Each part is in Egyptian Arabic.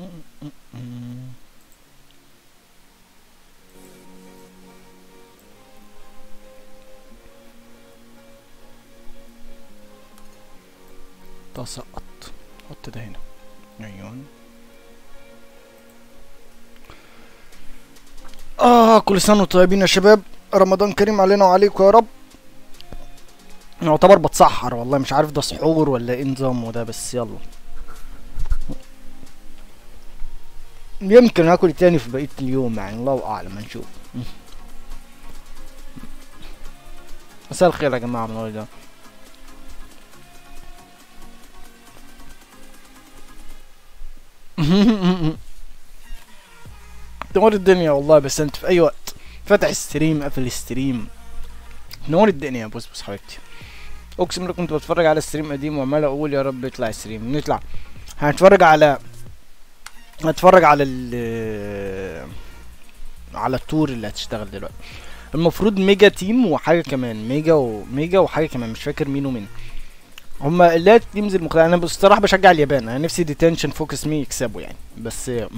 ده سقط حط ده هنا ايوه اه كل سنه وانتم طيبين يا شباب رمضان كريم علينا وعليكم يا رب يعتبر بتسحر والله مش عارف ده سحور ولا ايه نظامه ده بس يلا يمكن اكل تاني في بقيه اليوم يعني الله اعلم هنشوف مساء الخير يا جماعه من الوالد ده تنور الدنيا والله بس انت في اي وقت فتح ستريم قفل الستريم نور الدنيا بص بص حبيبتي اقسم لكم كنت بتفرج على ستريم قديم وعمال اقول يا رب يطلع ستريم نطلع هنتفرج على هنتفرج على ال على التور اللي هتشتغل دلوقتي المفروض ميجا تيم وحاجه كمان ميجا وميجا وحاجه كمان مش فاكر مين ومين هما اللي هي التيمز المختلفة انا بصراحة بشجع اليابان انا نفسي ديتنشن فوكس مي يكسبوا يعني بس م.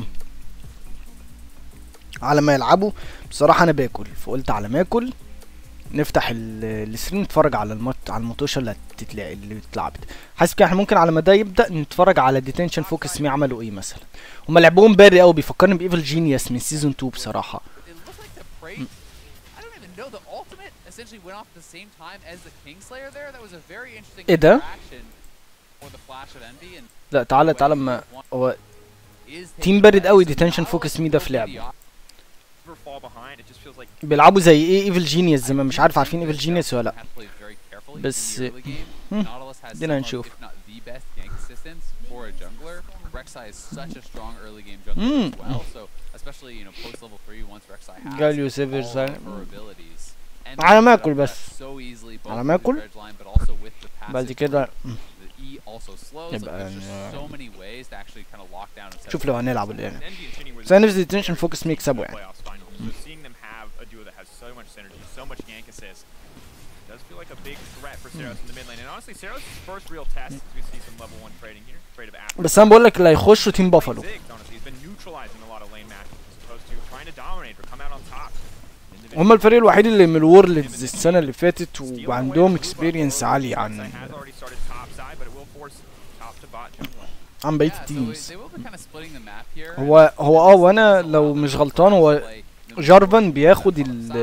على ما يلعبوا بصراحة انا باكل فقلت على ما اكل نفتح ال- الستريم نتفرج على المط على المطوشة اللي هتتلاقي اللي اتلعبت حاسس كده احنا ممكن على ما ده يبدأ نتفرج على ديتنشن فوكس مي عملوا ايه مثلا هما لعبوهم باري قوي بيفكرني بايفل جينيوس من سيزون 2 بصراحة It looked like the Praet. I don't even know. The ultimate essentially went off at the same time as the Kingslayer there. That was a very interesting إيه ده؟ interaction for the Flash of Envy. And لا تعالى تعالى ما هو is تيم taking بارد the قوي best ديتنشن now. فوكس مي ده في لعبه ever fall behind, it just feels like بيلعبوا زي ايه ايفل جينيوس زمان مش عارف عارفين ايفل جينيوس ولا لا Had to play very carefully in بس- the early game. هم. Nautilus has دينا some of, نشوف. if not the best gank assistance for a jungler. Rek'Sai is such a strong early game jungler Mm. as well. So especially you know post level three once Rek'Sai has Galio all Savage of Side. her abilities. And على they ما set up أكل that بس. so easily both على ما with the أكل. dredge line, but also with the بعد passive كده The E also slows. Like, يبقى there's just ن- so many ways to actually kind of lock down and set شوف up لو a هنلعب defense. ولا ايه Envy and Shinny were بس انا نفسي ديتنشن فوكس مي يكسبوا يعني playoffs finals. So seeing them have a duo that has so much synergy, so much gank assist, does feel like a big threat for Seros in the mid lane. And honestly, Seros' first real test is we see some level one trading here, trade of Apple. بس انا بقول لك اللي هيخشوا تيم بافالو Ziggs, honestly, has been neutralizing a lot of lane matches as opposed to trying to dominate or come out on top. Individually. هما الفريق الوحيد اللي من الورلدز السنه اللي فاتت Stealing away وعندهم the blue buff اكسبيرينس early. عاليه Rek'Sai عن has already started top side, but it will force top to bot jungle. عن بقيه Yeah, so التيمز they will be kind of splitting the map here. هو هو اه وانا لو مش غلطان هو جارفان بياخد ال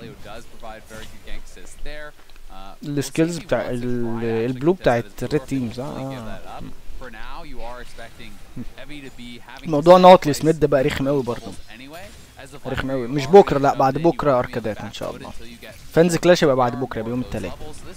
السكيلز بتاع ال- البلو بتاعت الريد تيمز اه موضوع نوتلس ميد ده بقى رخم قوي برضه رخم قوي مش بكره لا بعد بكره اركادات ان شاء الله فانز كلاش يبقى بعد بكره يبقى يوم التلات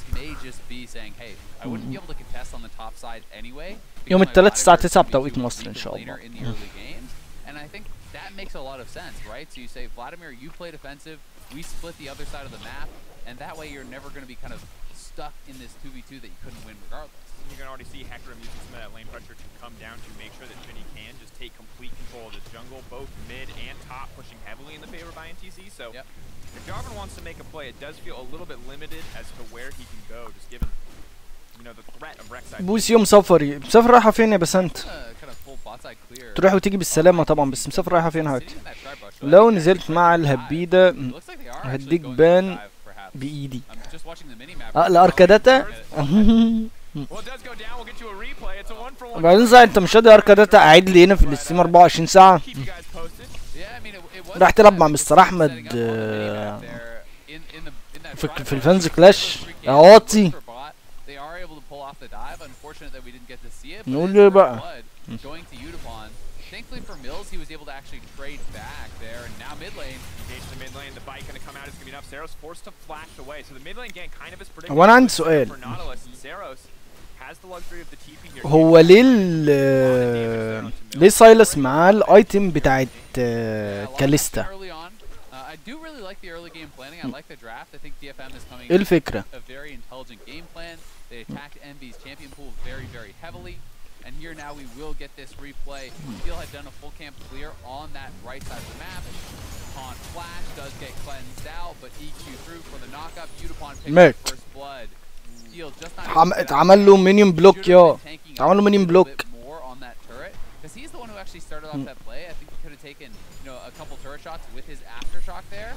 يوم التلات الساعة 9 بتوقيت مصر إن شاء الله. And I think that makes a lot of sense, right? So you say, Vladimir, you play defensive, we split the other side of the map, and that way you're never going to be kind of stuck in this 2v2 that you couldn't win regardless. You can already see Hecarim using some of that lane pressure to come down to make sure that Shinny can just take complete control of this jungle, both mid and top, pushing heavily in the favor by NTC. So Yep. if Jarvan wants to make a play, it does feel a little bit limited as to where he can go, just given you know the threat of Rek'Sai. بوس يوم سفري مسافر رايحة فين يا بسنت Uh, kind of full bot side clear. تروح وتيجي بالسلامة طبعا بس مسافر رايحة فين Sitting هاوتي in that tribe rush, so I لو think نزلت they're مع going for dive. الهبيدة It looks like they are actually هديك going for بان dive, perhaps. بإيدي I'm just watching the minimap اه right now. الاركاداتا Well, it does go down. We'll get you a replay. It's a one for one. وبعدين زي انت مش راضي اركاداتا قاعد لي هنا في الستريم 24 ساعة Keep you guys posted. Yeah, I mean, it, it was راح تلعب مع setting مستر up احمد on the آه، minimap there in- in the- in that في tribe في rush. الفانز It's كلاش a freak يا game. واطي For bot, They are able to pull off the dive. Unfortunate that we didn't get to see it. but نقول it is ايه first بقى؟ blood Going to Udapon. Thankfully for Mills, he was able to actually trade back there, and now mid lane. Engage the mid lane. The bite going to come out. It's going to be enough. Zeros forced to flash away. So the mid lane gank kind of is predictable. هو انا عندي for سؤال Nautilus. Zeros has the luxury of the TP here. هو ليه ال ليه سايلس معاه الايتم بتاعت آه، Yeah, a lot of كاليستا action early on. Uh, I do really like the early game planning. I like the draft. I think DFM is coming ايه الفكرة a very intelligent game plan. They attacked Envy's champion pool very, very heavily. And here now we will get this replay. Steel had done a full camp clear on that right side of the map. Taunt Flash does get cleansed out, but EQ through for the knockup. Udapon picks Mate. up first blood. Steel just not عم- able to get out اتعمل له there. minion block Should've يا. been tanking اتعمل له up a minion little block. bit more on that turret. because he's the one who actually started off that play. I think he could have taken, you know, a couple turret shots with his aftershock there.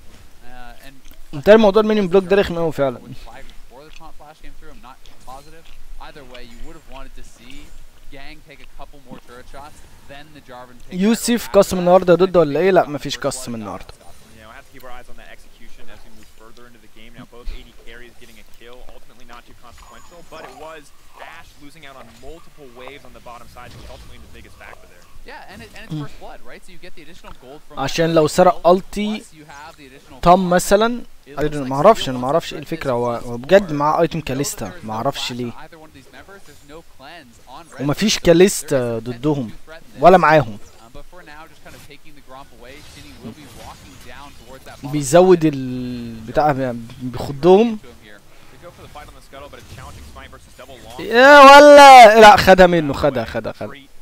Uh, and ده الموضوع المينيون بلوك ده رخم قوي فعلا was flagged before the taunt flash came through. I'm not positive. Either way, you would have wanted to see Gang take a couple more turret shots, then the Jarvan take that يوسف over قسم after that. النهارده ضد ولا ايه لا مفيش قسم النهارده You know, I have to keep our eyes on that execution as we move further into the game. Now, both AD carries getting a kill, ultimately not too consequential, but it was Ash losing out on multiple waves on the bottom side, which was ultimately the biggest factor there. Yeah, and, it, and it's first blood, right? So you get the additional gold from that عشان لو first سرق kill, ulti plus you have the additional طم farm. مثلا It I looks don't know، like ما اعرفش Steel انا ما wants to اعرفش ايه threat الفكره this هو for هو بجد sure. معاه ايتم You know that كاليستا there's ما no اعرفش flash ليه on either one of these members, there's no cleanse on Red ومفيش Bull, so كاليستا there is potential ضدهم to threaten this. ولا معاهم Um, but for now, just kind of taking the Gromp away, Shinny will be walking down towards that bottom بيزود side. ال بتاع بيخضهم To him here. They go for the fight on the scuttle, but it's challenging smite versus double long. يا ولا لا خدها منه خدها خدها خدها Retreat,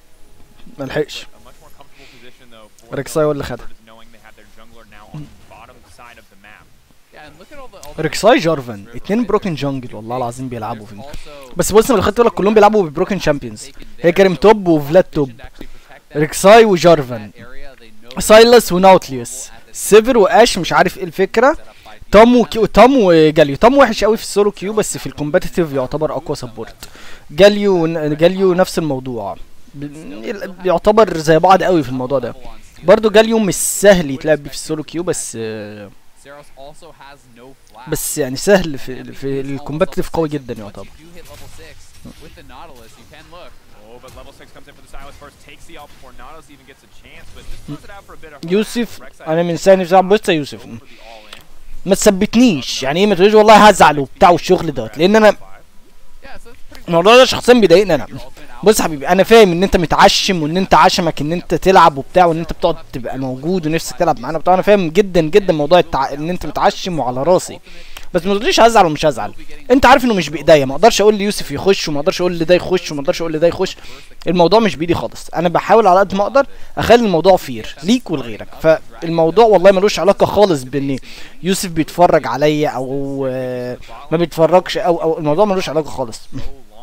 ما لحقش but a much more comfortable position, though, for ريكساي هو اللي Military خدها. is knowing they have their jungler now on the bottom side of the map. Yeah, and look at all the- all the ريكساي different جارفن river اتنين right بروكن there. جونجل والله العظيم بيلعبوا There's فيه also بس بص لو خدت بالك كلهم بيلعبوا ببروكن شامبيونز taken هي there, كريم so توب وفلاد توب to actually protect that ريكساي وجارفن area, they know سايلس وناوتليوس سيفر واش مش عارف ايه الفكره set up by توم وكيو توم وجاليو توم وحش قوي في السولو كيو بس في الكومباتيتيف يعتبر اقوى سبورت جاليو جاليو نفس الموضوع ب- يعتبر زي بعض قوي في الموضوع ده برضو جاليو مش سهل يتلعب بيه في السولو كيو بس آه، Zeros also has no flash. بس يعني سهل في في الكومباتيتيف قوي جدا يعتبر Once you do hit level 6 with the Nautilus, you can look. Oh, but level 6 comes in for the Silas first, takes the ult before Nautilus even gets a chance, but just throws it out for a bit of يوسف Rek'Sai انا من ثاني بتاع بص يا go يوسف for the all-in. ما تثبتنيش يعني ايه ما تقوليش والله هزعل وبتاع والشغل دوت لان انا Five. Yeah, so that's pretty الموضوع ده شخصيا بيضايقني انا Your ultimate بص يا حبيبي انا فاهم ان انت متعشم وان انت عشمك ان انت تلعب وبتاع وان انت بتقعد تبقى موجود ونفسك تلعب معانا وبتاع انا فاهم جدا جدا موضوع التع... ان انت متعشم وعلى راسي بس ما تقوليش هزعل ومش هزعل انت عارف انه مش بايديا ما اقدرش اقول ليوسف يخش وما اقدرش اقول لده يخش وما اقدرش اقول لده يخش الموضوع مش بايدي خالص انا بحاول على قد ما اقدر اخلي الموضوع فير ليك ولغيرك فالموضوع والله ملوش علاقه خالص بان يوسف بيتفرج عليا او آه، ما بيتفرجش او او الموضوع ملوش علاقه خالص So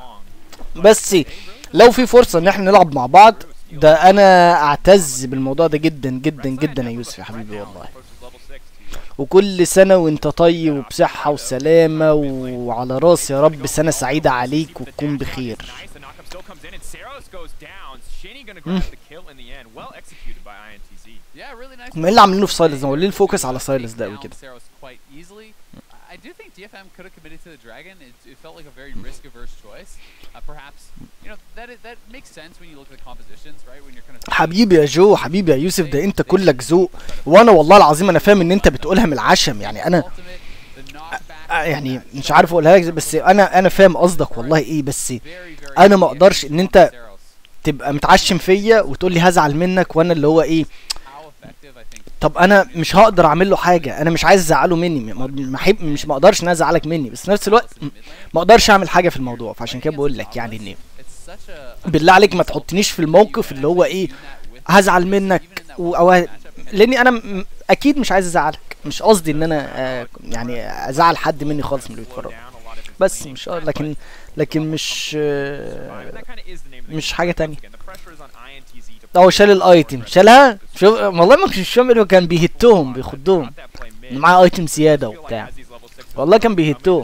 long. بس لو في فرصه ان احنا نلعب مع بعض ده انا اعتز بالموضوع ده جدا جدا جدا يا يوسف يا حبيبي والله Approaches level 6 to وكل سنه وانت طيب وبصحه وسلامه وعلى راسي يا رب سنه سعيده عليك وتكون بخير Nice, the knockup still comes in, and Saros goes down. Shinny gonna grab the kill in the end. Well executed by INTZ. Yeah, really nice. ما ايه اللي عاملينه في سايلس ده هو ليه الفوكس على سايلس ده قوي Down كده Saros quite easily. I do think DFM could have committed to the dragon. It, it felt like a very risk-averse choice. Uh, perhaps, you know, that i- that makes sense when you look at the compositions, right? When you're kind of حبيبي يا جو حبيبي يا يوسف ده انت كلك ذوق وانا والله العظيم انا فاهم ان انت بتقولها من العشم يعني انا Ultimate, the knockback آه، يعني of that مش عارف اقولها لك بس انا انا فاهم قصدك والله ايه بس very, very انا ما easy اقدرش ان from انت Saros. تبقى متعشم فيا وتقول لي هزعل منك وانا اللي هو ايه How effective I think. طب انا مش هقدر اعمل له حاجه انا مش عايز ازعله مني ما ما احب مش ما اقدرش ان أنا ازعلك مني بس في نفس الوقت in mid lane. ما اقدرش اعمل حاجه في الموضوع فعشان كده بقول لك يعني ان It's such a بالله عليك ما تحطنيش في الموقف اللي هو ايه هزعل منك و- او ه- لاني انا م- اكيد مش عايز ازعلك مش قصدي ان انا آه يعني ازعل حد مني خالص من اللي بيتفرج بس مش لكن لكن مش آه مش حاجة تانية. هو شال الايتم شالها شوف والله ما كنتش فاهم إنه كان بيهتهم بيخدهم إن معاه ايتم زياده وبتاع والله كان بيهتهم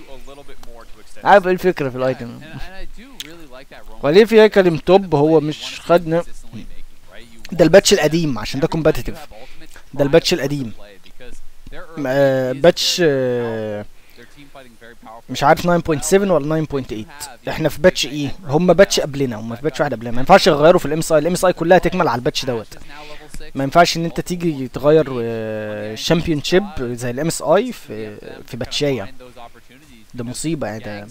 عارف ايه الفكره في الايتم وليه في هيكل توب هو مش خدنا ده الباتش القديم عشان ده كومباتيتيف ده الباتش القديم آه، باتش آه، مش عارف 9.7 ولا 9.8 احنا في باتش ايه هم باتش قبلنا هم في باتش واحد قبلنا ما ينفعش يغيروا في الام اس اي الام اس اي كلها تكمل على الباتش دوت ما ينفعش ان انت تيجي تغير الشامبيون شيب زي الام اس اي في في باتشايه ده مصيبه يعني ده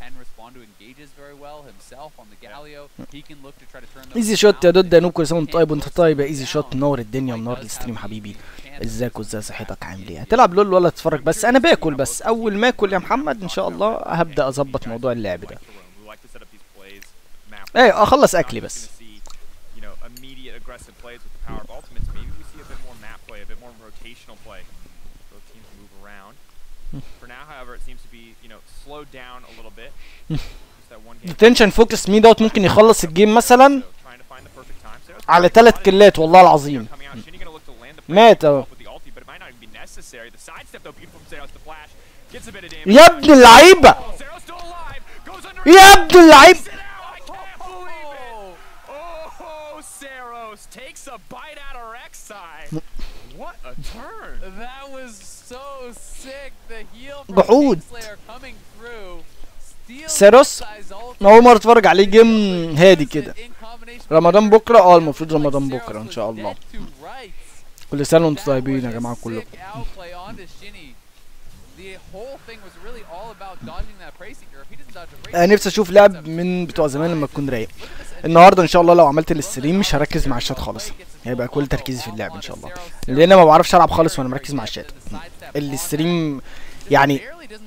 ايزي شوت يا دود يا نوب كل سنه وانت طيب وانت طيب يا ايزي شوت منور الدنيا ومنور الستريم حبيبي ازيك وازاي صحتك عامل ايه هتلعب لول ولا تتفرج بس انا باكل بس اول ما اكل يا محمد ان شاء الله هبدا اظبط موضوع اللعب ده ايه اخلص اكلي بس You know, immediate aggressive plays with the power of ultimates. Maybe we see a bit more map play, a bit more rotational play. Both teams move around. For now, however, it seems to be you know slowed down a little bit. Just that one game. التنشن فوكس مي دوت ممكن يخلص الجيم مثلا So trying time. Sarah's على gonna ثلاث get كلات والله العظيم coming out. Shinny gonna look to land the مات flash اهو with the ulti, but it might not even be necessary. The sidestep though, beautiful from Zeros to flash. Gets a bit of damage. يا ابن اللعيبه Oh, Zeros still alive. Goes under. يا ابن اللعيب Sit out. I can't believe it. Oh, Saros takes a bite out of Rek'Sai. What a turn. That was so sick. The heal from جحود. Kingslayer coming through. Steals سيروس Rek'Sai's ult. انا اول مره اتفرج عليه جيم هادي كده In combination رمضان with بكره اه Rek'Sai, المفروض like رمضان Saros بكره ان was شاء الله dead to rights. كل سنه وانتم That طيبين was يا a جماعه كلكم sick outplay onto Shinny. The whole thing was really all about dodging that Prey Seeker. If he doesn't dodge a Prey انا نفسي اشوف لعب من بتوع زمان لما تكون رايق النهارده ان شاء الله لو عملت الاستريم مش هركز مع الشات خالص هيبقى كل تركيزي في اللعب ان شاء الله لان ما بعرفش العب خالص وانا مركز مع الشات الاستريم يعني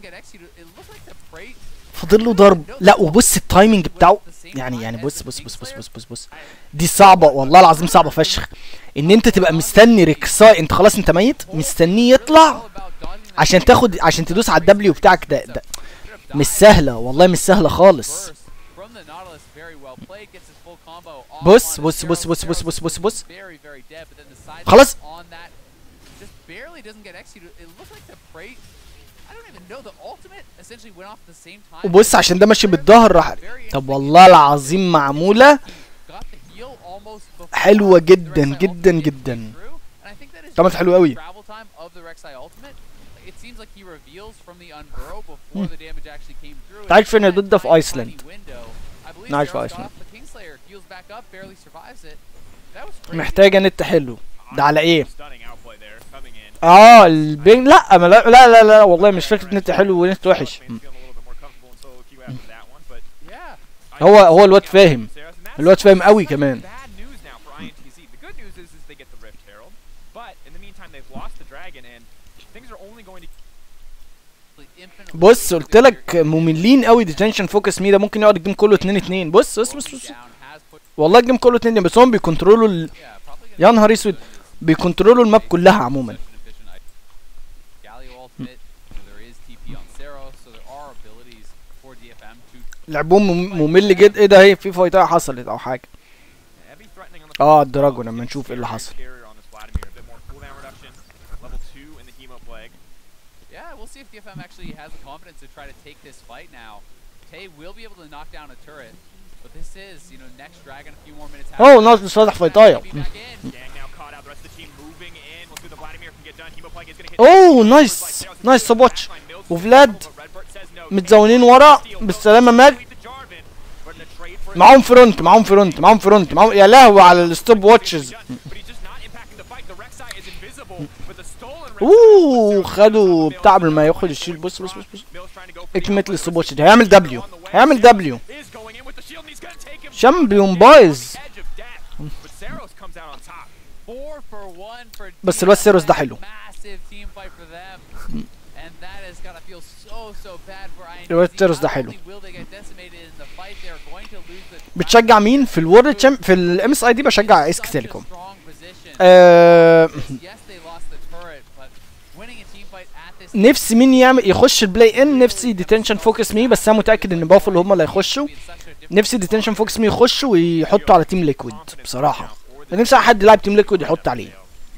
فاضل له ضرب لا وبص التايمنج بتاعه يعني يعني بص بص بص بص بص بص بص دي صعبه والله العظيم صعبه فشخ ان انت تبقى مستني ريكساي انت خلاص انت ميت مستنيه يطلع عشان تاخد عشان تدوس على الدبليو بتاعك ده, ده مش سهله والله مش سهله خالص بص بص بص بص بص بص بص بص خلاص. وبص عشان ده ماشي بالظهر راح طب والله العظيم معموله حلوه جدا جدا جدا طبعا حلو قوي انت عارف ان ضد في ايسلاند أنا عايش في ايسلاند. محتاج محتاجه نت حلو ده على ايه Stunning outplay there coming in. اه البينج لا ما لا لا لا, لا والله مش فكره نت حلو ونت وحش Feeling a little bit more comfortable in solo queue after that one, but هو هو الواد فاهم الواد فاهم قوي كمان bad news now for INTZ. The good news is, is they get the Rift Herald, but in the meantime they've lost the Dragon and things are only going to بص قلت لك مملين قوي ديتنشن فوكس مي ده ممكن يقعد الجيم كله 2 2 بص بص بص, بص. والله الجيم كله 2 2 بس هم بيكنترولوا ال... يا نهار اسود بيكنترولوا الماب كلها عموما لعبهم مم- ممل جدا ايه ده هي في فايتايه حصلت او حاجه heavy threatening on the اه الدراجون لما نشوف ايه اللي حصل Carrier on this Vladimir, a bit more cooldown reduction, level 2 in the Hemo Plague. Yeah, we'll see if DFM actually has the confidence to try to take this fight now. Tay will be able to knock down a turret, but this is, you know, next dragon a few more minutes. اوه ناقص مش فاتح فايتايه Be back in. Gang now caught out, the rest of the team moving in. We'll see what the Vladimir can get done. Hemo Plague is gonna hit. اوه نايس نايس سب واتش وفلاد متزونين ورا بالسلامه مات معاهم فرونت معاهم فرونت معاهم فرونت معاهم يا لهوي على الستوب واتشز اوه خدوا بتاع قبل ما ياخد الشيل بص بص بص بص اكمت الستوب واتش ده هيعمل دبليو هيعمل دبليو شامبيون بايظ Four for one for بس الواد سيروس ده حلو massive team fight for them. And that has gotta feel so so bad for INTZ. الواد سيروس ده Not حلو. only will they get decimated in the fight, they are going to lose the بتشجع مين في الورد تشام في الام اس اي دي بشجع اسك such a تيليكوم strong position. آه Yes, they lost the turret, but winning a team fight at this نفسي مين يعمل يخش البلاي ان نفسي ديتنشن فوكس مي بس انا متاكد ان بافلو هم اللي هيخشوا in such a different نفسي ديتنشن فوكس مي يخشوا ويحطوا على تيم ليكويد بصراحه نفسي حد يلعب تيم ليكويد يحط عليه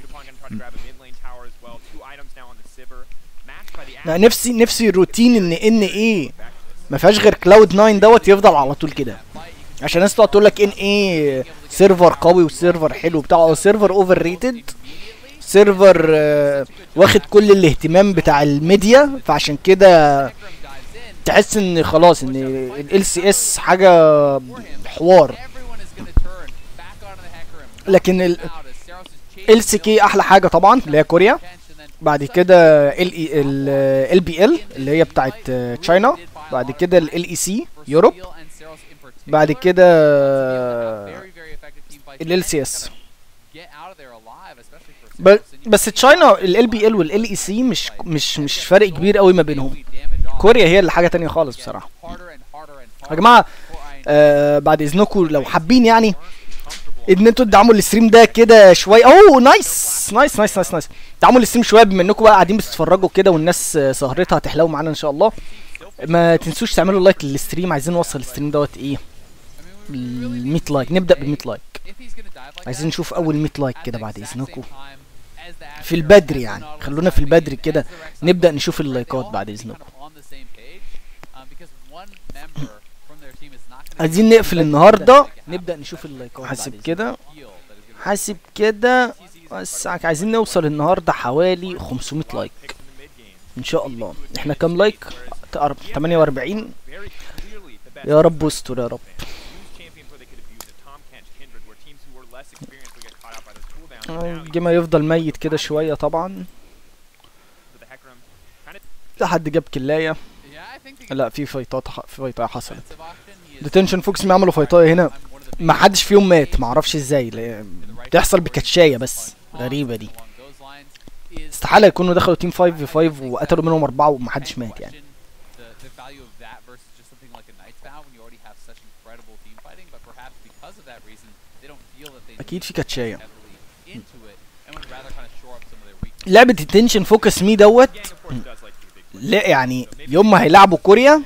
لا نفسي نفسي الروتين ان ان ايه ما فيهاش غير كلاود 9 دوت يفضل على طول كده عشان الناس تقعد تقول لك ان ايه سيرفر قوي وسيرفر حلو بتاع هو سيرفر اوفر ريتد سيرفر آه، واخد كل الاهتمام بتاع الميديا فعشان كده Necrom dives in. تحس ان خلاص ان ال سي اس حاجه حوار Everyone is gonna turn back onto the Hecarim. لكن ال Out as Saros is chasing ال سي كي احلى حاجه طبعا اللي هي كوريا Kench and then بعد كده ال اي ال بي ال اللي هي بتاعت آه، تشاينا بعد كده ال اي سي يوروب Steel and Saros in particular. بعد كده Very, very effective team fight. ال سي اس Get out of there alive, especially for ب- Saros. And you بس تشاينا ال بي ال والال اي سي مش مش مش فرق كبير قوي ما بينهم really damage on. كوريا هي اللي حاجه تانية خالص Get بصراحه harder and harder and يا harder جماعه for INTZ. آه بعد اذنكم لو حابين يعني ان انتوا تدعموا الستريم ده كده شويه اوه نايس نايس نايس نايس نايس دعموا الستريم شويه بما انكم بقى قاعدين بتتفرجوا كده والناس آه، سهرتها هتحلو معانا ان شاء الله ما تنسوش تعملوا لايك للستريم عايزين نوصل الستريم دوت ايه الميت لايك نبدا بالميت لايك if he's gonna dive like عايزين that, نشوف اول ميت لايك at كده the بعد exact اذنكم same time as the Asher, في البدري as the يعني Nautilus خلونا في Heavy, البدري as كده the Rex نبدأ Cyclones, نشوف they all اللايكات have to بعد be إذنكم. kind of on the same page, um, because one member from their team is not gonna عايزين be نقفل able to النهارده make it happen. نبدا نشوف اللايكات حاسب Heal كده that is gonna حاسب كده TCs is بس incredible. عايزين نوصل النهارده حوالي 500 لايك Picks in the mid game. ان شاء الله احنا كام لايك تقرب 48 Very clearly the best يا رب استر يا رب Use champions where they could abuse it. Tom Kench, Kindred, where teams who were less experienced would get caught out by those cooldowns. Now you الجيم يفضل ميت كده شويه طبعا with the Hecarim kind of لحد جاب كلايه Yeah, I think they لا في فايتات ح- في فايتات حصلت defensive option, he is ديتنشن فوكس عملوا فايتايه هنا I'm one of the ما big حدش فيهم مات ما اعرفش ازاي لا- بتحصل بكاتشايه بس غريبه دي along those lines is استحاله يكونوا دخلوا تيم 5 في 5 وقتلوا منهم اربعه ومحدش مات يعني The, the value of that versus just something like a Knight's Vow when you already have such incredible team fighting, but perhaps because of that reason, they don't feel that they اكيد need في to كاتشايه heavily into it and would rather kind of shore up some of their weaknesses. لعبه ديتنشن فوكس مي دوت gang, of course, does like to be big. لا يعني يوم ما هيلعبوا كوريا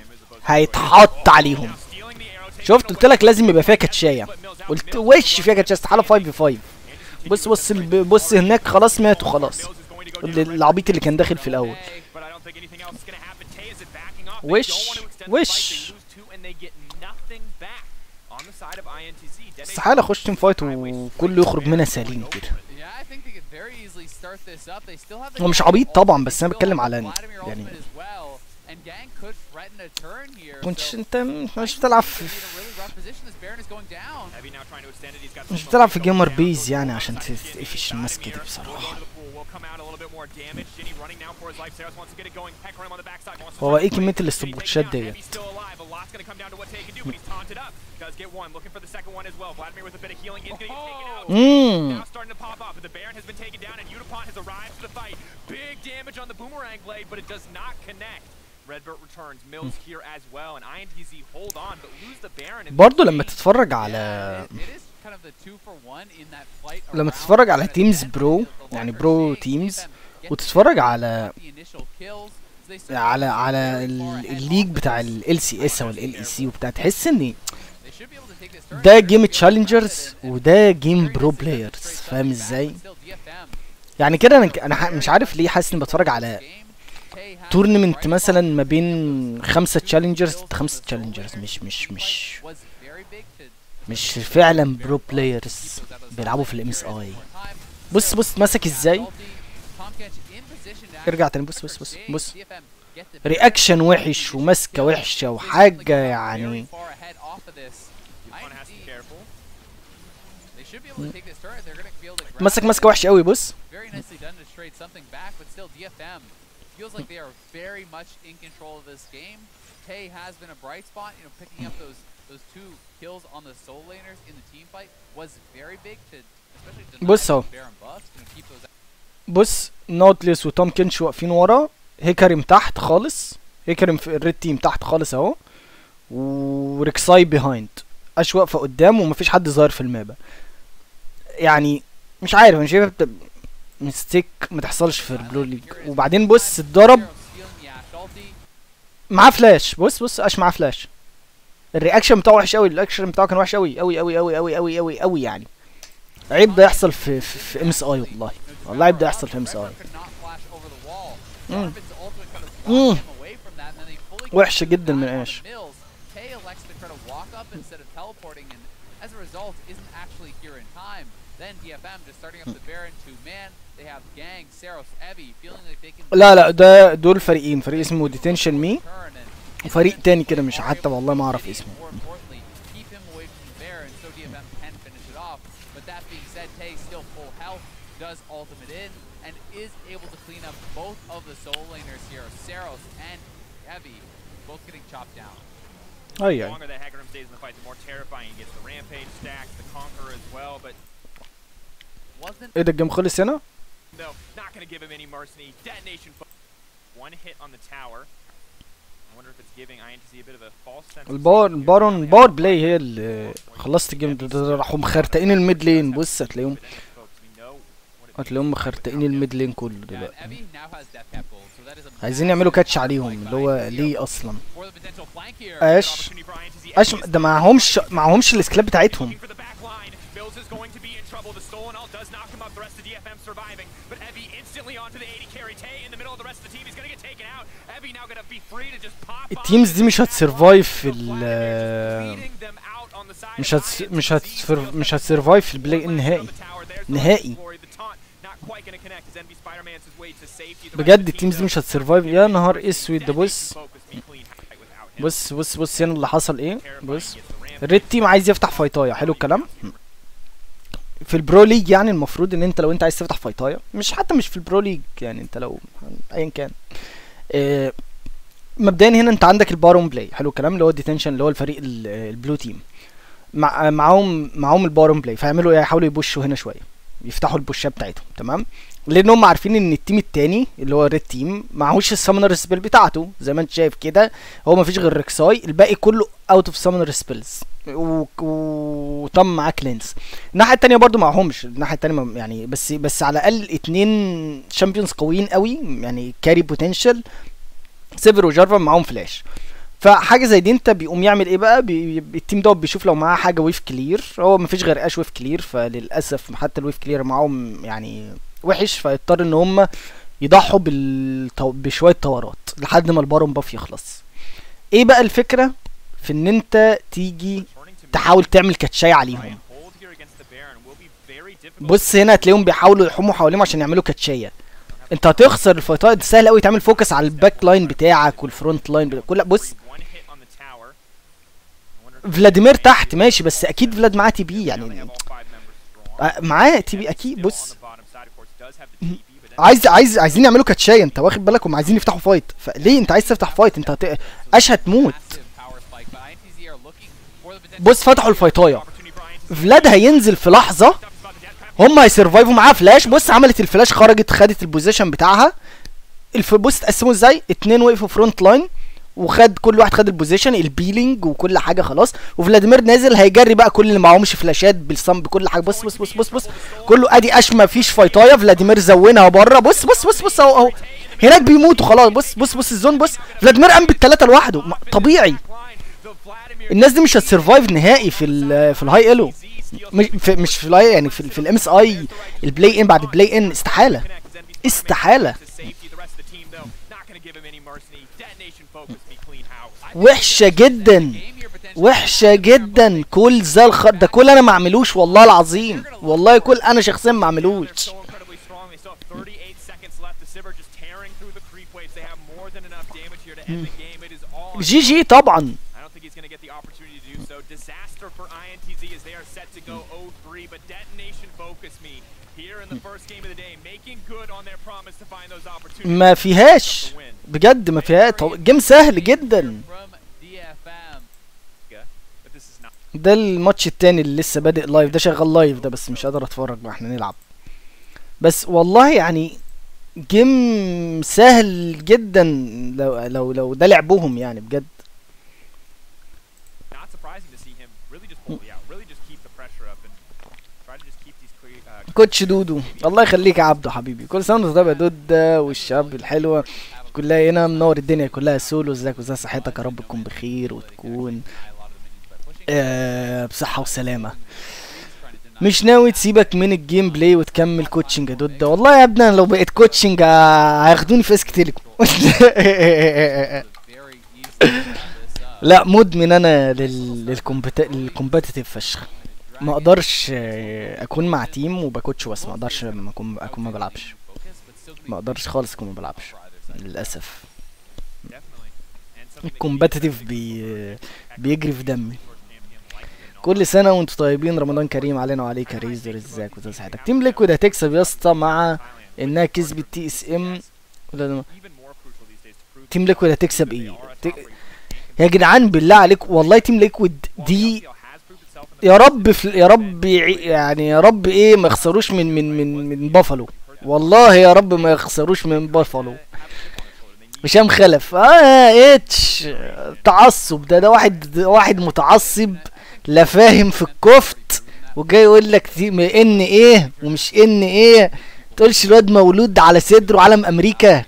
هيتحط عليهم Stealing the arrow, taking شفت it قلت away. لك لازم يبقى فيها كاتشايه But Mills out. قلت Mills وش is فيها كاتشايه استحاله 5 في 5 taking بص it بص with الب- بص هناك خلاص ماتوا خلاص Mills is going to go اللي- down. العبيط اللي كان داخل في الاول But I don't think anything else is going to happen. Tay is it backing off. They Wish. don't want to extend the Wish. fight. They lose two and they get nothing back on the side of INTZ. Detonation استحاله اخش تيم فايت وكله يخرج منها سليم كده Yeah, I think they could very easily start this up. They still have the هو مش Gang عبيط ultimate, طبعا they بس انا still بتكلم have على Vladimir يعني ultimate as well, and Gang could threaten a turn here, كنتش so انت مش Titans بتلعب could في be in a really rough position. This Baron is going down. Heavy now trying to extend it. He's got مش some بتلعب في momentum جيمر down. بيز Goes يعني full عشان onside Shinny تقفش inside الناس of كده here. Will بصراحه go to the pool. Will come out a little bit more damage. Shinny running now for his life. Saros wants to get it going. Hecarim on the backside. Wants to هو try to ايه play. كميه Shinny taken الاستبوتشات down. ديت Heavy's still alive. A lot's gonna come down to what Tay can do, but he's taunted up. Does get one. Looking for the second one as well. Vladimir with a bit of healing is gonna get taken out. امم Now starting to pop up, but the Baron has been taken down, and Unipont has arrived to the fight. Big damage on the boomerang blade, but it does not connect. Redbert returns, Mills here as well, and INTZ hold on, but lose the Baron. in برضه this لما game. تتفرج Yeah, على it- it is kind of the two for one in that fight لما around تتفرج على kind of teams the pro، end. The يعني longer pro seeing teams، them get وتتفرج على the initial kills, so they start على to على very far ال- ahead الليج off of بتاع this. ال سي اس او ال اي سي وبتاع تحس ان They should be able to take this turn. ده They're جيم gonna be able to تشالنجرز grab it and- وده جيم very برو nicely done to بلايرز trade فاهم something back, ازاي but still DFM يعني كده انا انا ح- مش عارف ليه حاسس اني بتفرج على تورنمنت مثلا ما بين خمسة تشالنجرز خمسة تشالنجرز مش مش مش مش فعلا برو بلايرز بيلعبوا في الام اس اي بص بص ماسك ازاي ارجع تاني بص بص بص بص رياكشن وحش وماسكه وحشه وحاجه يعني Unipont has to be careful. ماسك ماسكه وحشه قوي بص Very nicely done to trade something back, but still DFM feels like they are very much in control of this game. Tay has been a bright spot, you know, picking up those those two kills on the soul laners in the team fight was very big to especially deny بص اهو. those Baron buffs, you know, keep those بص نوتلس وتوم كينش واقفين ورا هيكريم تحت خالص هيكريم في الريد تيم تحت خالص اهو وريكساي بيهايند اش واقفه قدام ومفيش حد ظاهر في المابا يعني مش عارف انا شايفها بت... مستيك ما تحصلش في البلو ليج وبعدين بص اتضرب Arrow stealing the Ash ulti. معاه فلاش بص بص اش معاه فلاش الرياكشن بتاعه وحش قوي الرياكشن بتاعه كان وحش قوي قوي قوي قوي قوي قوي قوي قوي يعني عيب ده يحصل في في, في ام اس اي والله والله عيب ده يحصل في ام اس اي Redbird could not flash over the wall. Mm. Darvin's ultimate kind of Mm. blocked him away from that, and then they fully وحشة control جدا the من dive on ايش. the Mills. Tay elects to try to walk up instead of teleporting, and as a result, isn't actually here in time. Then DFM just starting up the Baron two man. They have Gang, Saros, Evie feeling like they can لا لا ده دول فريقين فريق اسمه ديتنشن مي turn and وفريق تاني كده مش حتى والله ما اعرف اسمه More importantly, keep him away from the Baron so DFM can finish it off. But that being said, Tay still full health, does ultimate in, and is able to clean up both of the soul laners here, Saros and Evie, both getting chopped down. اي The اي longer that Hecarim stays in the fight, the more terrifying he gets. The Rampage stacks, the Conqueror as well, but Wasn't ايه ده الجيم خلص هنا no, not going to give him any mercy. Detonation. fo- One hit on the tower. I wonder if it's giving INTZ a bit of a false sense of الباور safety here. البارون Now they باور have بلاي هي اللي خلصت الجيم ده, ده راحوا مخرتقين الميد لين بص هتلاقيهم But then, folks, we know what it هتلاقيهم مخرتقين الميد لين كله And دلوقتي Evie now has death cap gold, so that is a عايزين يعملوا كاتش عليهم اللي هو ليه اصلا for the potential flank here. اش Opportunity for INTZ. اش ده معهمش معهمش السكلاب بتاعتهم Looking for the back line. Bills is going to be in trouble. The stolen ult does knock him up. The rest of DFM surviving. But Evie instantly onto the 80 carry. Tay in the middle of the rest of the team. He's going to get taken out. Evie now going to be free to just pop التيمز دي مش هتسرفايف في ال Leading them out on the side مش of هتس INTZ. مش هتسر مش هتسرفايف في البلاي النهائي نهائي بجد التيمز دي مش هتسرفايف يا نهار اسود ده بص بص بص بص هنا اللي حصل ايه بص الريد تيم عايز يفتح فايتايه حلو الكلام في البرو ليج يعني المفروض ان انت لو انت عايز تفتح فايتايه مش حتى مش في البرو ليج يعني انت لو ايا كان آه، مبدئيا هنا انت عندك البارون بلاي حلو الكلام اللي هو الديتنشن اللي هو الفريق ال- البلو تيم مع معاهم معاهم البارون بلاي فيعملوا ايه يحاولوا يبوشوا هنا شويه يفتحوا البوشات بتاعتهم تمام لان هم عارفين ان التيم التاني اللي هو الريد تيم معهوش السامونر سبيل بتاعته زي ما انت شايف كده هو مفيش غير ريكساي الباقي كله اوت اوف سامونر سبيلز وطم معاه كلينز الناحيه التانيه برضو معهمش الناحيه التانيه ما- يعني بس بس على الاقل اتنين شامبيونز قويين قوي يعني كاري بوتنشال سيفر وجارفا معاهم فلاش فحاجه زي دي انت بيقوم يعمل ايه بقى بي بي- التيم دوت بيشوف لو معاه حاجه ويف كلير هو مفيش غير اش ويف كلير فللاسف حتى الويف كلير معاهم يعني وحش فيضطر ان هم يضحوا بالتو... بشويه طورات لحد ما البارون باف يخلص ايه بقى الفكره في ان انت تيجي تحاول تعمل كاتشاي عليهم بص هنا هتلاقيهم بيحاولوا يحوموا حواليهم عشان يعملوا كاتشايه انت هتخسر الفايتات سهل قوي تعمل فوكس على الباك لاين بتاعك والفرونت لاين بتاعك. كل بص فلاديمير تحت ماشي بس اكيد فلاد معاه تي بي يعني آه، معاه تي بي اكيد بص عايز عايز عايزين يعملوا كاتشايه انت واخد بالك هم عايزين يفتحوا فايت فليه انت عايز تفتح فايت انت هت... اش هتموت Massive power spike, but INTZ are looking for the potential بص فتحوا الفايتايه فلاد هينزل في لحظه هم هيسرفايفوا معاه فلاش بص عملت الفلاش خرجت خدت البوزيشن بتاعها الف... بص تقسموا ازاي اتنين وقفوا فرونت لاين وخد كل واحد خد البوزيشن البيلينج وكل حاجه خلاص وفلاديمير نازل هيجري بقى كل اللي معهمش فلاشات بالصم بكل حاجه بص بص بص بص بص كله ادي اش ما فيش فايتايه فلاديمير زونها بره بص بص بص بص اهو اهو هناك بيموتوا خلاص بص بص بص الزون بص فلاديمير قام بالثلاثه لوحده ما- طبيعي الناس دي مش هتسرفايف نهائي في ال في الهاي الو مش في مش في الهاي يعني في, في الام اس اي البلاي ان بعد البلاي ان استحاله استحالة. وحشه جدا وحشه جدا كل زي الخ... ده كل انا ما اعملوش والله العظيم والله كل انا شخصيا ما اعملوش جي جي طبعا I don't think he's going to get the opportunity to do so. Disaster for INTZ as they are set to go 0-3, but Detonation focus me here in the first game of the day, making good on their promise to find those opportunities. ما فيهاش to win. بجد ما فيهاش طب جيم سهل جدا from DFM. But this is not ده الماتش التاني اللي لسه بادئ لايف ده شغال لايف ده بس مش قادر اتفرج بقى احنا نلعب بس والله يعني جيم سهل جدا لو لو لو ده لعبهم يعني بجد not surprising to see him really just bully out, really just keep the pressure up and try to just keep these cre- uh, كوتش دودو الله يخليك يا عبدو حبيبي كل سنه وانت طيب يا دودة والشباب الحلوه كلها هنا منور الدنيا كلها سولو ازيك وازاي صحتك يا رب تكون بخير وتكون آه بصحه وسلامه مش ناوي تسيبك من الجيم بلاي وتكمل كوتشنج يا دودة والله يا ابني انا لو بقيت كوتشنج آه، هياخدوني في اسك تيليكوم لا مدمن انا لل للكومبتيتيف فشخ ما اقدرش آه، اكون مع تيم وبكوتش بس ما اقدرش ما اكون اكون ما بلعبش ما اقدرش خالص اكون ما بلعبش للاسف definitely. And something that الكومبتيتيف بي بيجري في دمي كل سنه وانتم طيبين رمضان كريم علينا وعليك يا ريزر ازيك وازي صحتك تيم ليكويد هتكسب يا اسطى مع انها كسبت تي اس ام even more crucial these days to prove تيم ليكويد هتكسب they ايه are a ت- top rated team. يا جدعان بالله عليك والله تيم ليكويد دي Yale has proved itself in the يا رب في يا رب يع- يعني يا رب ايه ما يخسروش من من من من بافالو والله يا رب ما يخسروش من بافالو هشام خلف اه اتش تعصب ده ده واحد ده واحد متعصب لا فاهم في الكفت وجاي يقول لك دي م- ان ايه ومش ان ايه تقولش الواد مولود على صدره علم امريكا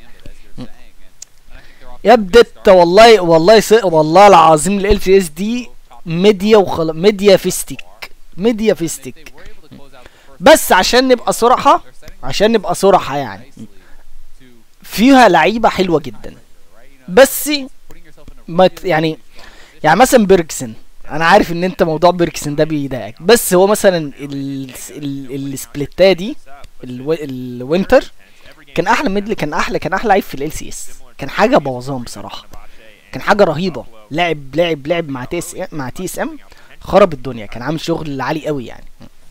يا بدت والله والله س... والله العظيم ال سي اس دي ميديا وخلاص ميديا فيستيك ميديا فيستيك بس عشان نبقى صراحة عشان نبقى صراحة يعني فيها لعيبة حلوة جدا بس ما ت- يعني يعني مثلا بيركسن انا عارف ان انت موضوع بيركسن ده بيضايقك بس هو مثلا ال- ال- السبليتات دي الو- الوينتر كان احلى ميدل كان احلى كان احلى لعيب في ال سي اس كان حاجه بوظان بصراحه كان حاجه رهيبه لعب لعب لعب مع تي اس مع تي اس ام خرب الدنيا كان عامل شغل عالي قوي يعني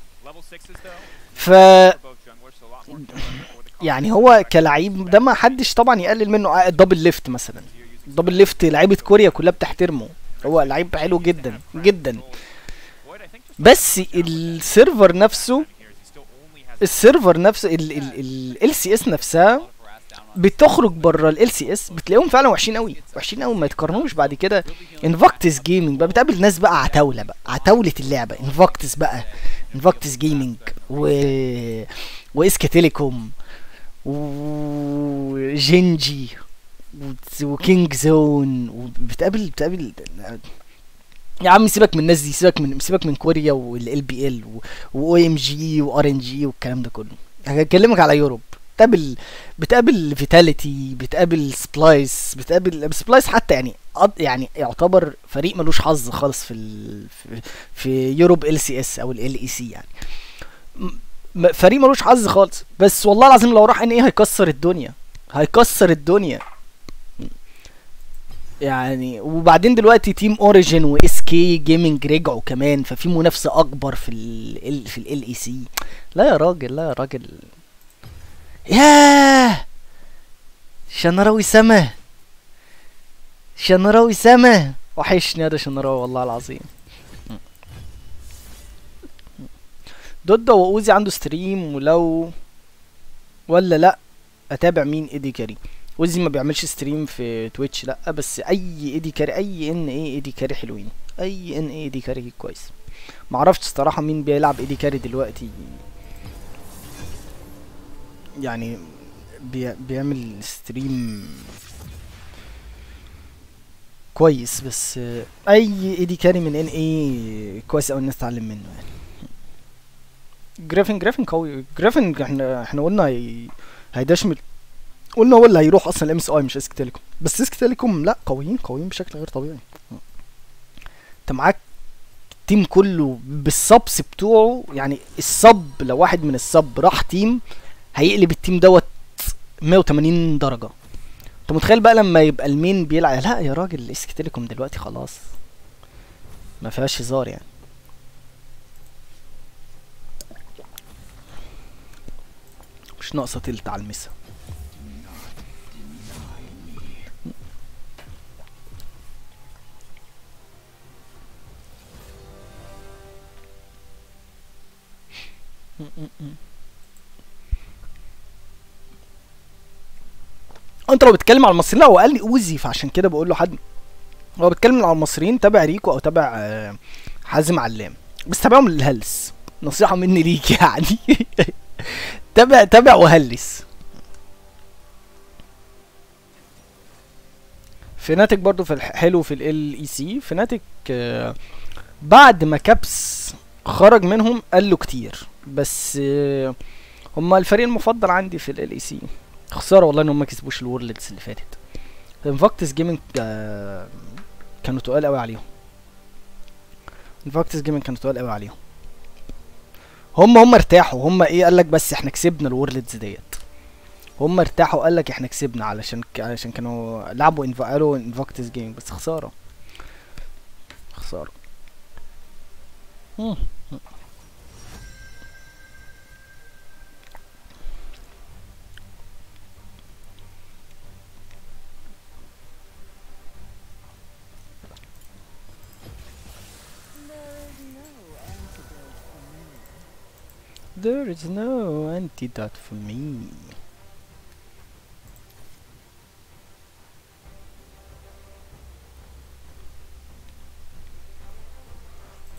ف يعني هو كلعيب ده ما حدش طبعا يقلل منه آه، الدبل ليفت مثلا الدبل ليفت لعيبه كوريا كلها بتحترمه هو لعيب حلو جدا جدا بس السيرفر نفسه السيرفر نفسه ال سي اس نفسها بتخرج بره ال سي اس بتلاقيهم فعلا وحشين قوي وحشين قوي ما يتقارنوش بعد كده انفاكتس جيمنج بقى بتقابل ناس بقى عتاوله بقى عتاوله اللعبه انفاكتس بقى انفاكتس جيمنج و واسكا تيليكوم وجينجي وت- وكينج زون وبتقابل بتقابل يا عم سيبك من الناس دي سيبك من سيبك من كوريا والال بي ال واو ام جي وار ان جي والكلام ده كله هكلمك على يوروب بتقابل بتقابل فيتاليتي بتقابل سبلايس بتقابل سبلايس حتى يعني قض- يعني يعتبر فريق ملوش حظ خالص في ال... في, في يوروب ال سي اس او ال اي سي يعني م- فريق ملوش حظ خالص بس والله العظيم لو راح ان ايه هيكسر الدنيا هيكسر الدنيا يعني وبعدين دلوقتي تيم اوريجين واس كي جيمنج رجعوا كمان ففي منافسه اكبر في ال في ال اي سي لا يا راجل لا يا راجل ياه شنراوي سما شنراوي سما وحشني يا ده شنراوي والله العظيم دودو واوزي عنده ستريم ولو ولا لا اتابع مين ايدي كاري اوزي ما بيعملش ستريم في تويتش لا بس اي ايدي كاري اي ان اي ايدي كاري حلوين اي ان اي ايدي كاري كويس معرفش الصراحه مين بيلعب ايدي كاري دلوقتي يعني بي بيعمل ستريم كويس بس آه، اي ايدي كاري من ان اي كويس اوي الناس تتعلم منه يعني جريفن جريفن قوي جريفن احنا احنا قلنا هي هيدشمل قلنا هو اللي هيروح اصلا الام اس اي مش اسك تيليكوم بس اسك تيليكوم لا قويين قويين بشكل غير طبيعي انت معاك التيم كله بالسبس بتوعه يعني السب لو واحد من السب راح تيم هيقلب التيم دوت 180 درجة انت متخيل بقى لما يبقى المين بيلعب لا يا راجل اسك تيليكوم دلوقتي خلاص ما فيهاش هزار يعني مش ناقصة تلت على المسا انت لو بتتكلم على المصريين لا هو قال لي اوزي فعشان كده بقول له حد هو بيتكلم على المصريين تابع ريكو او تابع آه، حازم علام بس تابعهم للهلس نصيحة مني ليك يعني تابع تابع وهلس فناتك برضو في الح- حلو في ال اي سي فناتك آه، بعد ما كابس خرج منهم قال له كتير بس آه، هما الفريق المفضل عندي في ال اي سي خساره والله ان هم ما كسبوش الورلدز اللي فاتت انفاكتس جيمنج كانوا تقال قوي عليهم انفاكتس جيمنج كانوا تقال قوي عليهم هم هم ارتاحوا هم ايه قال لك بس احنا كسبنا الورلدز ديت هم ارتاحوا قال لك احنا كسبنا علشان ك... علشان كانوا لعبوا انف... قالوا انفاكتس جيمنج بس خساره خساره مم. There is no antidote for me.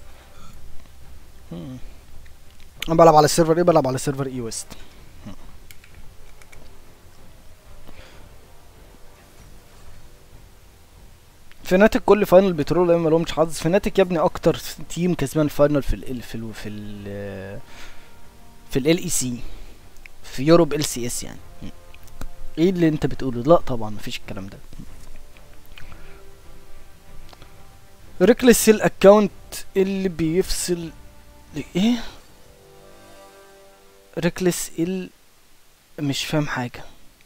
Hmm. انا بلعب على السيرفر ايه بلعب على سيرفر اي ويست فناتك كل فاينل بترول ما لهمش حظ فناتك يا ابني اكتر تيم كسبان فاينل في ال في ال في ال في ال اي سي في يوروب ال سي اس يعني ايه اللي انت بتقوله لا طبعا مفيش الكلام ده ريكلس الاكونت اللي بيفصل ايه ريكلس ال مش فاهم حاجه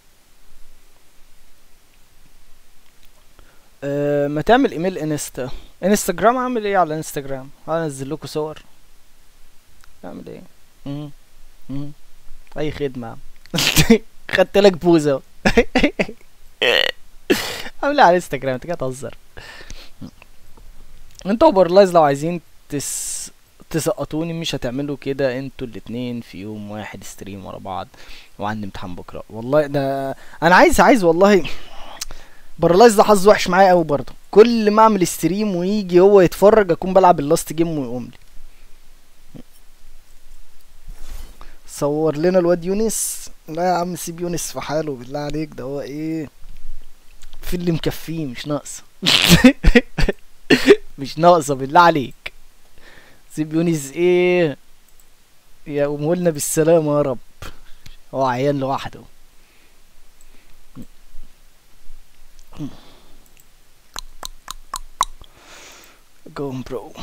أه ما تعمل ايميل انستا انستجرام اعمل ايه على انستجرام هنزل لكم صور اعمل ايه مم. مم. اي خدمه خدت لك بوزه اعمل ايه على انستجرام انت كده تهزر انتوا وبرلايز لو عايزين تس تسقطوني مش هتعملوا كده انتوا الاتنين في يوم واحد ستريم ورا بعض وعندي امتحان بكره والله ده انا عايز عايز والله برلايز ده حظ وحش معايا قوي برضه كل ما اعمل ستريم ويجي هو يتفرج اكون بلعب اللاست جيم ويقوم لي صور لنا الواد يونس لا يا عم سيب يونس في حاله بالله عليك ده هو ايه في اللي مكفيه مش ناقصه مش ناقصه بالله عليك سيب يونس ايه يقوموا لنا بالسلامه يا رب هو عيان لوحده Go on, bro.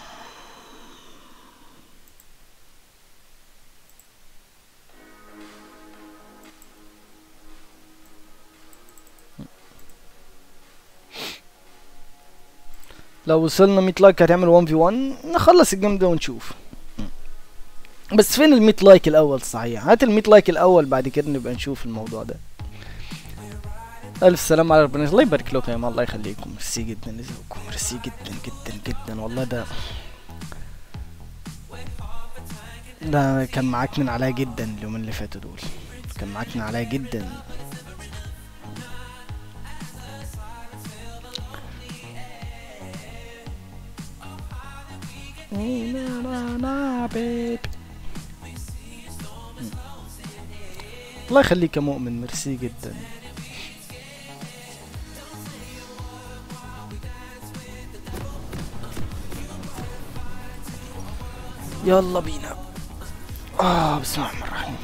لو وصلنا 100 لايك هتعمل 1 في 1 نخلص الجيم ده ونشوف بس فين ال 100 لايك الاول صحيح هات ال 100 لايك الاول بعد كده نبقى نشوف الموضوع ده الف سلام على ربنا الله يبارك لكم يا ما الله يخليكم ميرسي جدا لذوقكم ميرسي جدا جدا جدا والله ده ده كان معاكن عليا جدا اليومين اللي فاتوا دول كان معاكن عليا جدا الله يخليك يا مؤمن ميرسي جدا يلا بينا آه بسم الله الرحمن الرحيم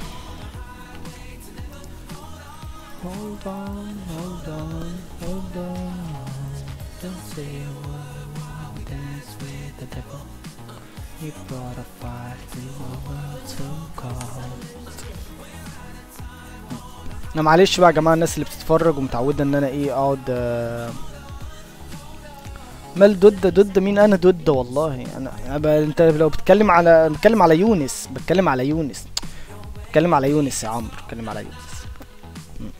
Hold on, hold on, hold on Don't say a word, dance with the devil He brought a fire to a world so cold انا معلش بقى يا جماعه الناس اللي بتتفرج ومتعوده ان انا ايه اقعد آه مال ضد ضد مين انا ضد والله انا, أنا ب... انت لو بتتكلم على بتكلم على يونس بتكلم على يونس بتكلم على يونس يا عمرو بتكلم على يونس م.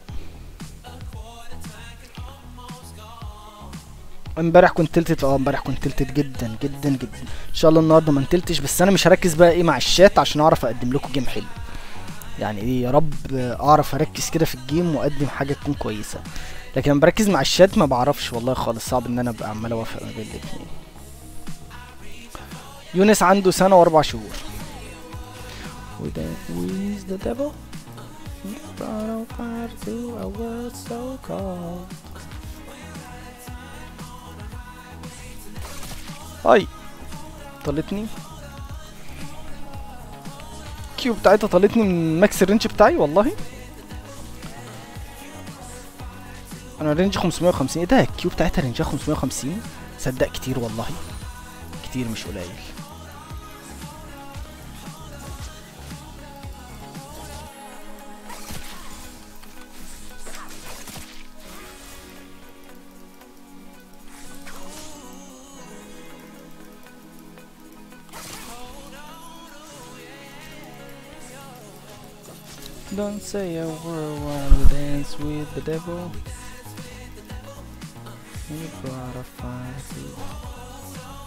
امبارح كنت تلتت اه امبارح كنت تلتت جدا جدا جدا ان شاء الله النهارده ما نتلتش بس انا مش هركز بقى ايه مع الشات عشان اعرف اقدم لكم جيم حلو يعني ايه يا رب اعرف اركز كده في الجيم واقدم حاجه تكون كويسه لكن لما بركز مع الشات ما بعرفش والله خالص صعب ان انا ابقى عمال اوافق ما بين الاتنين يونس عنده سنة واربع شهور وده is the devil brought a fire to a world so cold اي طلتني كيو بتاعتها طلتني من ماكس الرينج بتاعي والله انا رينج 550 ايه ده الكيو بتاعتها رينجها 550 صدق كتير والله كتير مش قليل Don't say a word while we dance with the devil. We brought a fire to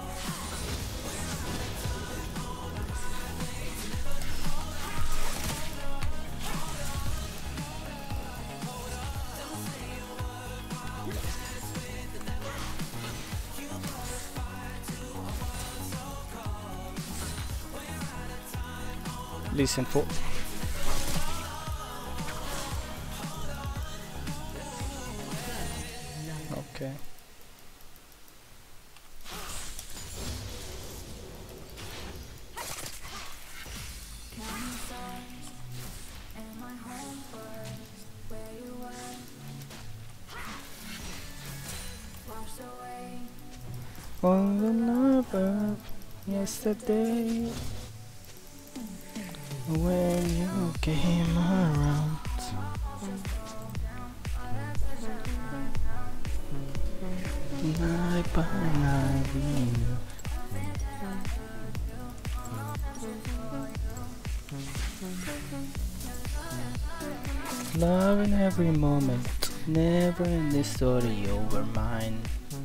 Listen فوق اوكي All the love of yesterday when you came around. Night by night, we knew. Love in every moment, never in this story over mine.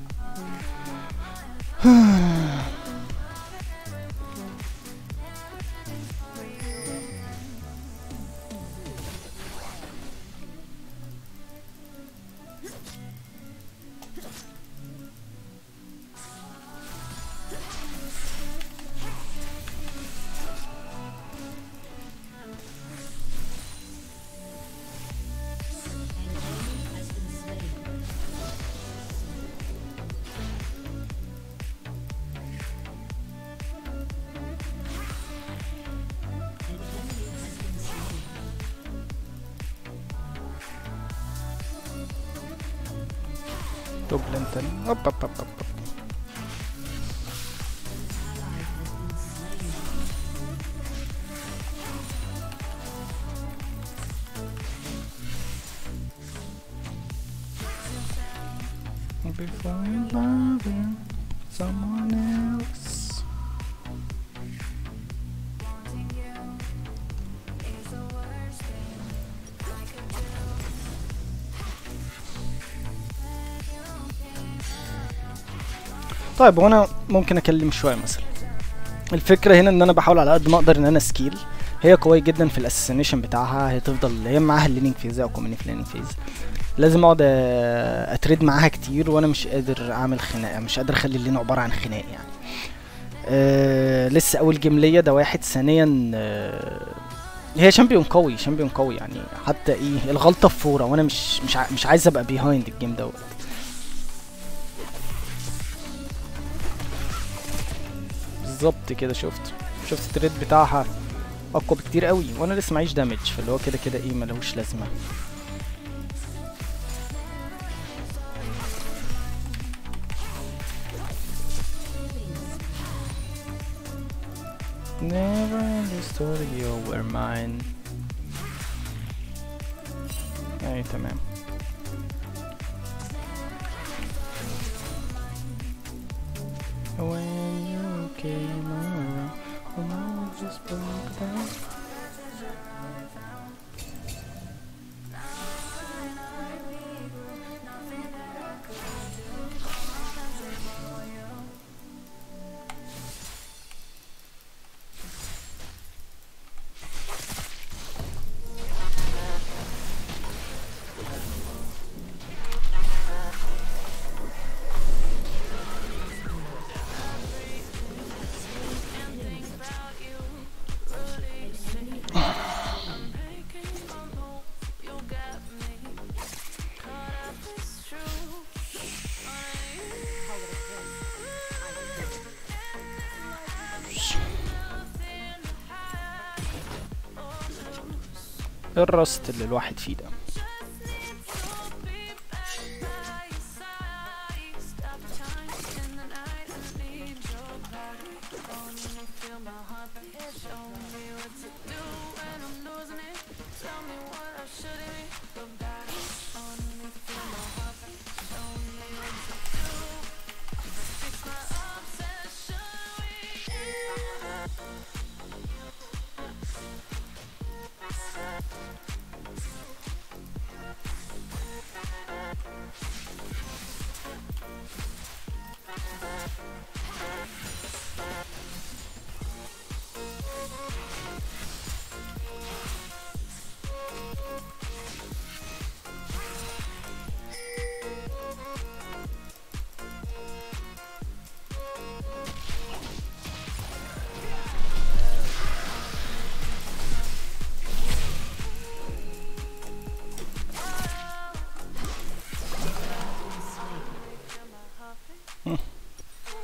Top lenten. Upp, upp, upp, upp. upp. Before you loving someone else. طيب وانا ممكن اكلم شويه مثلا الفكره هنا ان انا بحاول على قد ما اقدر ان انا سكيل هي قويه جدا في الاساسينيشن بتاعها هي تفضل هي معاها اللينك فيز او كومينيك لينك فيز لازم اقعد آه، اتريد معاها كتير وانا مش قادر اعمل خناقه مش قادر اخلي اللين عباره عن خناق يعني أه لسه اول جيم ليا ده واحد ثانيا أه هي شامبيون قوي شامبيون قوي يعني حتى ايه الغلطه في فوره وانا مش مش ع- مش عايز ابقى بيهايند الجيم دوت بالظبط كده شفت شفت التريد بتاعها اقوى بكتير قوي وانا لسه معيش دامج فاللي هو كده كده ايه ملهوش لازمه Never understood you were mine اي تمام When you came around when I just broke down إيه الرست اللي الواحد فيه ده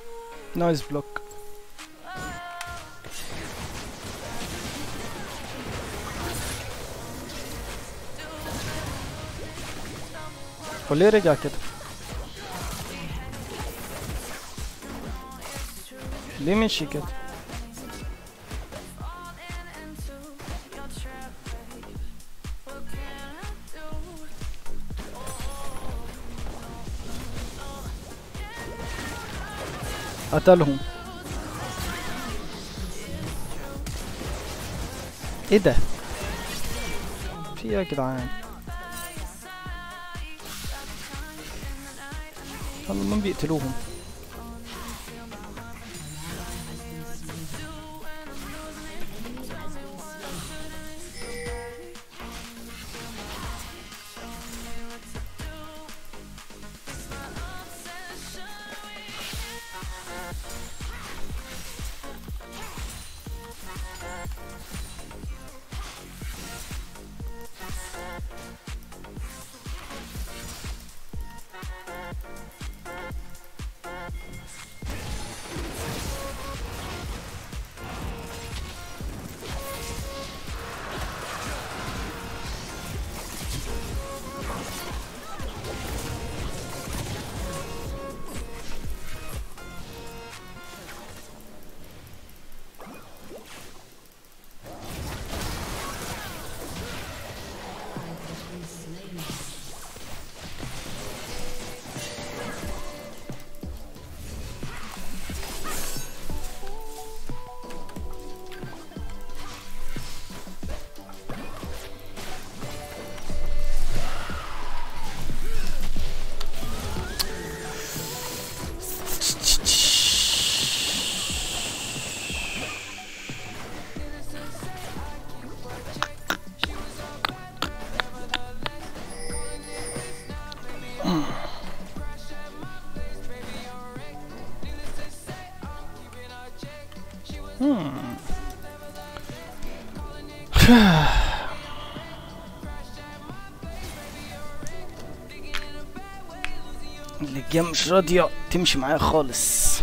نايس بلوك هو ليه رجع كده ليه مشي كده قتلهم ايه ده في ايه يا جدعان والله ما بيقتلوهم الجيم مش راضية تمشي معايا خالص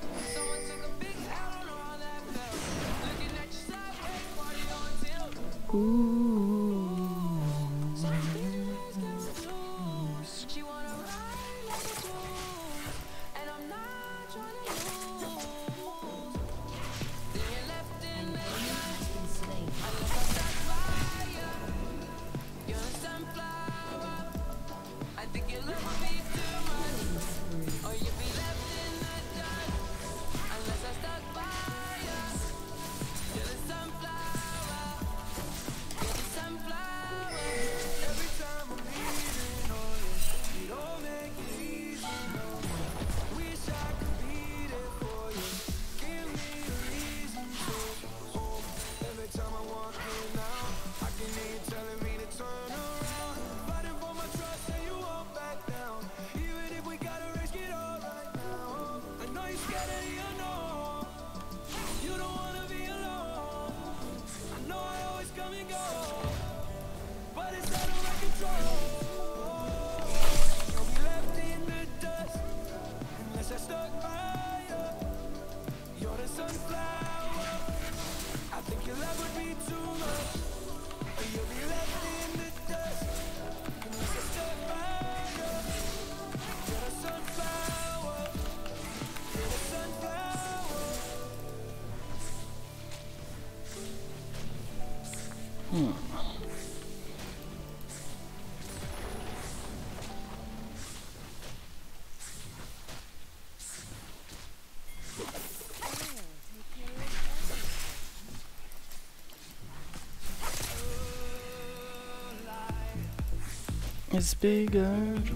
It's bigger,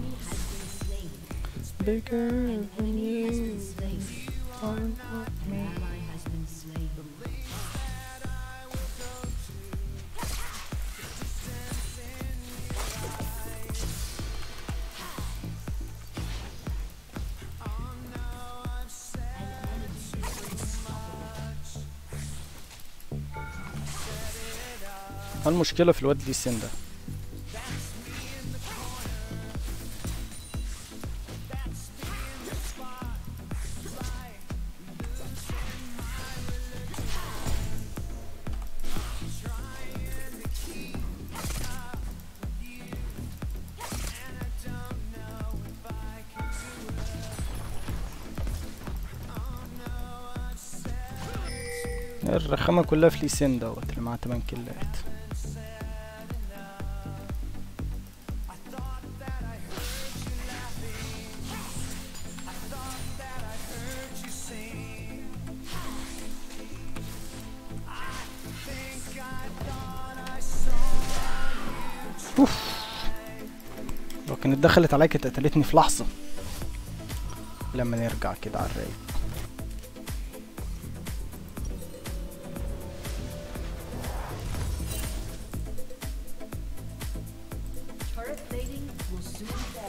bigger than you. المشكلة في الواد لي سين ده الرخامة كلها في ليسين دوت اللي معاه 8 كيلات اوف لو كانت دخلت عليا كانت قتلتني في لحظة لما نرجع كده على الرايق Turret plating will soon fall.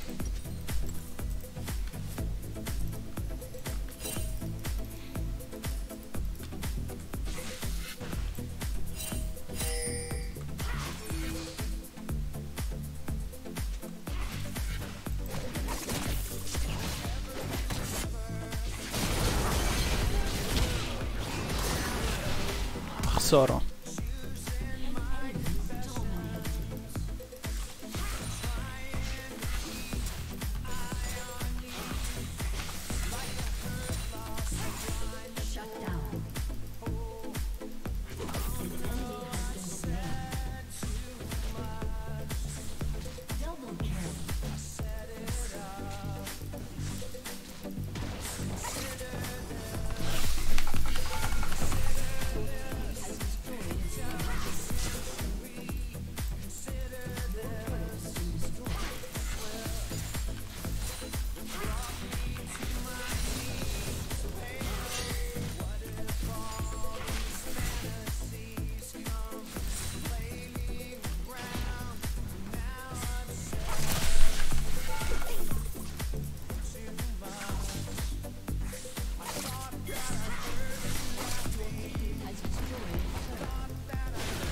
خسارة Shut down. Double kill. Has destroyed a turret.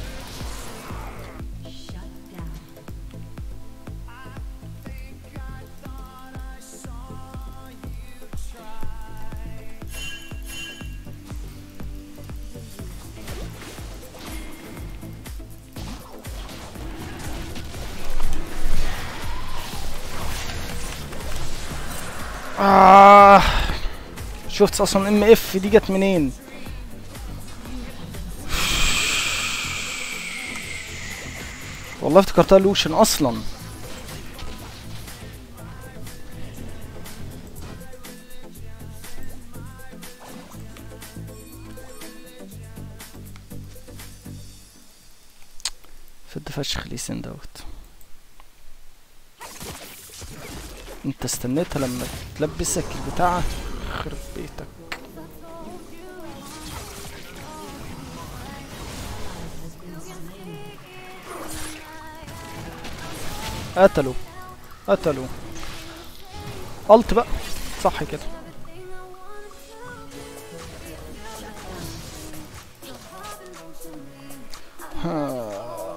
Shut down. آه شفت اصلا ام اف دي جت منين والله افتكرتها لوشن اصلا فد فشخ ليسن دوت انت استنيتها لما تلبسك البتاع خرب بيتك قتلوا قتلوا قلت بقى صح كده ها.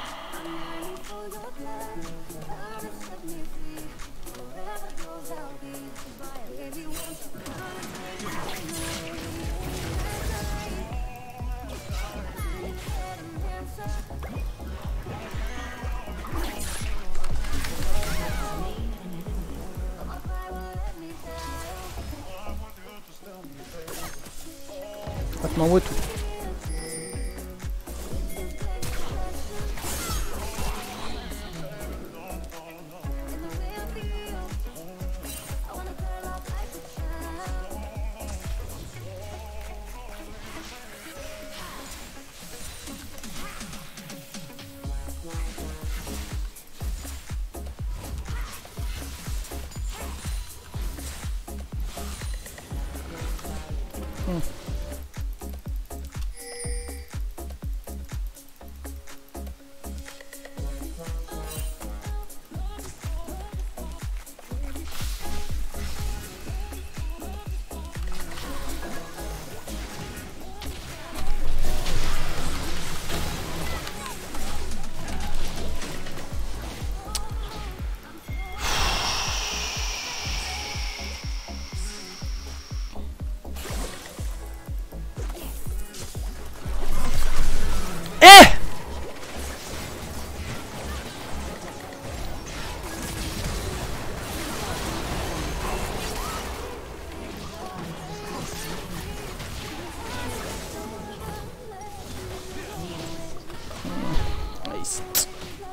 هتموته كرايست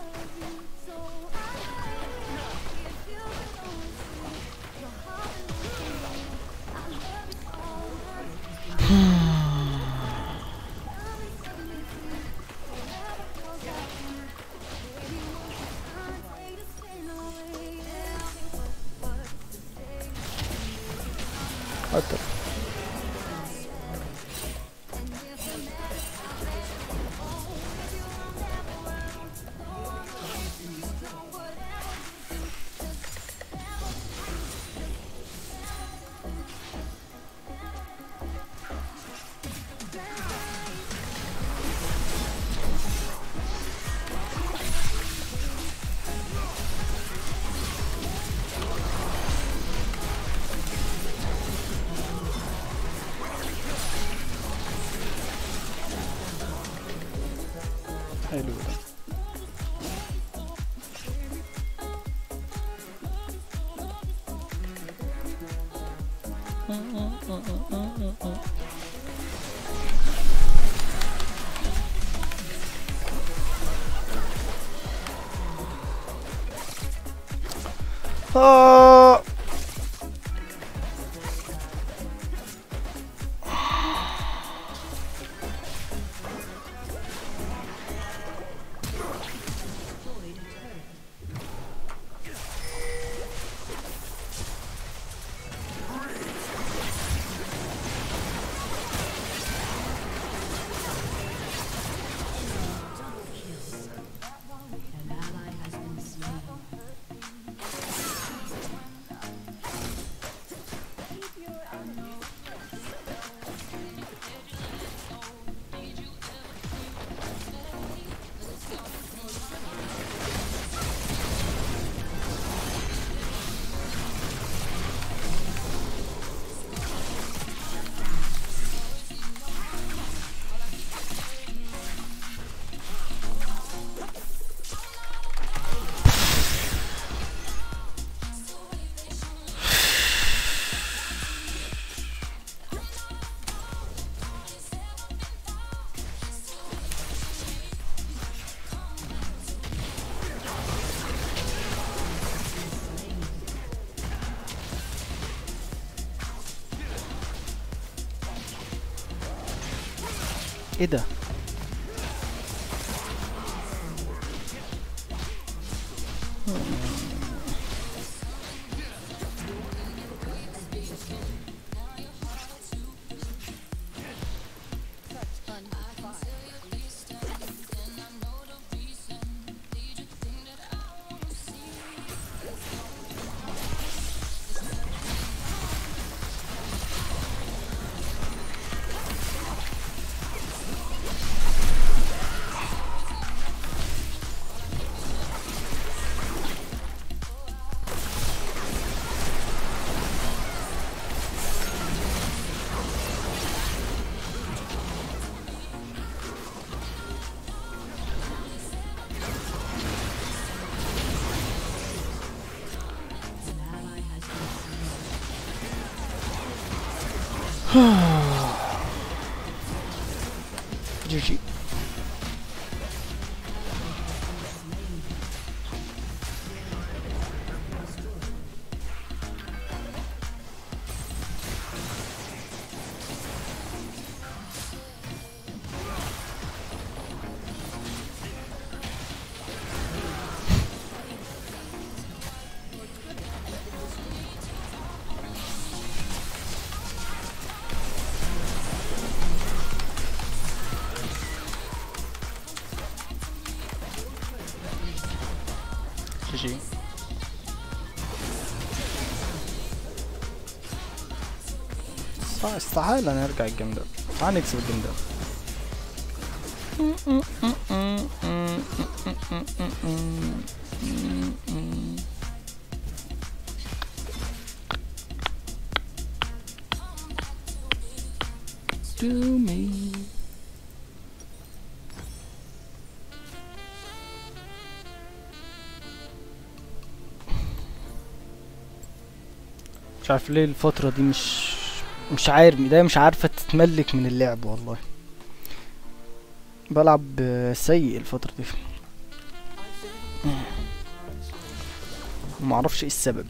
حاضر حلو ده آه An ally has been slain. ايه ده An ally has been slain. جي جي جي جي صح استحالة نرجع الجيم ده تعال نكسب الجيم ده Do me مش عارف ليه الفترة دي مش مش عارف ده مش عارفة تتملك من اللعب والله بلعب آه، سيء الفترة دي ما اعرفش ايه السبب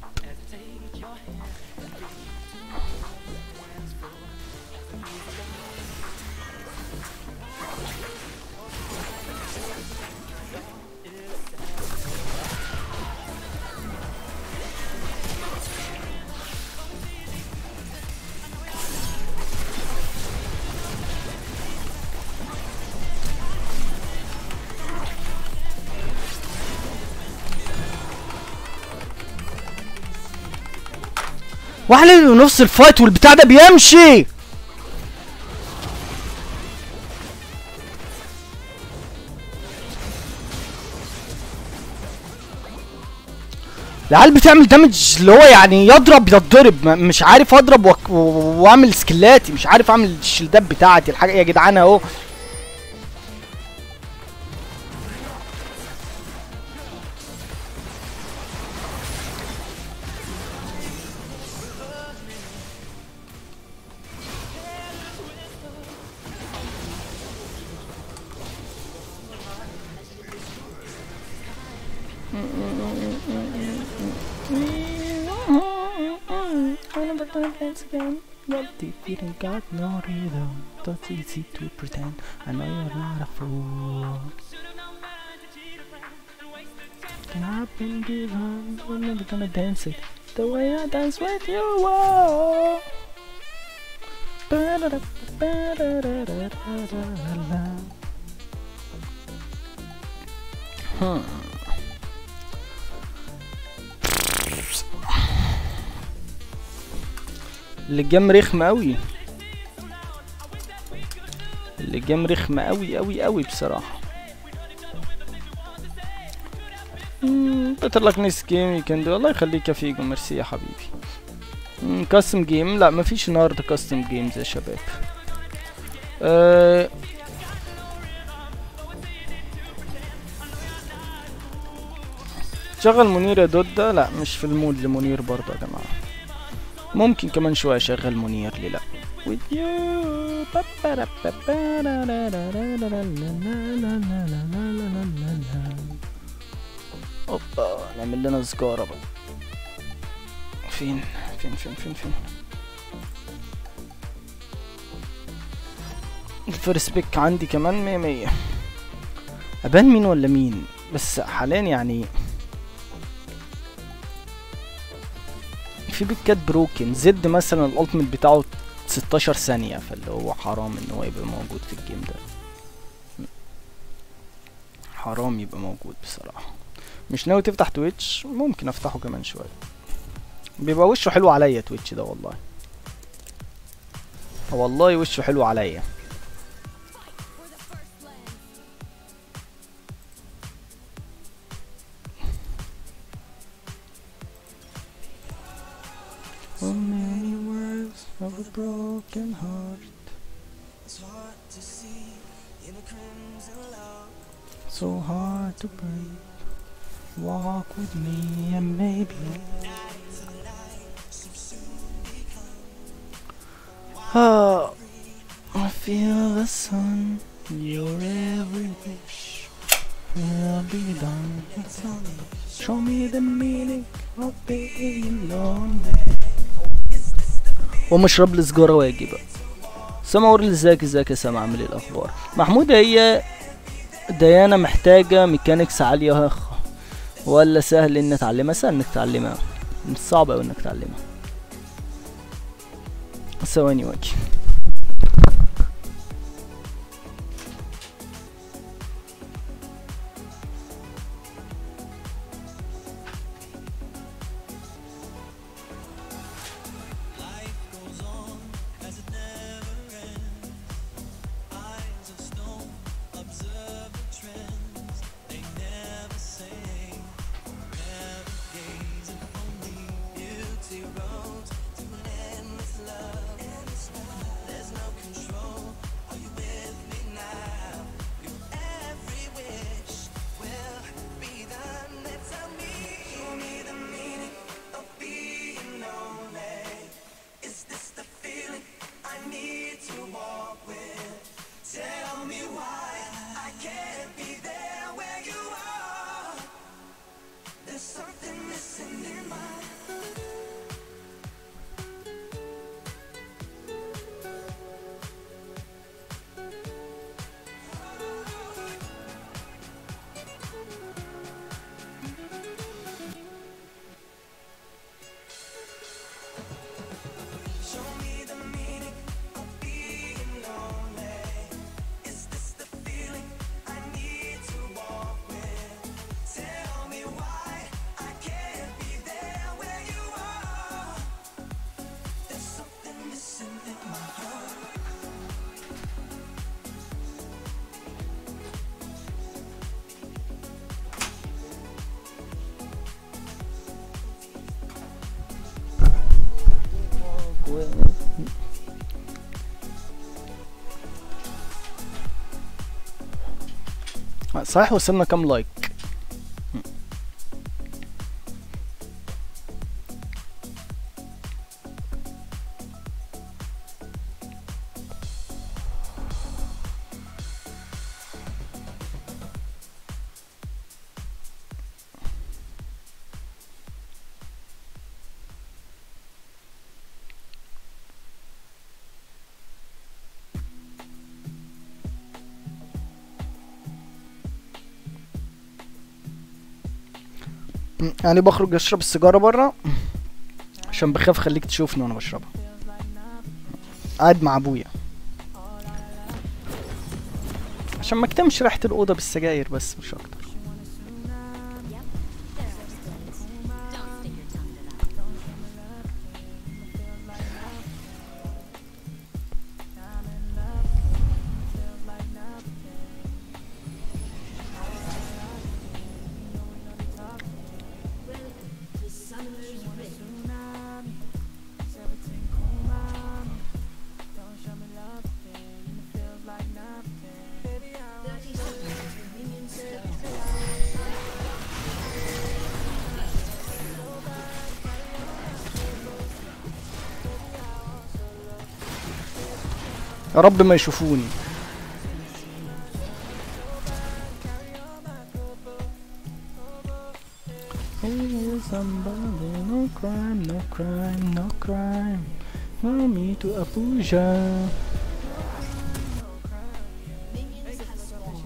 واحد نفس الفايت والبتاع ده بيمشي العيال بتعمل دامج اللي هو يعني يضرب يتضرب ما- مش عارف اضرب وك- و- واعمل سكلاتي مش عارف اعمل الشلدات بتاعتي الحاجه يا جدعان اهو Defeating got no rhythm. That's easy to pretend. I know you're not a fool. And I've been given. I'm never gonna dance it the way I dance with you. Whoa. Hmm. اللجام رخمة أوي اللجام رخمة أوي أوي أوي بصراحة بتر لك نيس جيم يمكن الله يخليك يا فيجو ميرسي يا حبيبي كاستم جيم لا مفيش النهارده كاستم جيمز يا شباب أه شغل منير يا دودة لا مش في المود لمنير برضه يا جماعة ممكن كمان شوية اشغل منير ليه لا with you اوبا نعمل لنا سجارة بقى فين فين فين فين فين الفيرست بيك عندي كمان مية مية ابان مين ولا مين بس حاليا يعني في بيكات بروكن زد مثلا الالتيميت بتاعه 16 ثانية فاللي هو حرام ان هو يبقى موجود في الجيم ده حرام يبقى موجود بصراحة مش ناوي تفتح تويتش ممكن افتحه كمان شوية بيبقى وشه حلو عليا تويتش ده والله والله وشه حلو عليا So many words of a broken heart. So hard to break. Walk with me and maybe. Oh, I feel the sun. Your every wish will be done. Show me the meaning of being lonely. ومشرب لي سجارة واجي بقى سما وري ازيك ازيك يا سما عامل ايه الاخبار محمود هي ديانا محتاجة ميكانيكس عالية يا اخ ولا سهل ان اتعلمها سهل انك تتعلمها مش صعب اوي انك تتعلمها ثواني واجي صحيح وصلنا كام لايك يعني بخرج اشرب السيجاره بره عشان بخاف خليك تشوفني وانا بشربها قاعد مع ابويا عشان ما اكتمش ريحه الاوضه بالسجاير بس مش اكتر Don't stick your tongue to that. The summoner's rift. Thirty seconds. Minions spawn. يا رب ما يشوفوني No crime, no crime, no crime. No me to Abuja. Minions have spawned.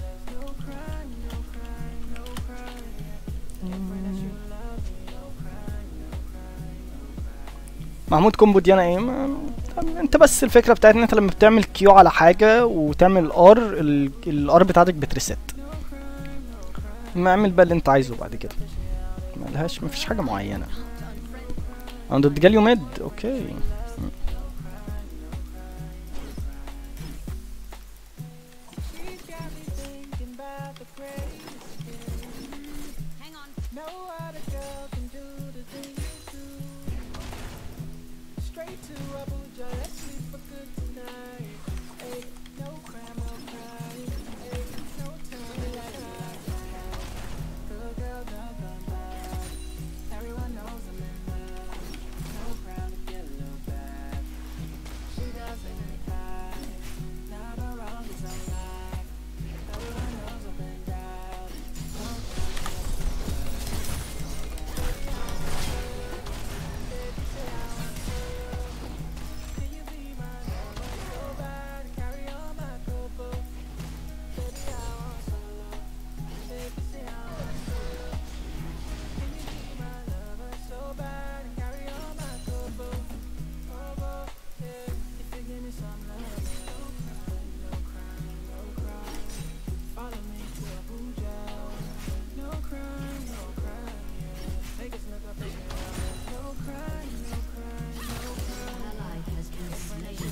محمود كومبو دي انا ايه ما- انت بس الفكره بتاعت ان انت لما بتعمل كيو على حاجه وتعمل ار الار بتاعتك بتريست ما اعمل بقى اللي انت عايزه بعد كده ملهاش مفيش حاجه معينه انا ضد جاليو ميد اوكي Hang on. No other girl can do the thing you do. Straight to Abuja, let's sleep for good tonight. Hey, no crime, no crime. Hey, no time to lie, lie, lie. Good girl, don't come back. Everyone knows I'm in love. No crime to get a little bad. She doesn't cry. Never wrong is a lie. Everyone knows I've been down. No Follow me to Abuja. No crime, no crime, yeah. Make us look up and down. No crime, no crime, no crime. Ally has been slain.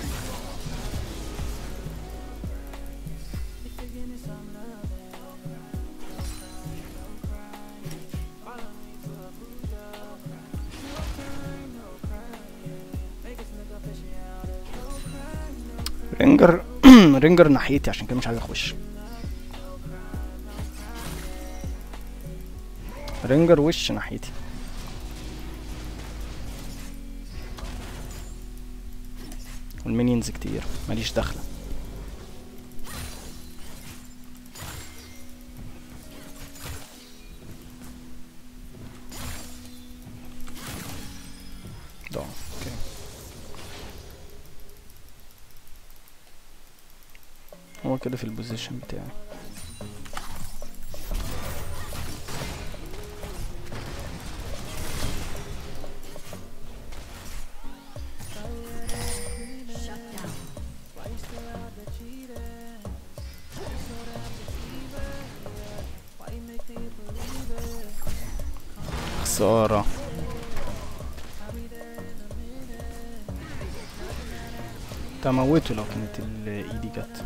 If you give me some love, then no crime, no crime, no crime. Follow me to Abuja. No crime, no crime, yeah. Make us look up and down. No crime, no crime. رينجر رينجر ناحيتي عشان كده مش عايز اخش رينجر وش ناحيتي والمينيونز كتير ماليش دخله ده اوكي هو كده في البوزيشن بتاعي Shut down. خسارة تموته لو كانت الايدي جت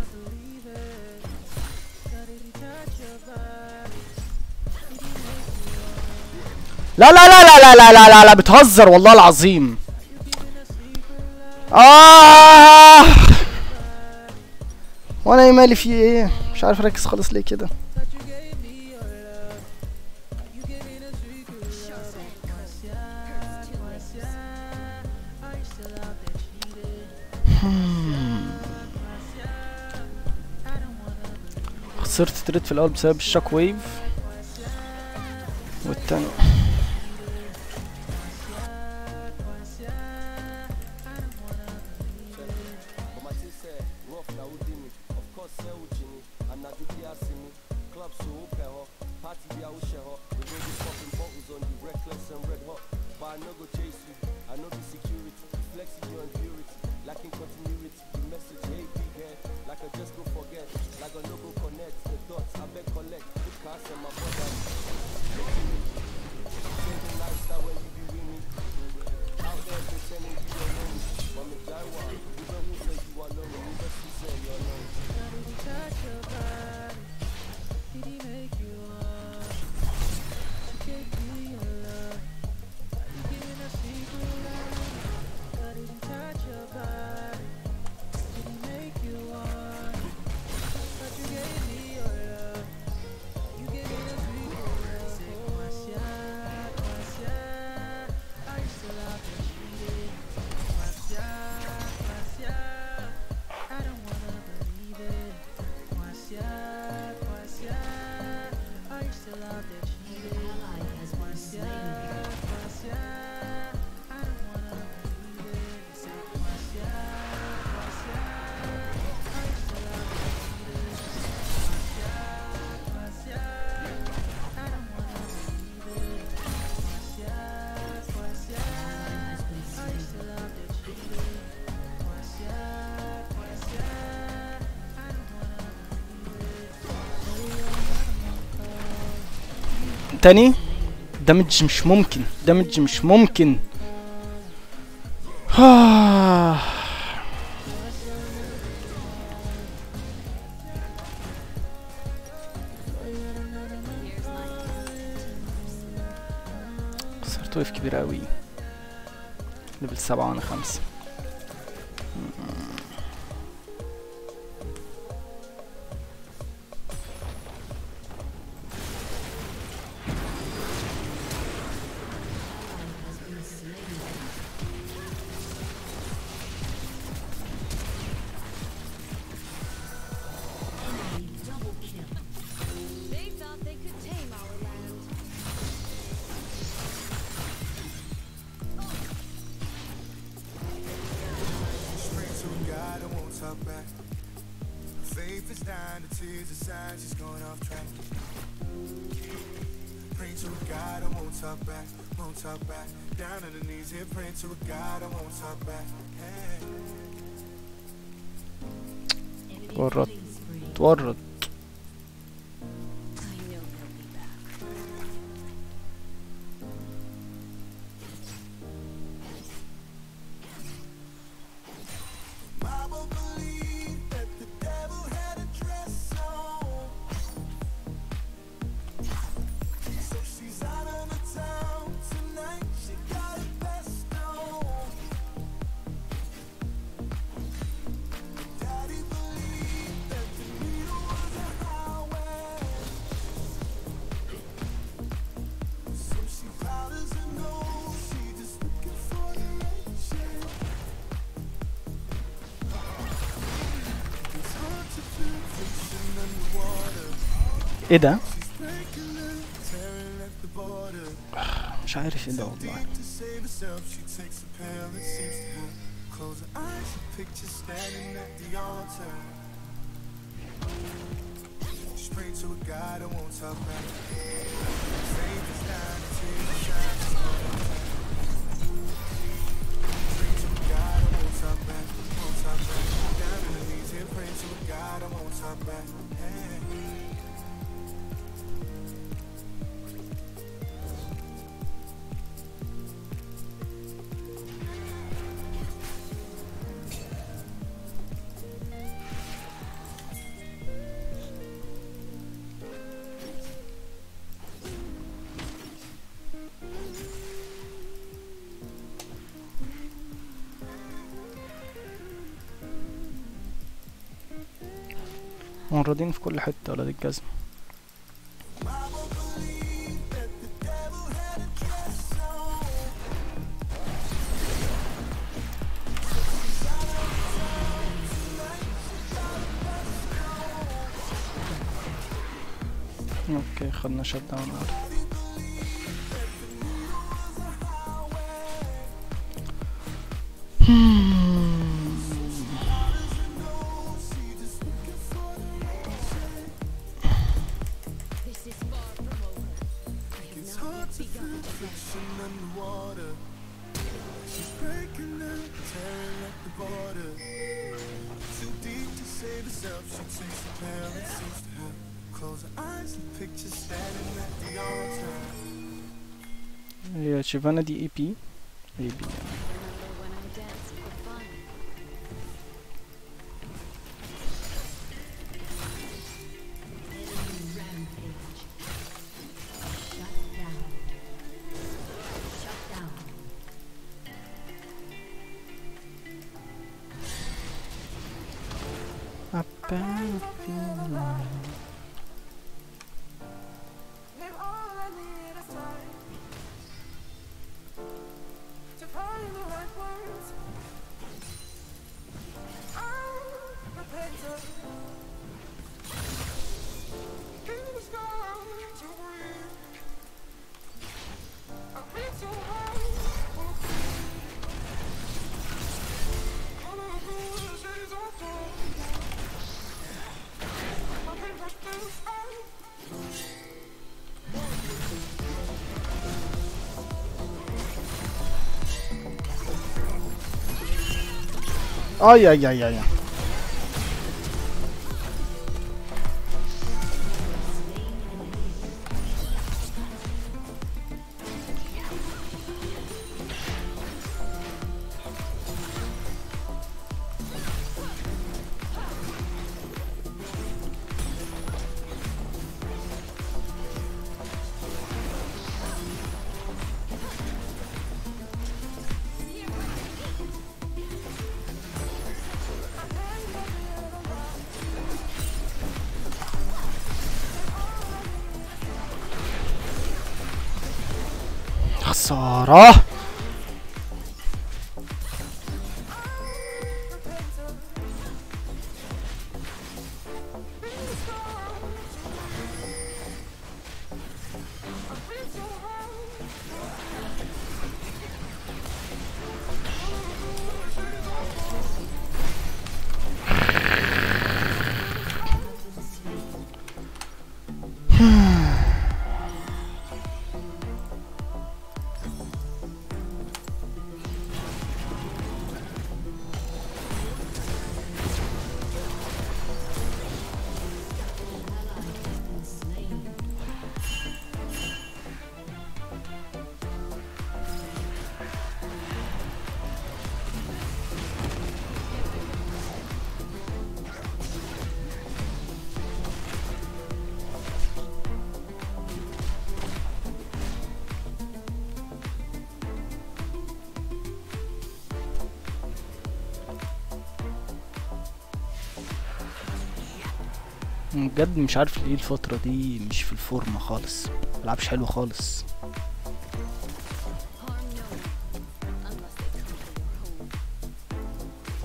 لا لا لا لا لا لا لا لا, لا بتهزر والله العظيم آه وانا ايه مالي في ايه مش عارف اركز خالص ليه كده خسرت تريد في الاول بسبب الشوك ويف والتاني But my team said, rough na Udimi. Of course, say Uchini. And na Duki Asimi. Club so Upeho. Party be Ausheho. We go be popping bottles on you, reckless and red hot. But I no go chase you. I know the security. Flexing you and purity. Lacking continuity. The message, hey, big head. Like I just go forget. Like I no go connect. The dots, I bet collect. Good cast and my brother. Changing lifestyle when you be with me. Out there pretending you don't know me. But me Jaiwa, you know who says you are lonely. You just who say you're lonely. ally has been slain. Ally has been slain. تاني دمج مش ممكن دمج مش ممكن خسرت ويف كبير قوي ليفل سبعة وانا خمسة has been slain. Enemy double kill. They thought they could tame our land. Pray to God, I won't talk back. Faith is dying, the tears aside, she's going off track. Pray to God, I won't talk back, won't talk back. Down on the knees here, praying to God, I won't talk back. Hey. Enemy Tورط. killing spree. تورط I know they'll be back. Bible believed that the devil had a dress on. So she's out of the town tonight. She got her best on. Daddy believed that the needle was a highway. So she powders her nose. She just looking for the right shade. It's hard to feel fiction underwater. ايه ده She's breaking it, tearing at the border. مش عارف ايه ده والله Deep to save herself, she takes a pill that seems to help. Close her eyes, she pictures standing at the altar. She prayed to a God I won't talk back. Faith is dying, tears are shining. Pray to a God I won't talk back, won't talk back. Down on her knees here, praying to a God I won't talk back. Hey. معرضين في كل حتة ولاد الجزمة اوكي خدنا شت داون This is far from over. I have not yet begun to fly. underwater. She's breaking down, tearing up the border. Too deep to save herself, she takes the pair and seems to have. Close her eyes and picture standing at the altar. هي شيفانا دي اي بي اي بي Remember when I danced for fun? Enemy rampage. Shut down. Shut down. If all I need is time to find the right words, I'm repentant. In the sky to breathe, I've been so high. Color blue shades of gold. I've been pushed to the sky. اي اي اي اي خسارة بجد مش عارف ليه الفترة دي مش في الفورمة خالص ملعبش حلو خالص Harm no one, unless they come for your home.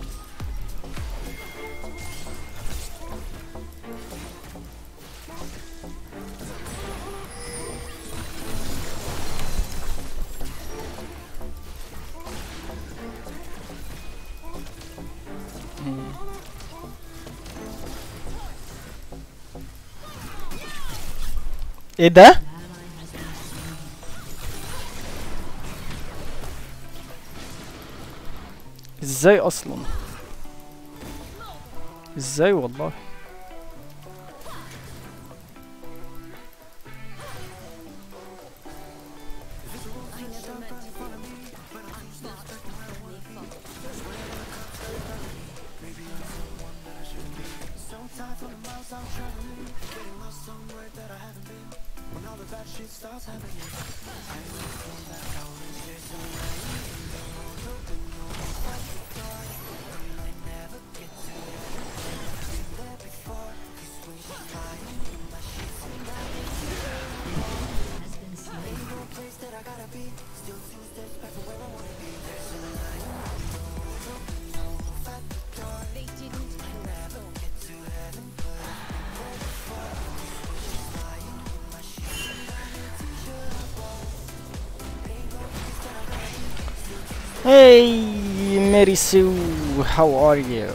ايه ده ازاي اصلا ازاي والله I never meant to be, but only fought. Hey, Mary Sue, how are you?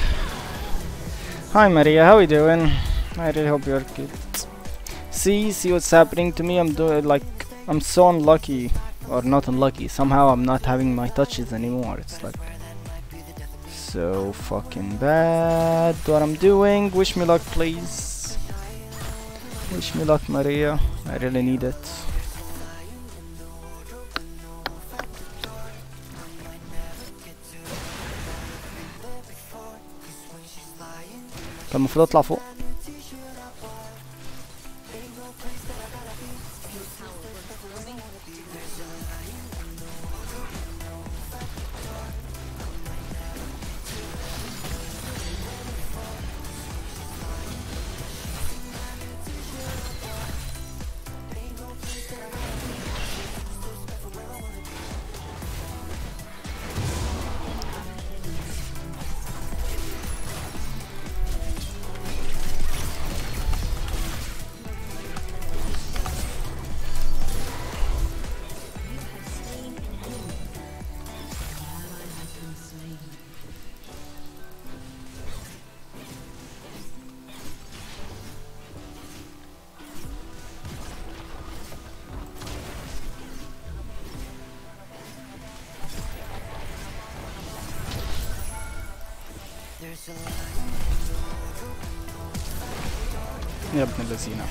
Hi, Maria, how you doing? I really hope you're good. See, see what's happening to me? I'm doing like I'm so unlucky, or not unlucky. Somehow I'm not having my touches anymore. It's like so fucking bad. What I'm doing? Wish me luck, please. Wish me luck, Maria. I really need it. كان المفروض اطلع فوق يا ابن اللذينة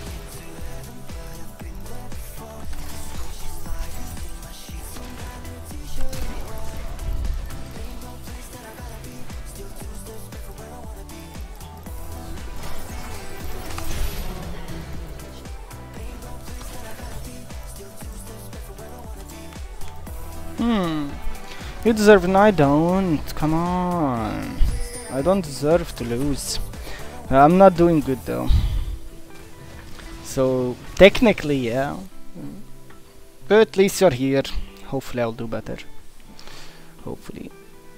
Hmm. You deserve and I don't. Come on. I don't deserve to lose. Uh, I'm not doing good though. So technically, yeah. But at least you're here. Hopefully, I'll do better. Hopefully.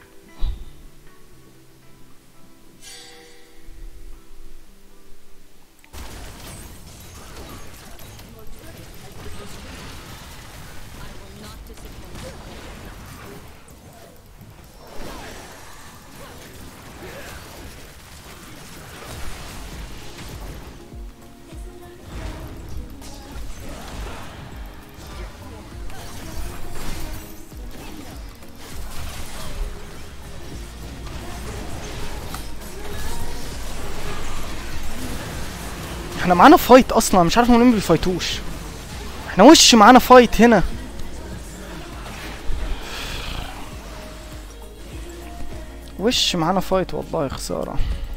احنا معانا فايت اصلا مش عارف هم ليه ما بيفايتوش احنا وش معانا فايت هنا وش معانا فايت والله خسارة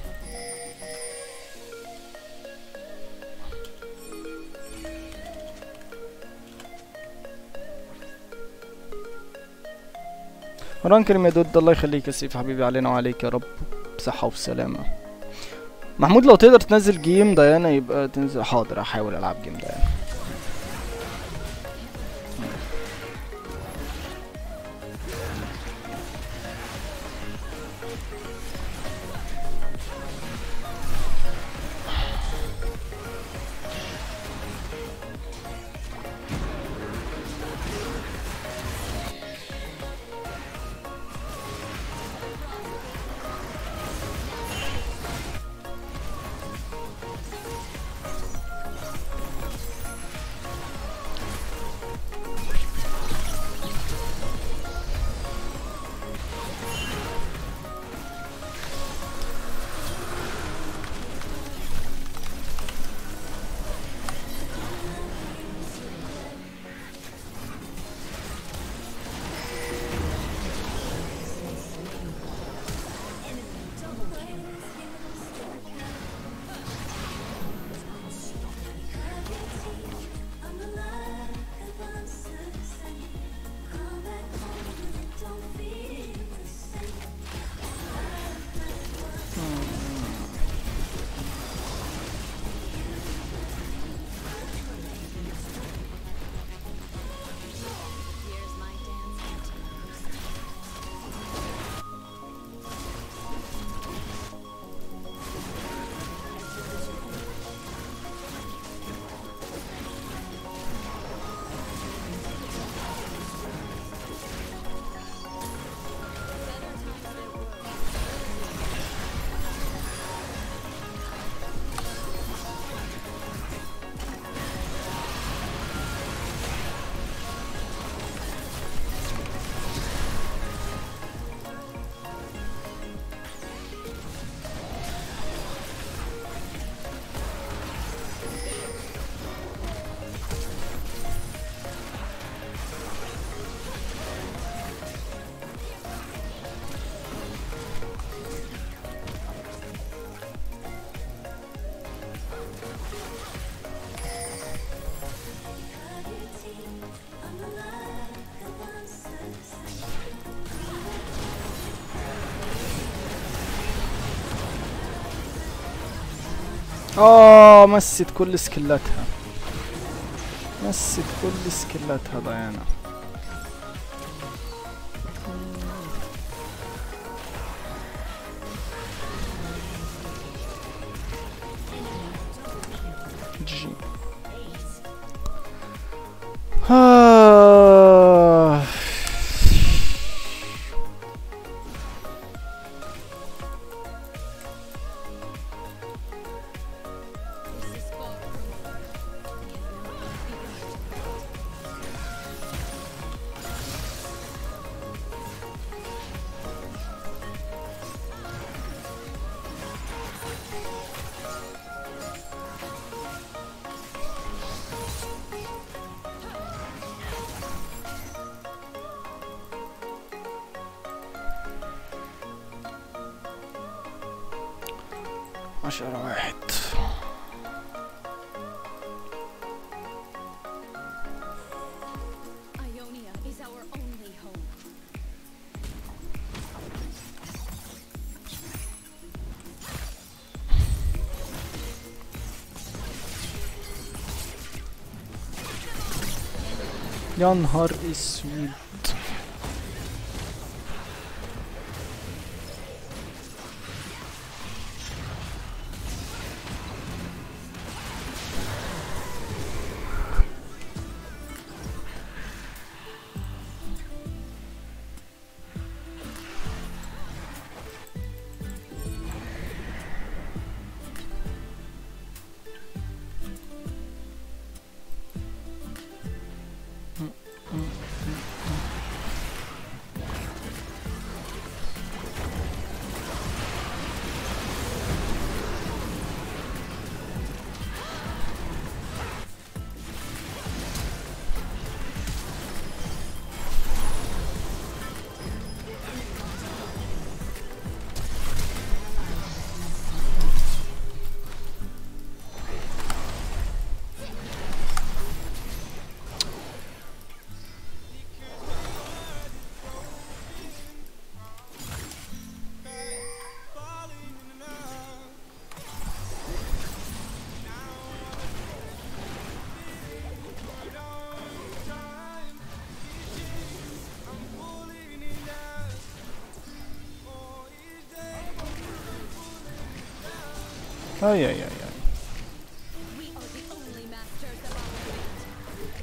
ران كريم يا دود الله يخليك يا سيف حبيبي علينا وعليك يا رب بصحة وسلامة محمود لو تقدر تنزل جيم ديانا يبقى تنزل حاضر هحاول العب جيم ديانا اه مست كل سكلاتها مست كل سكلاتها ديانا جي آه. This is far from over. We have not begun. عشرة واحد Ionia is our only hope. يا نهار اسود اي اي اي اي We are the only masters of our fate.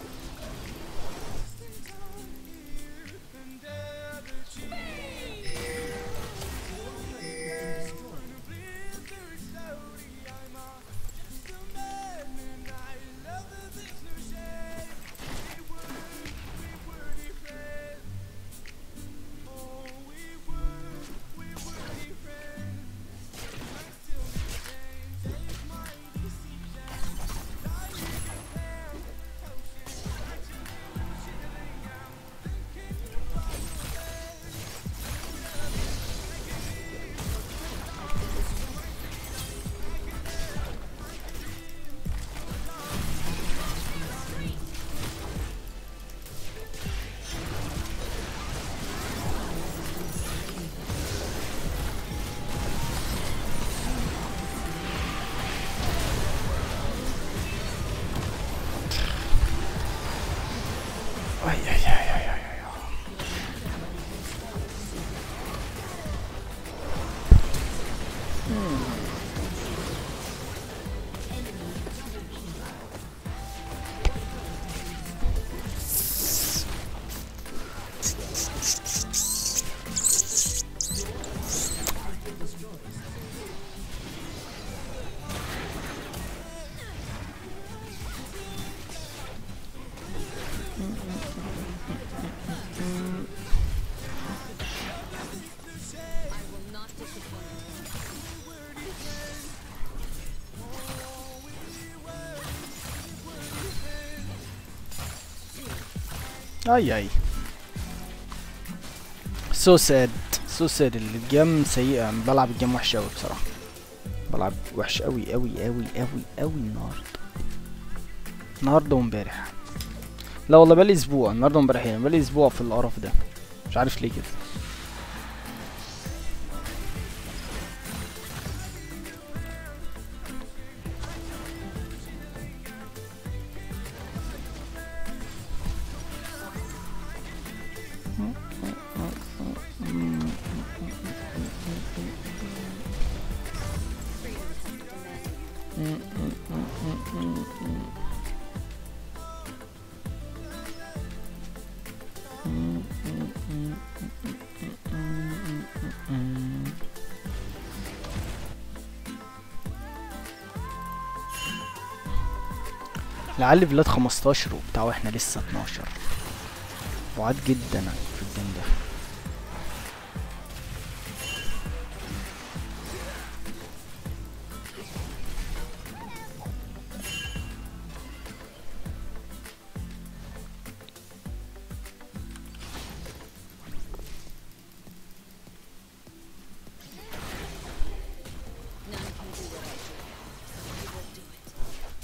اي اي اي اي اي اي I will not disappoint. اي اي سو ساد سو ساد الجيم سيئة بلعب الجيم وحش اوي بصراحة بلعب وحش اوي اوي اوي اوي اوي النهاردة النهاردة وامبارح لا والله بقالي اسبوع النهاردة وامبارح يعني بقالي اسبوع في القرف ده مش عارف ليه كده لعل بلاد 15 وبتاع واحنا لسه 12 بعاد جدا في الجيم ده None can do what I do. You will do it.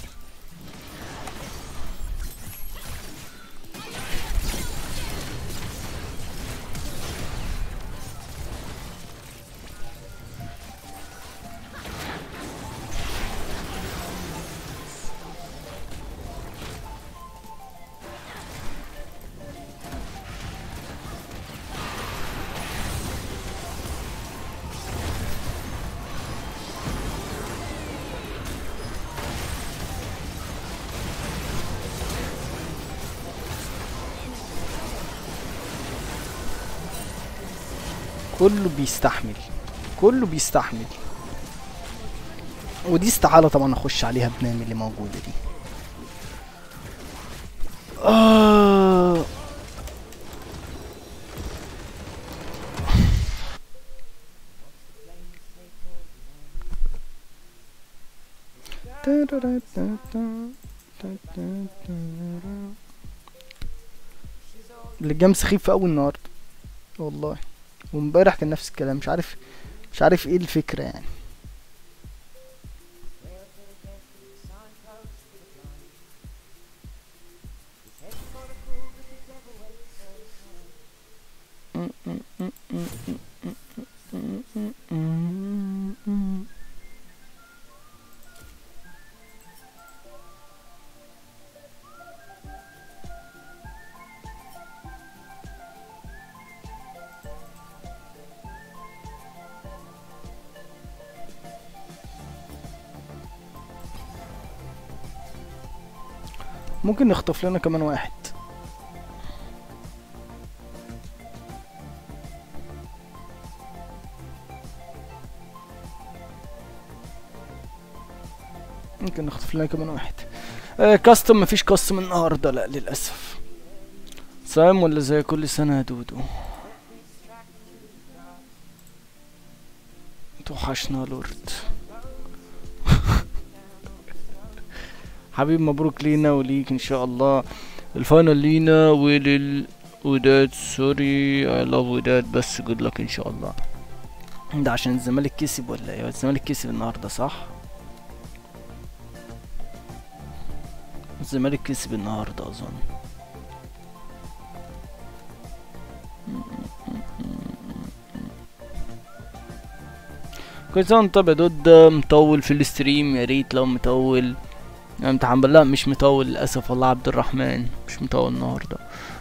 كله بيستحمل كله بيستحمل ودي استحالة طبعا اخش عليها بنام اللي موجودة دي آه. الجيم سخيف قوي النهارده والله وامبارح كان نفس الكلام مش عارف مش عارف ايه الفكرة يعني ممكن نخطف لنا كمان واحد ممكن نخطف لنا كمان واحد آه كاستم مفيش كاستم النهارده لا للاسف صايم ولا زي كل سنه يا دودو توحشنا يا لورد حبيب مبروك لينا وليك ان شاء الله الفاينل لينا ولل وداد سوري اي لاف وداد بس جود لك ان شاء الله ده عشان الزمالك كسب ولا ايه الزمالك كسب النهارده صح الزمالك كسب النهارده اظن كل سنه وانت طيب يا دود مطول في الاستريم يا ريت لو مطول امتحان بالله مش مطول للاسف والله عبد الرحمن مش مطول النهارده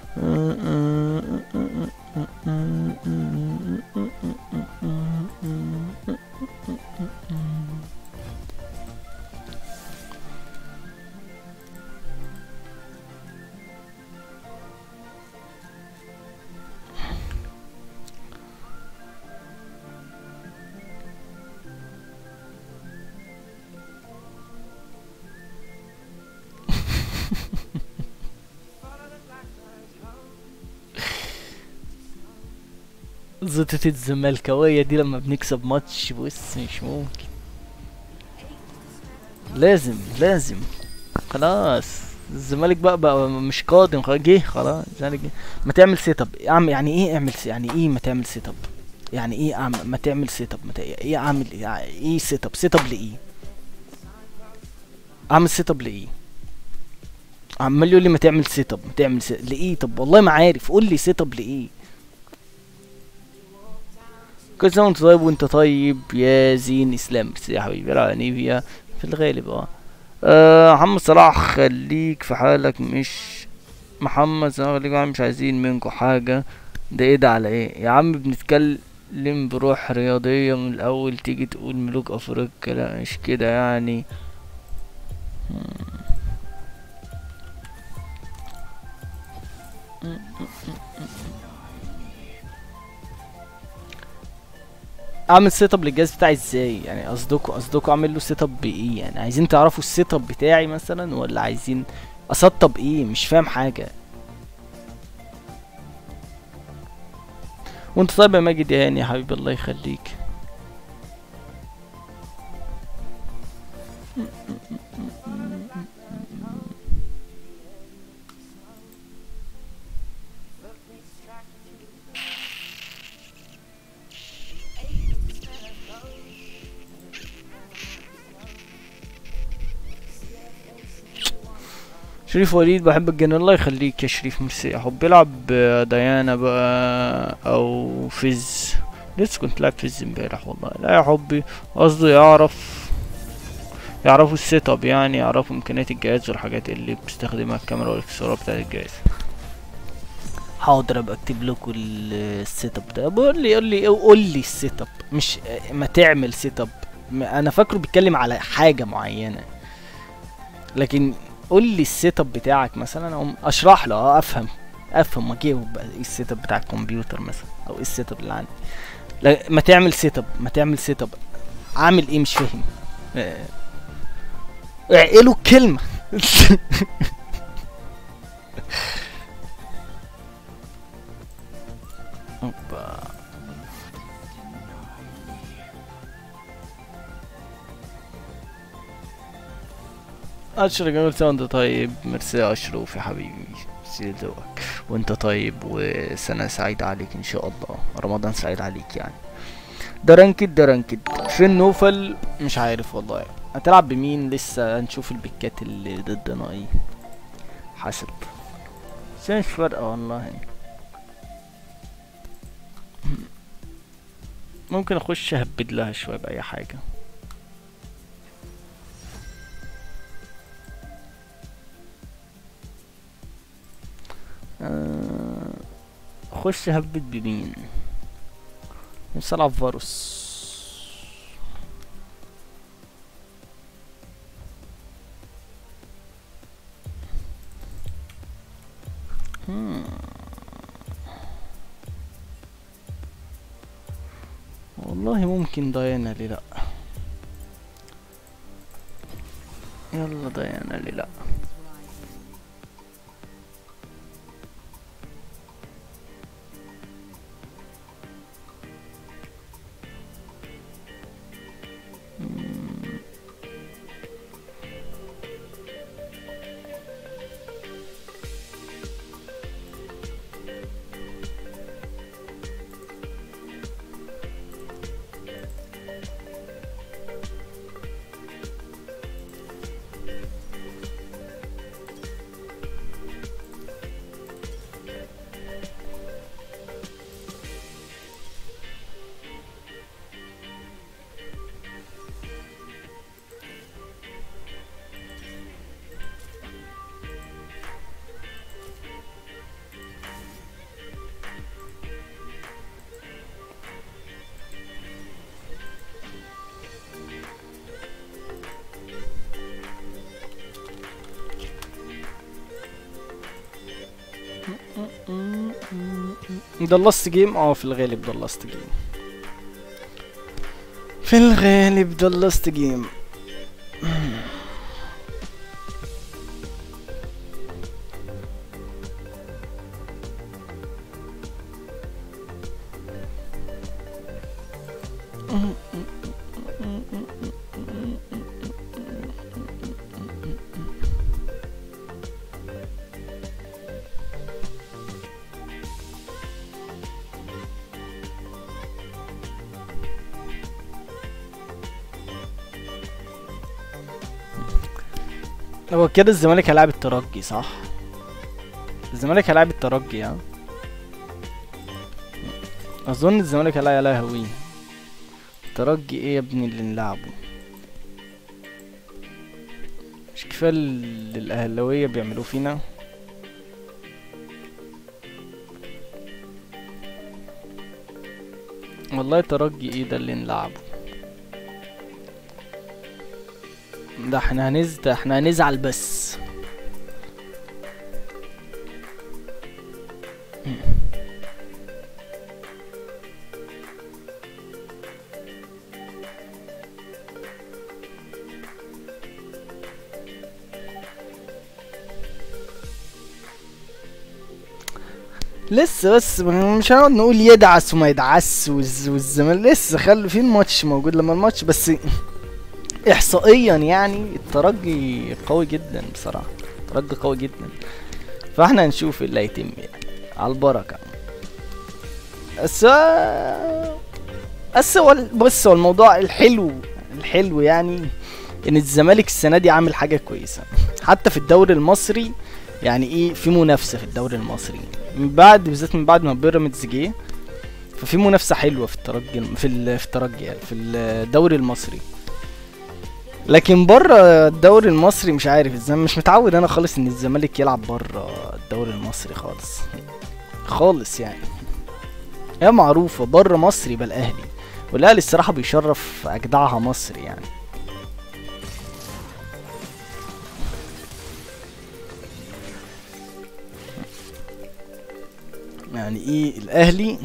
زيطة الزمالكاوية دي لما بنكسب ماتش بص مش ممكن لازم لازم خلاص الزمالك بقى بقى مش قادم خلاص جه خلاص الزمالك جه ما تعمل سيت اب اعمل يعني ايه اعمل سي- يعني ايه ما تعمل سيت اب يعني ايه اعمل ما تعمل سيت اب ما تع- ايه اعمل يعني ايه سيت اب سيت اب لايه اعمل سيت اب لايه عمال يقول لي ما تعمل سيت اب ما تعمل سيت لايه طب والله ما عارف قول لي سيت اب لايه كل سنة وانت طيب وانت طيب يا زين اسلام بس يا حبيبي لا نيفيا في الغالب اه آه، محمد صلاح خليك في حالك مش محمد صلاح خليك معايا، مش عايزين منكم حاجة ده ايه ده على ايه يا عم بنتكلم بروح رياضية من الاول تيجي تقول ملوك افريقيا لا مش كده يعني اعمل سيت اب للجهاز بتاعي ازاي يعني قصدكم قصدكم اعمل له سيت اب بايه يعني عايزين تعرفوا السيت اب بتاعي مثلا ولا عايزين اسطب ايه مش فاهم حاجه وانت طيب يا ماجد يا هاني يا حبيبي الله يخليك شريف وليد بحبك جدا الله يخليك يا شريف ميرسي احب يلعب ديانا بقى او فيز لسه كنت لعب فيز امبارح والله لا يا حبي قصده يعرف يعرفوا السيت اب يعني يعرفوا امكانيات الجهاز والحاجات اللي بتستخدمها الكاميرا والاكسسوارات بتاعت الجهاز حاضر ابقى اكتب لكم السيت اب ده بقول لي قول لي قول لي السيت اب مش ما تعمل سيت اب انا فاكره بيتكلم على حاجه معينه لكن قول لي السيت اب بتاعك مثلا او اشرح له اه افهم افهم واجاوب بقى ايه السيت اب بتاع الكمبيوتر مثلا او ايه السيت اب اللي عندي لا ما تعمل سيت اب ما تعمل سيت اب عامل ايه مش فاهم آه، اعقلوا الكلمه اوبا اشرف جميل سنة وانت طيب ميرسي يا اشرف يا حبيبي ميرسي ذوقك وانت طيب وسنة سعيدة عليك ان شاء الله رمضان سعيد عليك يعني ده رانكد ده رانكد فين نوفل مش عارف والله هتلعب بمين لسه هنشوف البيكات اللي ضدنا ايه حسب بس هي مش فارقة والله ممكن اخش اهبد لها شوية بأي حاجة آه، اخش اهبد بمين نفسي العب فاروس Hmm. والله ممكن ديانا ليه لا يلا ديانا ليه لا مم. ده اللاست جيم اه في الغالب ده اللاست جيم في الغالب ده اللاست جيم هو كده الزمالك هيلاعب الترجي صح الزمالك هيلاعب الترجي ها اظن الزمالك هيلاعب يا لهوي الترجي ايه يا ابني اللي نلعبه مش كفايه اللي الاهلاويه بيعملوه فينا والله ترجي ايه ده اللي نلعبه ده احنا هنز ده احنا هنزعل بس لسه بس مش هنقعد نقول يدعس وما يدعس والز- والزمالك لسه خلوا في الماتش موجود لما الماتش بس احصائيا يعني الترجي قوي جدا بصراحه الترجي قوي جدا فاحنا هنشوف ايه اللي هيتم يعني على البركه بس هو- بس هو ال- بص هو الموضوع الحلو الحلو يعني ان الزمالك السنه دي عامل حاجه كويسه حتى في الدوري المصري يعني ايه في منافسه في الدوري المصري من بعد بالذات من بعد ما بيراميدز جه ففي منافسه حلوه في الترجي في ال- في الترجي يعني في الدوري المصري لكن بره الدوري المصري مش عارف الزمالك مش متعود انا خالص ان الزمالك يلعب بره الدوري المصري خالص خالص يعني هي معروفه بره مصر يبقى الاهلي والاهلي الصراحه بيشرف اجدعها مصر يعني يعني ايه الاهلي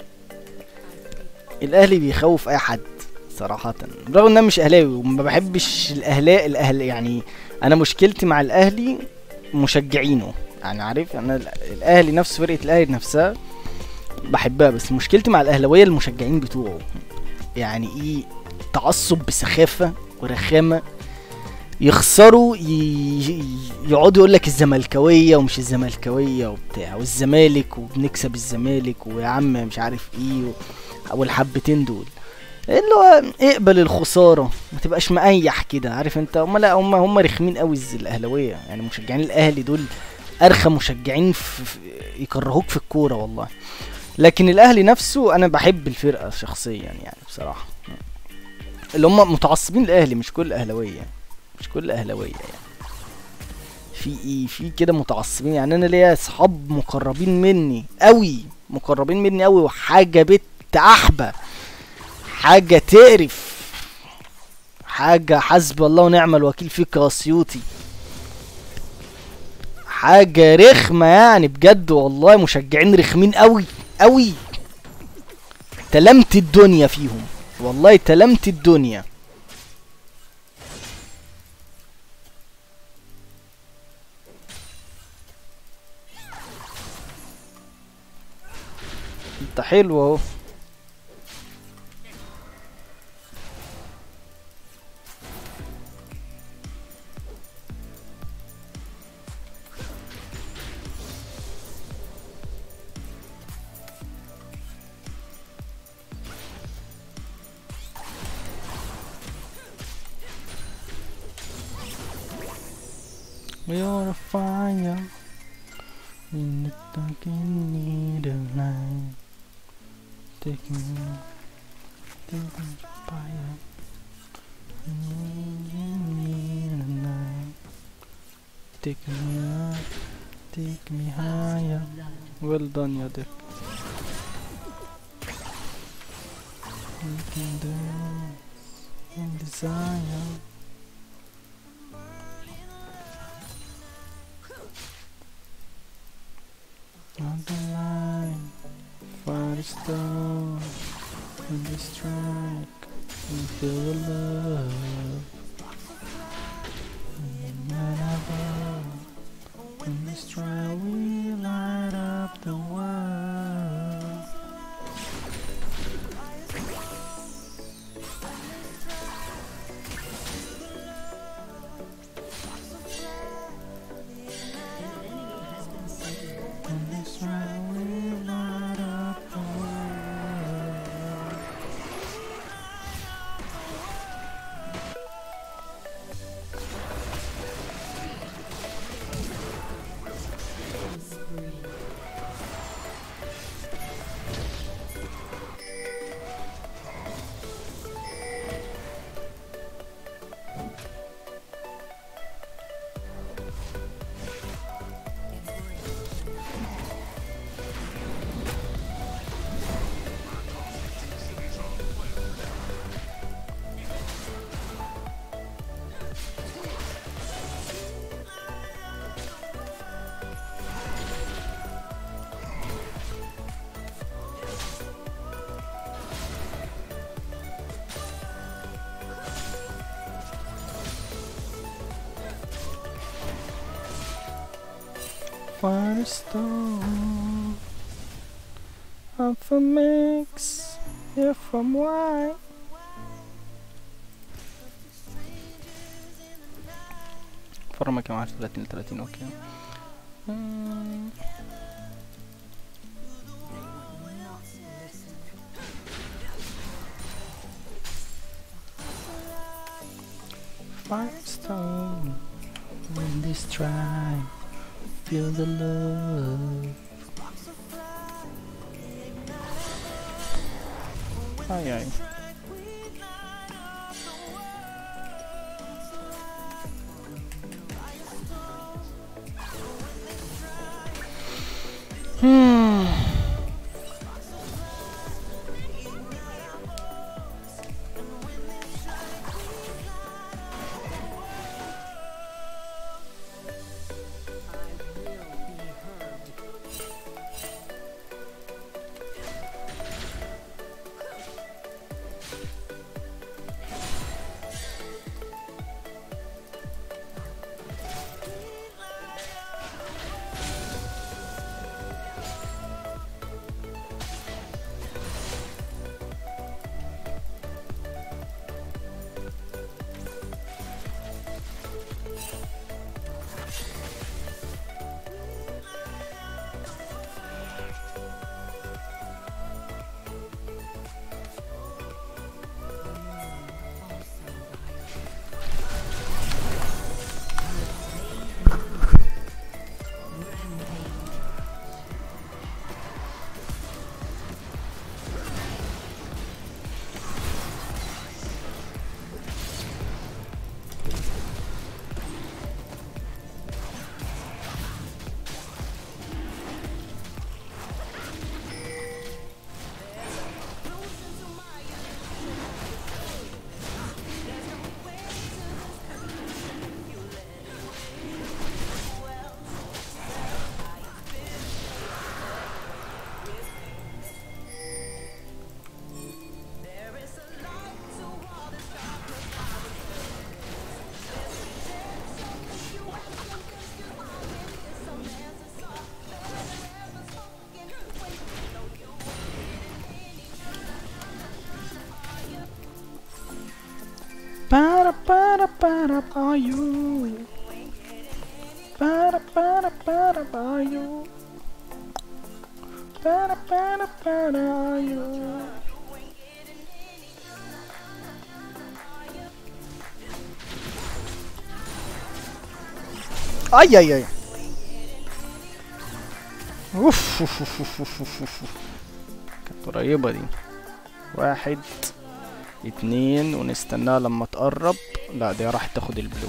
الاهلي بيخوف اي حد صراحة رغم ان انا مش اهلاوي وما بحبش الاهلاء الاهل يعني انا مشكلتي مع الاهلي مشجعينه يعني عارف انا ال- الاهلي نفس فرقة الاهلي نفسها بحبها بس مشكلتي مع الاهلاوية المشجعين بتوعه يعني ايه تعصب بسخافة ورخامة يخسروا ي... ي- يقعدوا يقول لك الزملكاويه ومش الزملكاويه وبتاع والزمالك وبنكسب الزمالك ويا عم مش عارف ايه و... والحبتين دول اللي هو اقبل الخساره ما تبقاش مقيح كده عارف انت هم لا هم هم رخمين قوي الز- الاهلاويه يعني مشجعين الاهلي دول ارخى مشجعين في في- يكرهوك في الكوره والله لكن الاهلي نفسه انا بحب الفرقه شخصيا يعني بصراحه اللي هم متعصبين الاهلي مش كل اهلاويه مش كل اهلاويه يعني في ايه في كده متعصبين يعني انا ليا اصحاب مقربين مني قوي مقربين مني قوي وحاجه بت احبه حاجه تقرف حاجه حسب الله ونعم الوكيل فيك يا اسيوطي حاجه رخمه يعني بجد والله مشجعين رخمين قوي قوي تلمت الدنيا فيهم والله تلمت الدنيا انت حلو اهو We are a fire in the dark in need of light. Take me, take me fire. In need of night. Take me up, take me higher. Well done, Yadek. We can dance in desire. On the line, fire the stone, when they strike, and feel the love. And whenever, when they strike, we light up the world. When they strike, we light up the world. Firestone I'm from X you're from Y فرما كام واحد 30 30 اوكي مم. Firestone in this tribe feel the love Ai ai Hmm. Para para para paio. Para para para paio. Para para para eu. Ai ai ai. اوف اوف اوف اوف اوف اوف اوف كانت قريبة دي واحد اتنين ونستناها لما تقرب لا دي راح تاخد البلو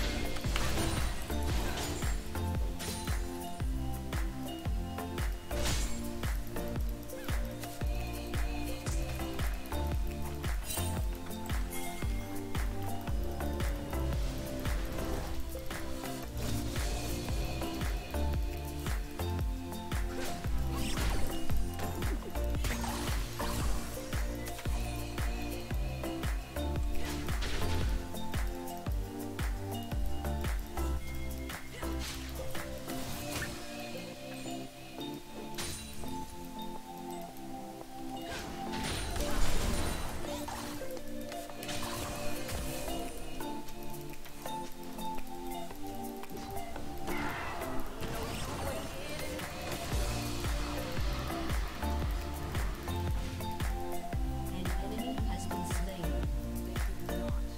An enemy has been slain.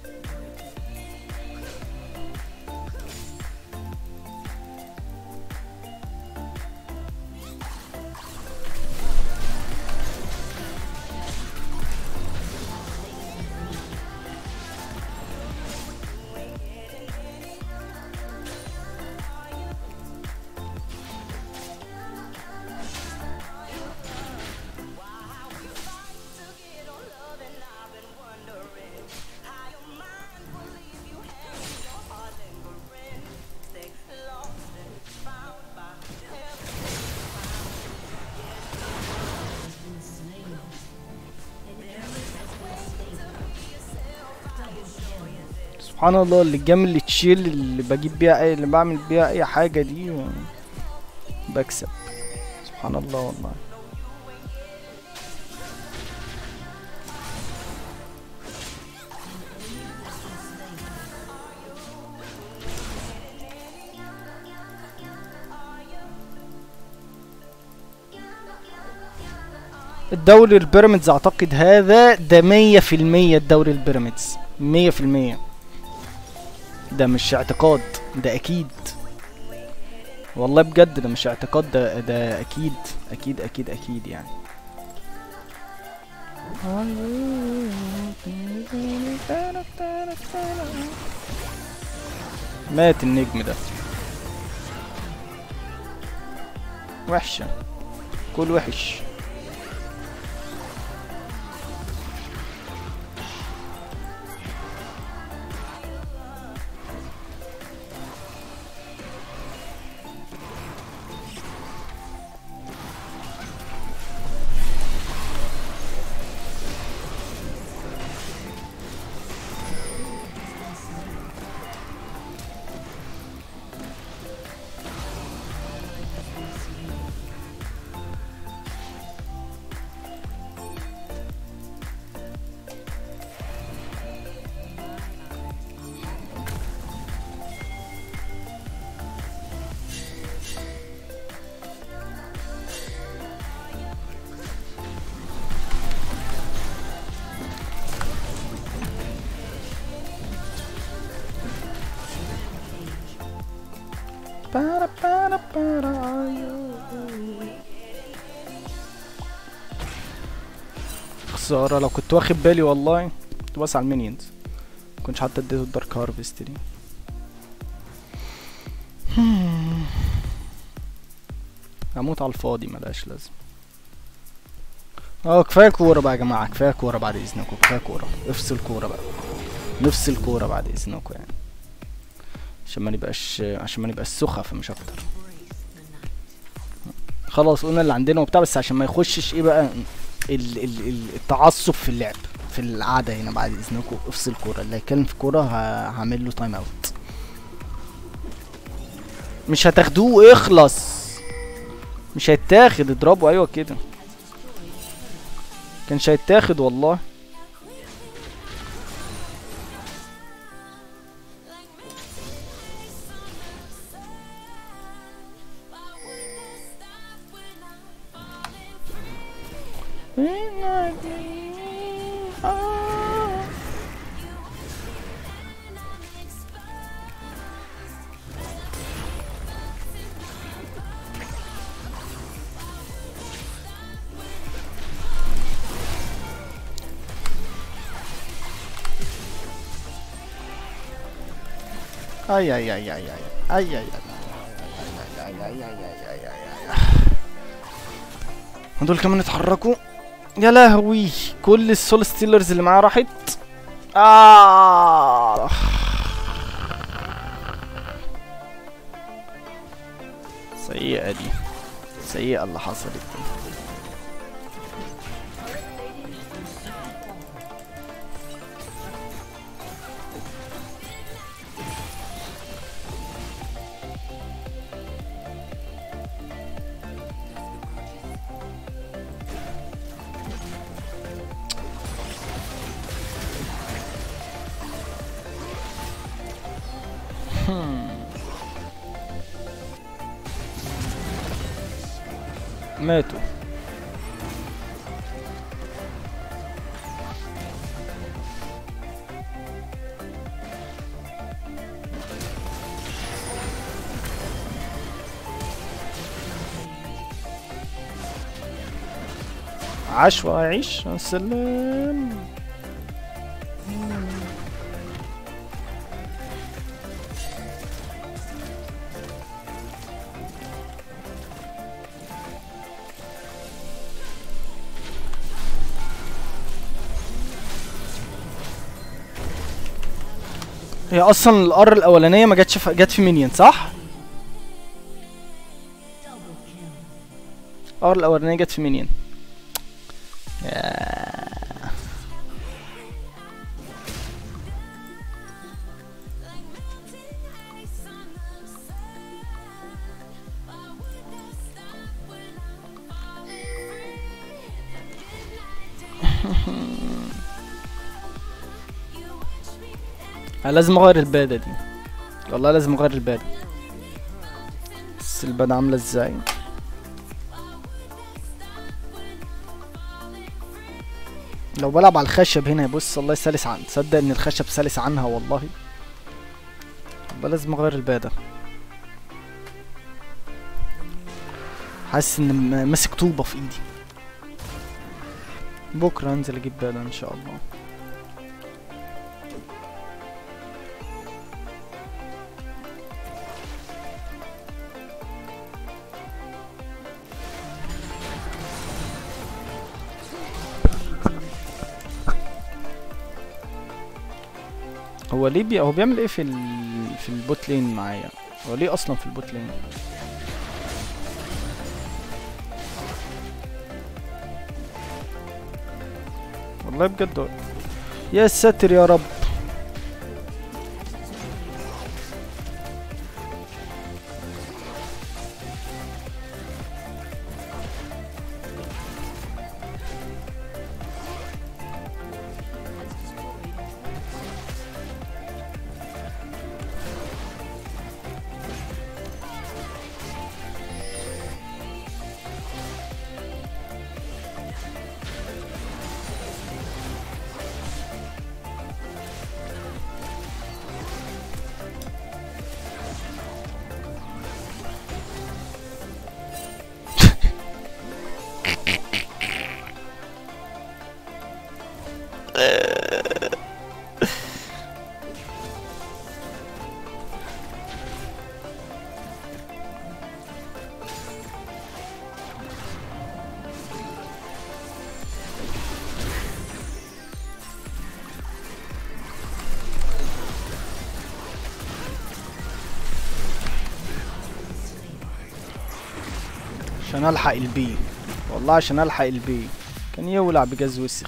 Has been slain. An enemy has been slain. Double kill. سبحان الله اللي الجام اللي تشيل اللي بجيب بيها اي اللي بعمل بيها اي حاجة دي و- بكسب سبحان الله والله الدوري البيراميدز اعتقد هذا ده مية في المية الدوري البيراميدز مية في المية ده مش اعتقاد ده اكيد والله بجد ده مش اعتقاد ده ده اكيد اكيد اكيد اكيد يعني مات النجم ده وحشة كل وحش Para, para, para, خسارة لو كنت واخد بالي والله كنت بس على المينيونز مكنتش حتى اديته الدارك هارفست دي هموت على الفاضي ملهاش لازمة اه كفاية كورة بقى يا جماعة كفاية كورة بعد اذنكم كفاية كورة افصل كورة بقى نفصل كورة بعد اذنكم يعني عشان ما نبقاش عشان ما نبقاش سخف مش اكتر خلاص قلنا اللي عندنا وبتاع بس عشان ما يخشش ايه بقى ال ال ال التعصب في اللعب في القعدة هنا بعد اذنكم افصل كورة اللي هيتكلم في كورة ه- هعمل له تايم اوت مش هتاخدوه اخلص مش هيتاخد اضربه ايوه كده كانش هيتاخد والله اي اي اي اي اي اي اي اي دول كمان اتحركوا يا لهوي كل السول ستيلرز اللي معاه راحت آه. سيئة دي سيئة اللي حصلت دي ماتوا عاش وعيش يا سلام هي اصلا الار الاولانيه ما جاتش في- جت في مينيون صح الار الاولانيه جت في مينيون ياه. أنا لازم اغير البادة دي والله لازم اغير البادة بس البادة عاملة ازاي لو بلعب على الخشب هنا بص الله سلس عن تصدق ان الخشب سلس عنها والله يبقى لازم اغير البادة حاسس ان م- ماسك طوبة في ايدي بكرة انزل اجيب بادة ان شاء الله هو ليه بي... هو بيعمل ايه في ال... في البوت لين معايا هو ليه اصلا في البوت لين والله بجد هو- يا ساتر يا رب عشان الحق البي والله عشان الحق البي كان يولع بجاز وسخ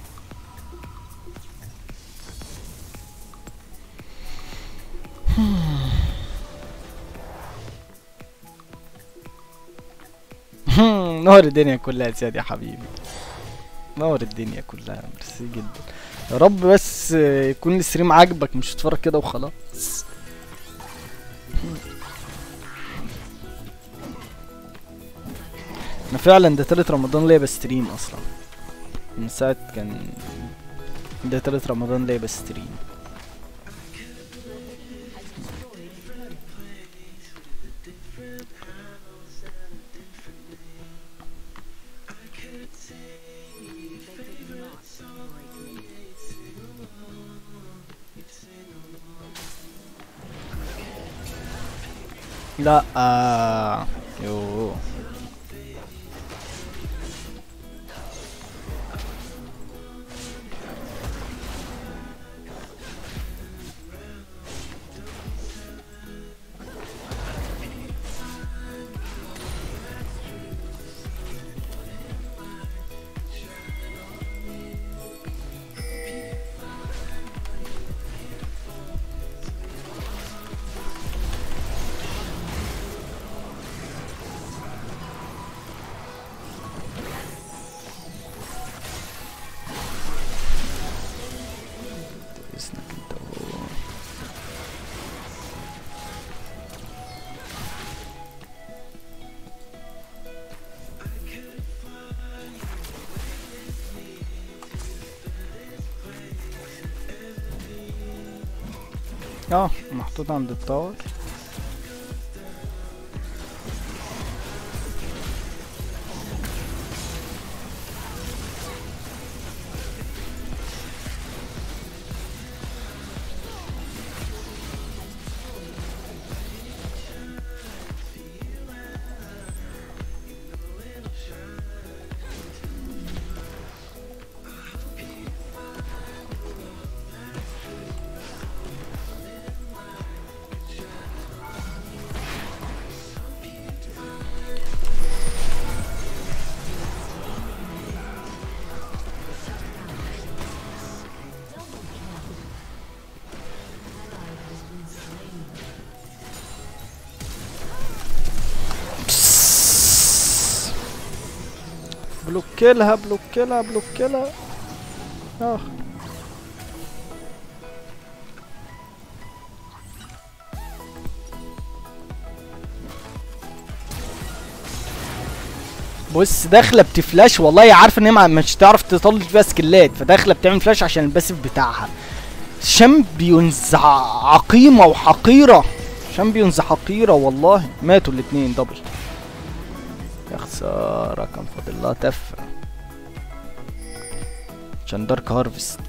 نور الدنيا كلها يا سياد يا حبيبي نور الدنيا كلها ميرسي جدا يا رب بس يكون الستريم عاجبك مش تتفرج كده وخلاص انا فعلا ده تالت رمضان ليا بستريم اصلا من ساعة كان ده تالت رمضان ليا بستريم لا آه. يو إذنك انت وهو. اه محطوط عند التاور بلوكيلها بلوكيلها بلوكيلها اه بص داخله بتفلاش والله هي عارفه ان هي ما- مش هتعرف تطلع فيها سكلات فداخله بتعمل فلاش عشان الباسيف بتاعها شامبيونز ع- عقيمه وحقيره شامبيونز حقيره والله ماتوا الاتنين دبل يا خساره كان فاضل لها تفه عشان دارك هارفست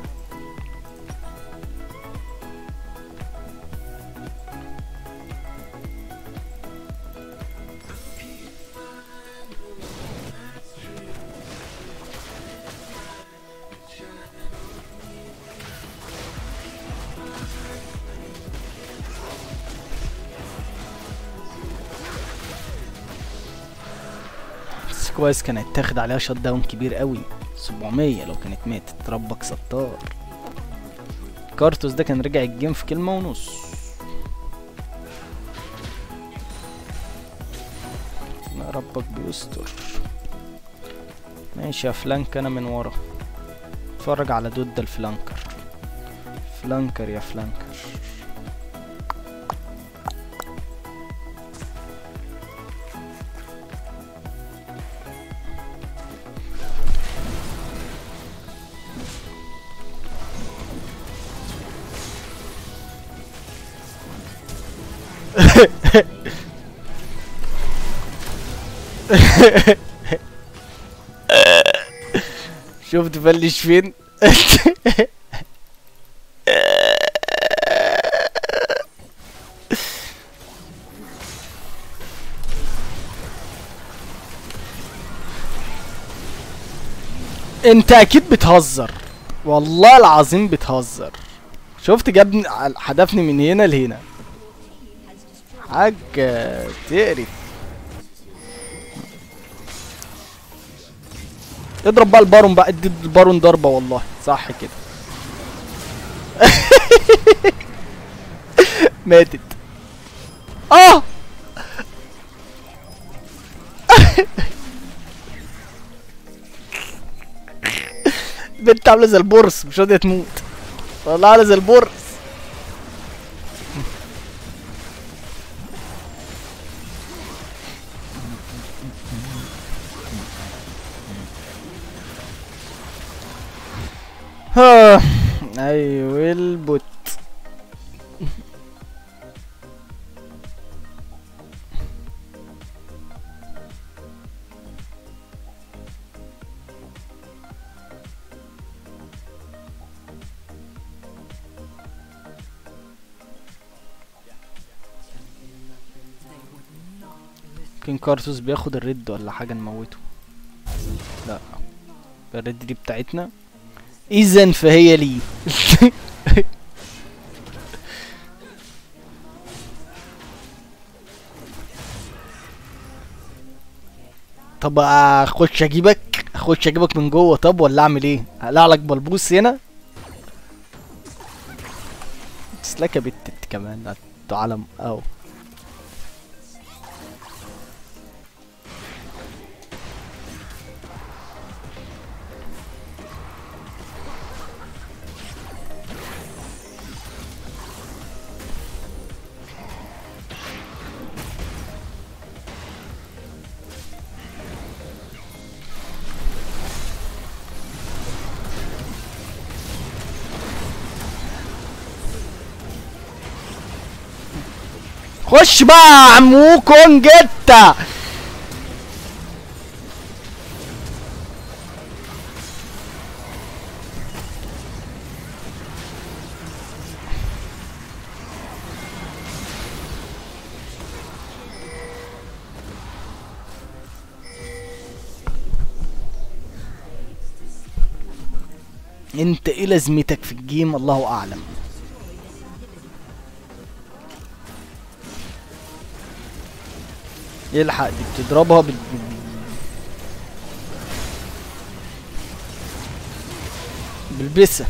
بس كويس كان هيتاخد عليها شوت داون كبير قوي 700 لو كانت ماتت ربك ستار كارتوس ده كان رجع الجيم في كلمة ونص لا ربك بيستر ماشي يا فلانك انا من ورا اتفرج على دود الفلانكر فلانكر يا فلانكر شفت بلش فين انت اكيد بتهزر والله العظيم بتهزر شفت جابني حدفني من هنا لهنا حاجة تقرف اضرب بقى البارون بقى ادي البارون ضربة والله صح كده ماتت اه بنت عاملة زي البورس مش راضية تموت والله عاملة زي البورس ها ايوه البوت كين كارتوس بياخد الريد ولا حاجة نموته لا الريد دي بتاعتنا اذا فهي لي طب اخش اجيبك اخش اجيبك من جوه طب ولا اعمل ايه هقلع لك بلبوس هنا تسلك يا بت انت كمان انتوا علم او خش بقى يا عمو كونجيتا انت ايه لازمتك في الجيم الله اعلم يلحق دي بتضربها بال بالبسة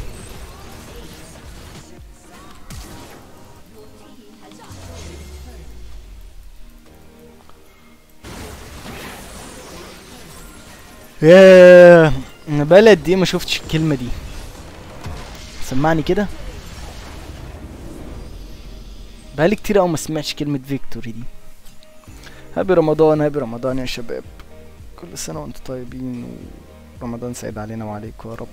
ياه انا بقالي قد ايه ما شفتش الكلمة دي سمعني كده بقالي كتير اوي ما سمعتش كلمة فيكتوري دي هابي رمضان هابي رمضان يا شباب كل سنة وانتم طيبين ورمضان سعيد علينا وعليكم يا رب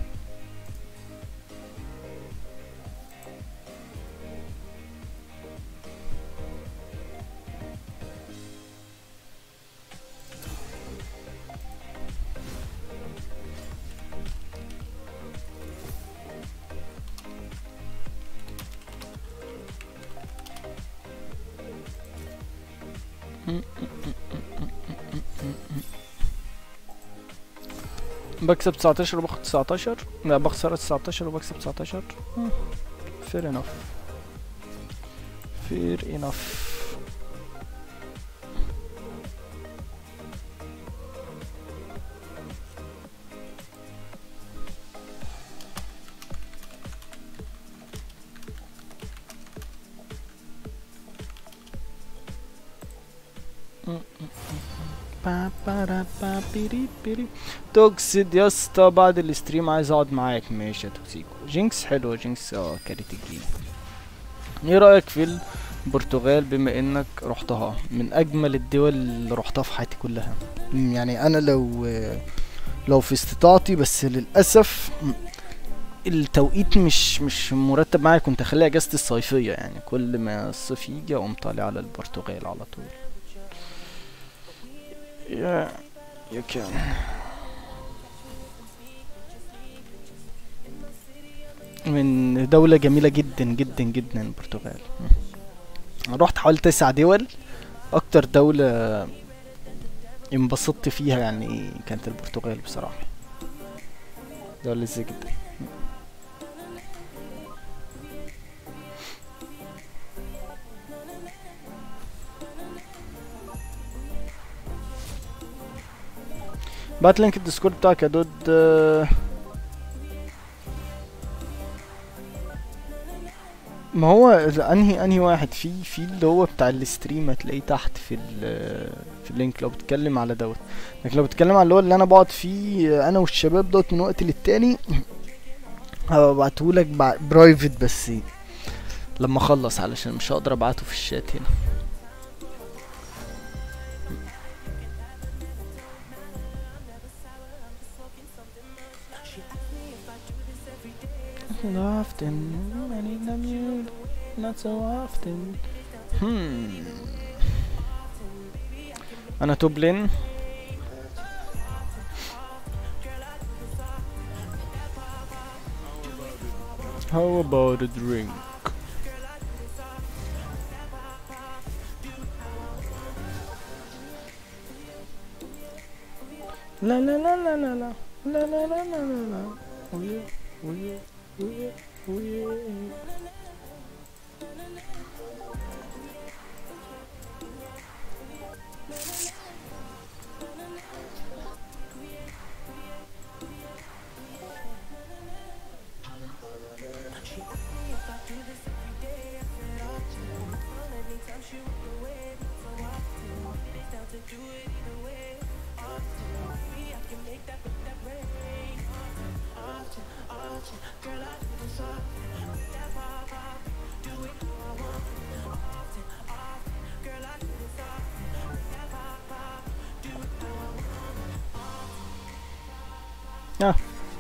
بكسب 19 وباخد 19 لا بخسر 19 وبكسب 19 فير انف فير انف با با با بيري بيري توكسيد يا اسطى بعد الاستريم عايز اقعد معاك ماشي يا توكسيكو جينكس حلوه جينكس اه كانت الجيم ايه رايك في البرتغال بما انك رحتها من اجمل الدول اللي رحتها في حياتي كلها مم، يعني انا لو لو في استطاعتي بس للاسف م، التوقيت مش مش مرتب معايا كنت اخليها اجازتي الصيفيه يعني كل ما الصيف يجي اقوم طالع على البرتغال على طول Yeah, you can. من دولة جميلة جدا جدا جدا البرتغال مم. رحت حوالي تسع دول أكتر دولة انبسطت فيها يعني كانت البرتغال بصراحة دولة لذيذة جدا بعت لينك الديسكورد بتاعك يا دود آه، ما هو ال- انهي انهي واحد في في اللي هو بتاع الاستريم هتلاقيه تحت في ال- في اللينك لو بتتكلم على دوت لكن لو بتتكلم على اللي هو اللي انا بقعد فيه انا والشباب دوت من وقت للتاني هبعتهولك برايفت بس لما اخلص علشان مش هقدر ابعته في الشات هنا often, many of you, not so often. Hmm. أنا توب لين How about a drink? La la la la la la la la la la la la Oh yeah, oh yeah, oh yeah, oh yeah Ah.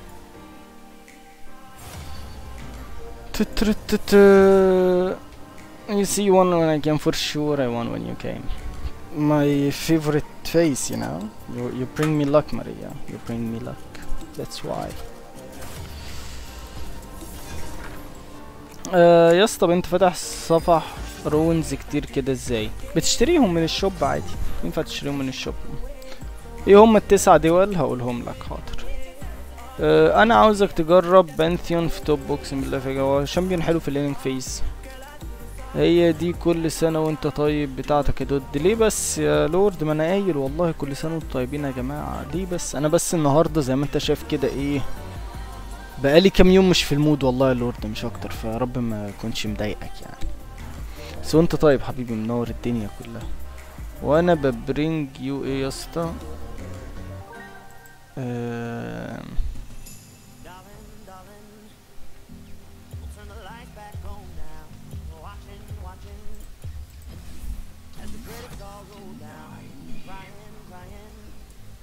Tu-tu-tu-tu. You see one when I came for sure I won when you came. My favorite face, you know. You you bring me luck, Maria. You bring me luck. That's why. آه يا اسطى انت فاتح صفح رونز كتير كده ازاي بتشتريهم من الشوب عادي ينفع تشتريهم من الشوب ايه هم التسع دول هقولهم لك حاضر آه، انا عاوزك تجرب بانثيون في توب بوكس بالله فيجا هو شامبيون حلو في اللينك فيس هي دي كل سنة وانت طيب بتاعتك يا دود ليه بس يا لورد ما انا قايل والله كل سنة وانتم طيبين يا جماعة ليه بس انا بس النهاردة زي ما انت شايف كده ايه بقالي كام يوم مش في المود والله يا لورد مش اكتر فرب ما يكونش مضايقك يعني بس وانت طيب حبيبي منور الدنيا كلها وانا ببرينج يو ايه يا اسطى آم، Darling, darling, we'll turn the lights back on now. Watching, watching, as the credits all roll down. Crying, crying,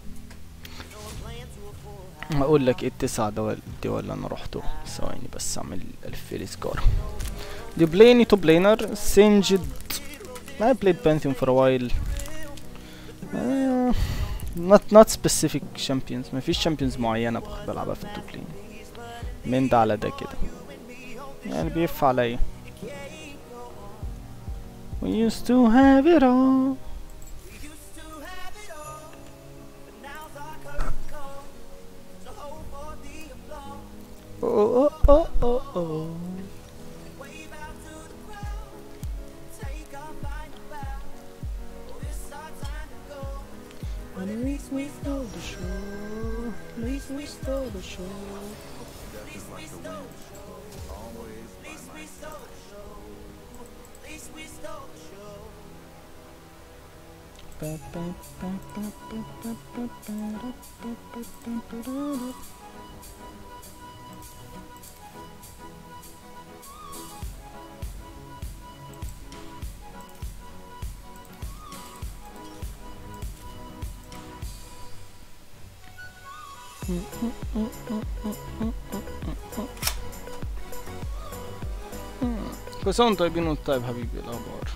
هقول لك ايه التسعة دول دول اللي انا روحته ثواني بس اعمل الف سكار دي بليني تو بلينر سينجد I played Pantheon for a while uh, not not specific champions مفيش champions معينة بخ- بلعبها في التوب لين من ده على ده كده يعني بيف عليا We used to have it all We used to have it all, but now's our curtain call. So hold for the applause. Oh oh oh oh oh Wave out to the crowd. Take our final bow. Oh, it's our time to go. At least we stole the show. At least we stole the show. At least we stole the show. At least we stole the show. At least we stole the show. Ba, ba, ba, ba, ba, ba, ba, ba, da, ba, ba, ba, ba, da, da. كل سنة وانتم طيبين وانت طيب حبيبي إيه الأخبار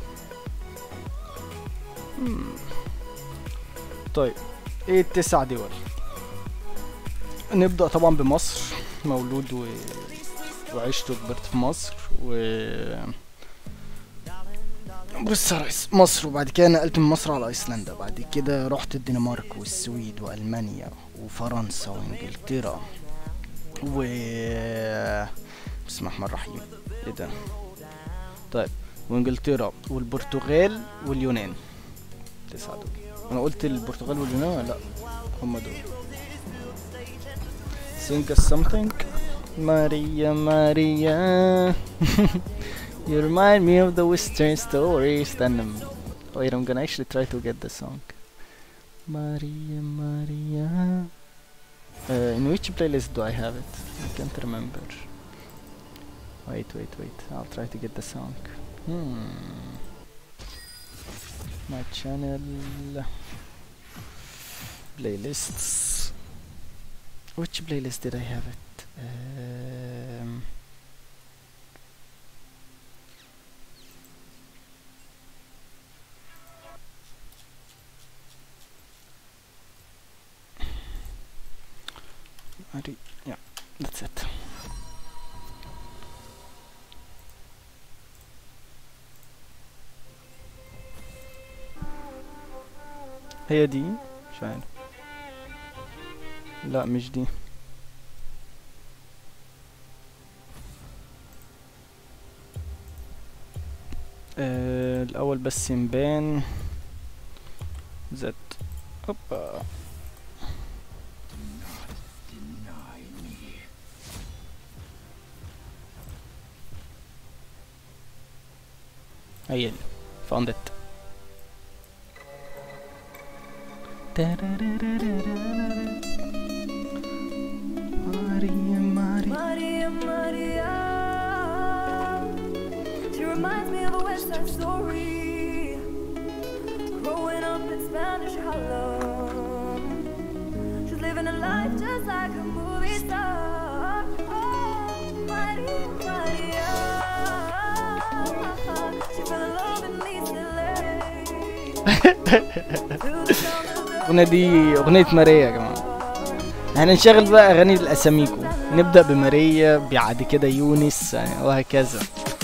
مم. طيب ايه التسع دول نبدأ طبعا بمصر مولود و... وعشت وكبرت في مصر و بص يا ريس مصر وبعد كده نقلت من مصر على ايسلندا بعد كده رحت الدنمارك والسويد والمانيا وفرنسا وانجلترا و بسم الله الرحمن الرحيم ايه ده طيب وانجلترا والبرتغال واليونان تسعة دول انا قلت البرتغال واليونان ولا لا هم دول sing us something Maria Maria You remind me of the western story استنى wait I'm gonna actually try to get the song Maria Maria uh, in which playlist do I have it? I can't remember wait wait wait I'll try to get the song hmm my channel playlists which playlist did I have it um, Mari- yeah that's it هي دي مش عارف لا مش دي آه الاول بس نبان زد هوبا هي دي found it Maria, Maria. Maria, Maria. She reminds me of a West Side story. Growing up in Spanish Harlem. She's living a life just like a movie star. Oh, Maria, Maria. She fell in love in East LA. To the sound of the الأغنية دي أغنية ماريا يا جماعة هنشغل بقى أغاني الأساميكو نبدأ بماريا بعد كده يونس يعني وهكذا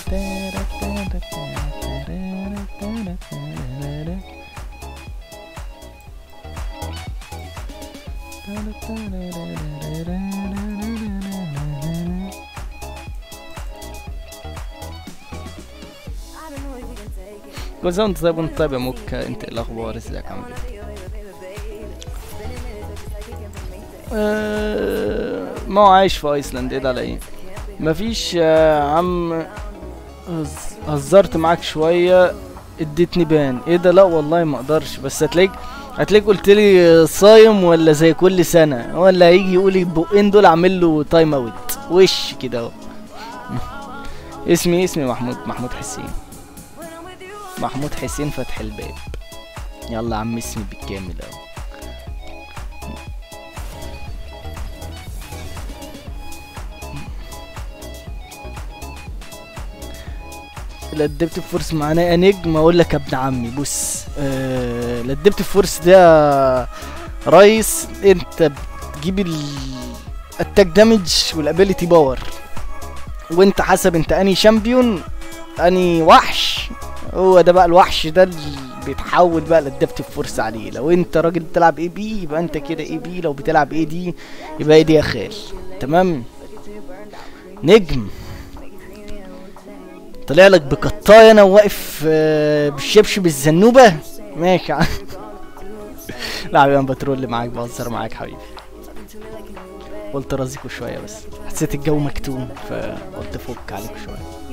I don't know if you can take it. كل سنة وانت طيب وانت طيب يا موكا انت ايه الأخبار ازيك عامل ايه آه، ما هو عايش في ايسلاند ايه ده على ايه مفيش يا عم هز- هزرت معاك شويه اديتني بان ايه ده لا والله ما اقدرش بس هتلاقيك هتلاقيك قلت لي صايم ولا زي كل سنه ولا هيجي يقول لي البقين دول اعمل له تايم اوت وش كده اهو اسمي اسمي محمود محمود حسين محمود حسين فتح الباب يلا يا عم اسمي بالكامل اهو الادبتيف فورس معناه يا نجم اقول لك يا ابن عمي بص آه الادبتيف فورس ده ريس انت بتجيب الاتاك دامج والابيليتي باور وانت حسب انت اني شامبيون اني وحش هو ده بقى الوحش ده اللي بيتحول بقى الادبتيف فورس عليه لو انت راجل بتلعب اي بي يبقى انت كده اي بي لو بتلعب اي دي يبقى اي دي يا خال تمام نجم طلع لك بقطايه انا واقف آه، بالشبشب الزنوبه ماشي يا عم. لا حبيبي انا بترول معاك بهزر معاك حبيبي قلت رازيكوا شويه بس حسيت الجو مكتوم فقلت فك عليكوا شويه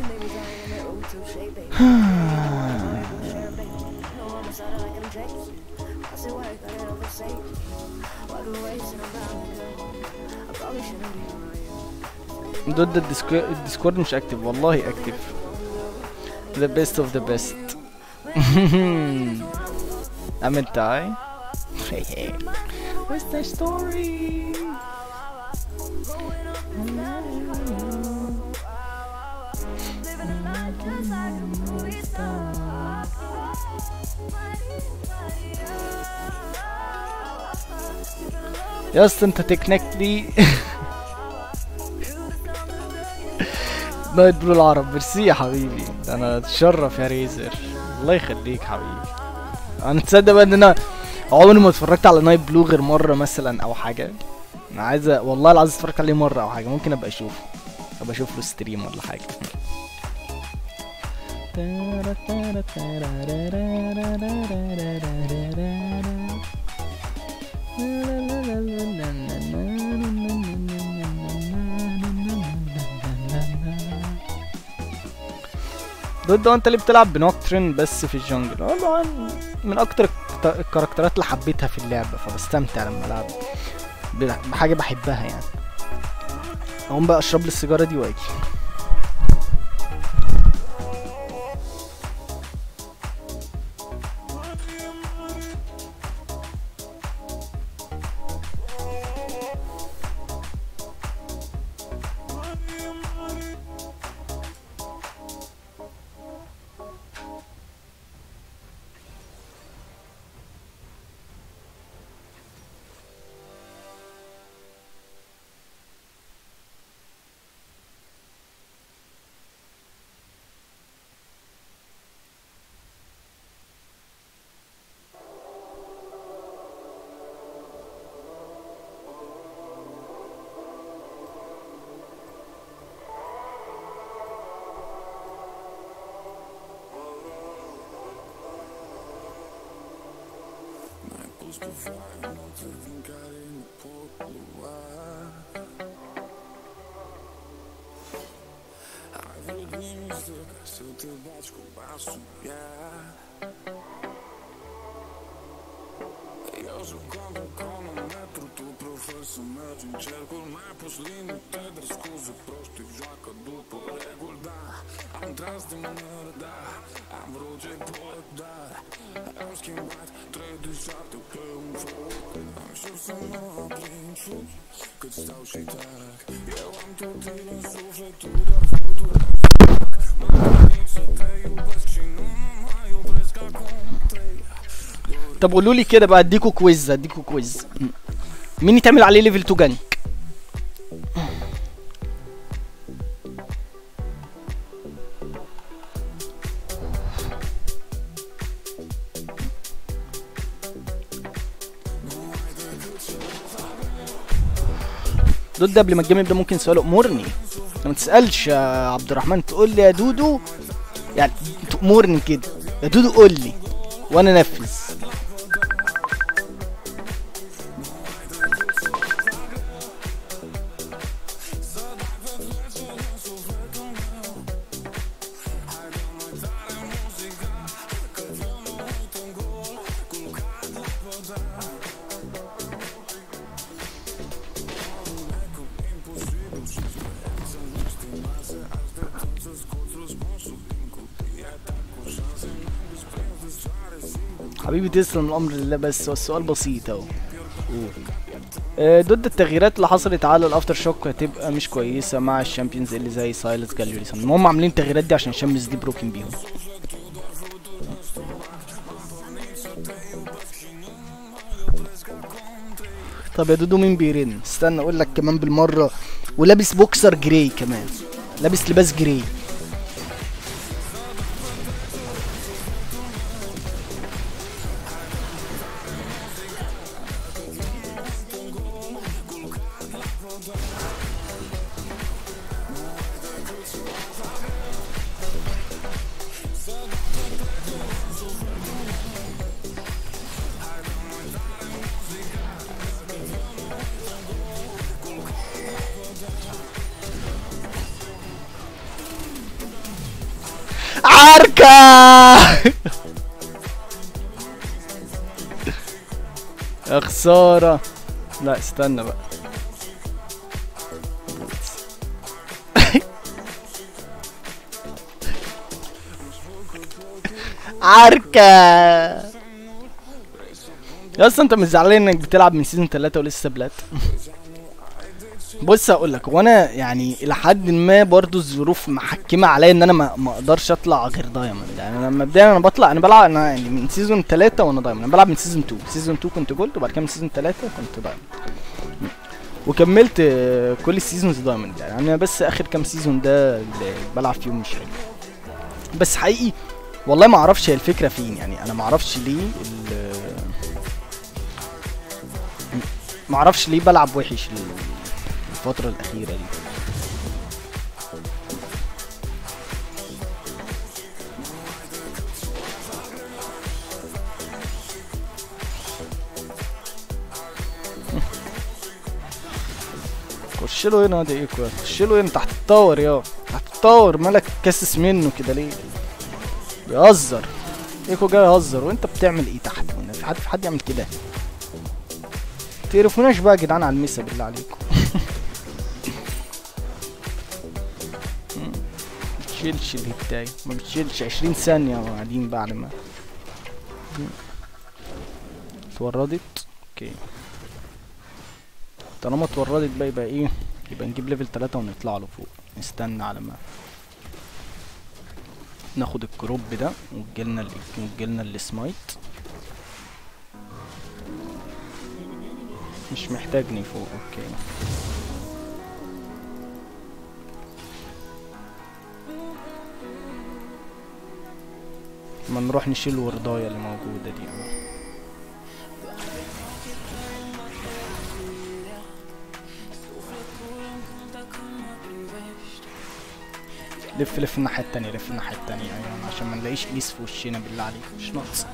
ضد الديسكو- الديسكورد مش اكتف والله اكتف the best of the best I'm in die What's the story? يا اسطى انت تكنيكلي نايت بلو العرب ميرسي يا حبيبي انا اتشرف يا ريزر الله يخليك حبيبي انا تصدق بقى ان انا عمري ما اتفرجت على نايت بلو غير مره مثلا او حاجه انا عايز أ- والله العظيم اتفرجت عليه مره او حاجه ممكن ابقى اشوفه ابقى اشوف له ستريم ولا حاجه ضد انت اللي بتلعب بنوكترين بس في الجنجل اه طبعاً من اكتر الكت- الكاركترات اللي حبيتها في اللعبه فبستمتع لما العب ب- بحاجه بحبها يعني اقوم بقى اشرب لي السيجاره دي واجي طب قولوا لي كده بقى اديكوا كويز اديكوا كويز مين يتعمل عليه ليفل 2 جنك ضد قبل ما الجيم يبدا ممكن سؤال امورني ما تسالش يا عبد الرحمن تقول لي يا دودو يعني تأمرني كده يا دودو قول لي وانا انفذ حبيبي تسلم الامر لله بس هو السؤال بسيط اهو قول. آه، ضد التغييرات اللي حصلت على الافتر شوك هتبقى مش كويسه مع الشامبيونز اللي زي سايلس جاليوريسون المهم عاملين التغييرات دي عشان الشامبيونز دي بروكن بيهم طب يا دودو مين بيرن استنى اقول لك كمان بالمره ولابس بوكسر جراي كمان لابس لباس جراي عركة يا خسارة لا استنى بقى عركة يا اسطى انت مش زعلان انك بتلعب من سيزون 3 ولسه بلات بص هقول لك وانا يعني الى حد ما برضو الظروف محكمه عليا ان انا ما ما اقدرش اطلع غير دايموند يعني انا مبدئيا انا بطلع انا بلعب انا يعني من سيزون 3 وانا دايموند انا بلعب من سيزون 2 سيزون 2 كنت جولد وبعد كده من سيزون 3 كنت دايموند وكملت آه، كل السيزونز دايموند يعني انا بس اخر كام سيزون ده اللي بلعب فيهم مش حلو بس حقيقي والله ما اعرفش هي الفكره فين يعني انا ما اعرفش ليه ال- ما اعرفش ليه بلعب وحش ال- الفتره الاخيره دي خش له هنا ده ايكو يا خش له هنا تحت التاور يا تحت التاور مالك كاسس منه كده ليه بيهزر ايكو جاي يهزر وانت بتعمل ايه تحت وانا في حد في حد يعمل كده تقرفوناش بقى يا جدعان على المسا بالله عليكم مم. بتشيلش الهتاية ما بتشيلش عشرين ثانية وقاعدين بعد ما مم. اتوردت اوكي طالما اتوردت بقى يبقى ايه يبقى نجيب ليفل تلاتة ونطلع له فوق نستنى على ما ناخد الكروب ده وتجيلنا ال وتجيلنا السمايت مش محتاجني فوق اوكي ما نروح نشيل الورداية اللي موجودة دي لف لف الناحية التانية لف الناحية التانية ايوه عشان ما نلاقيش اليس في وشنا بالله عليك مش ناقص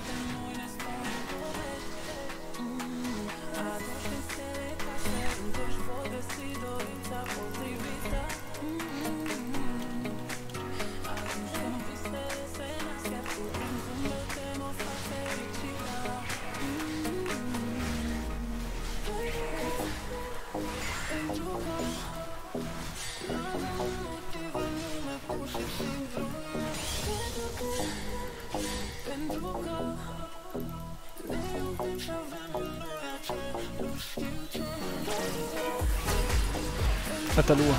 قتلوها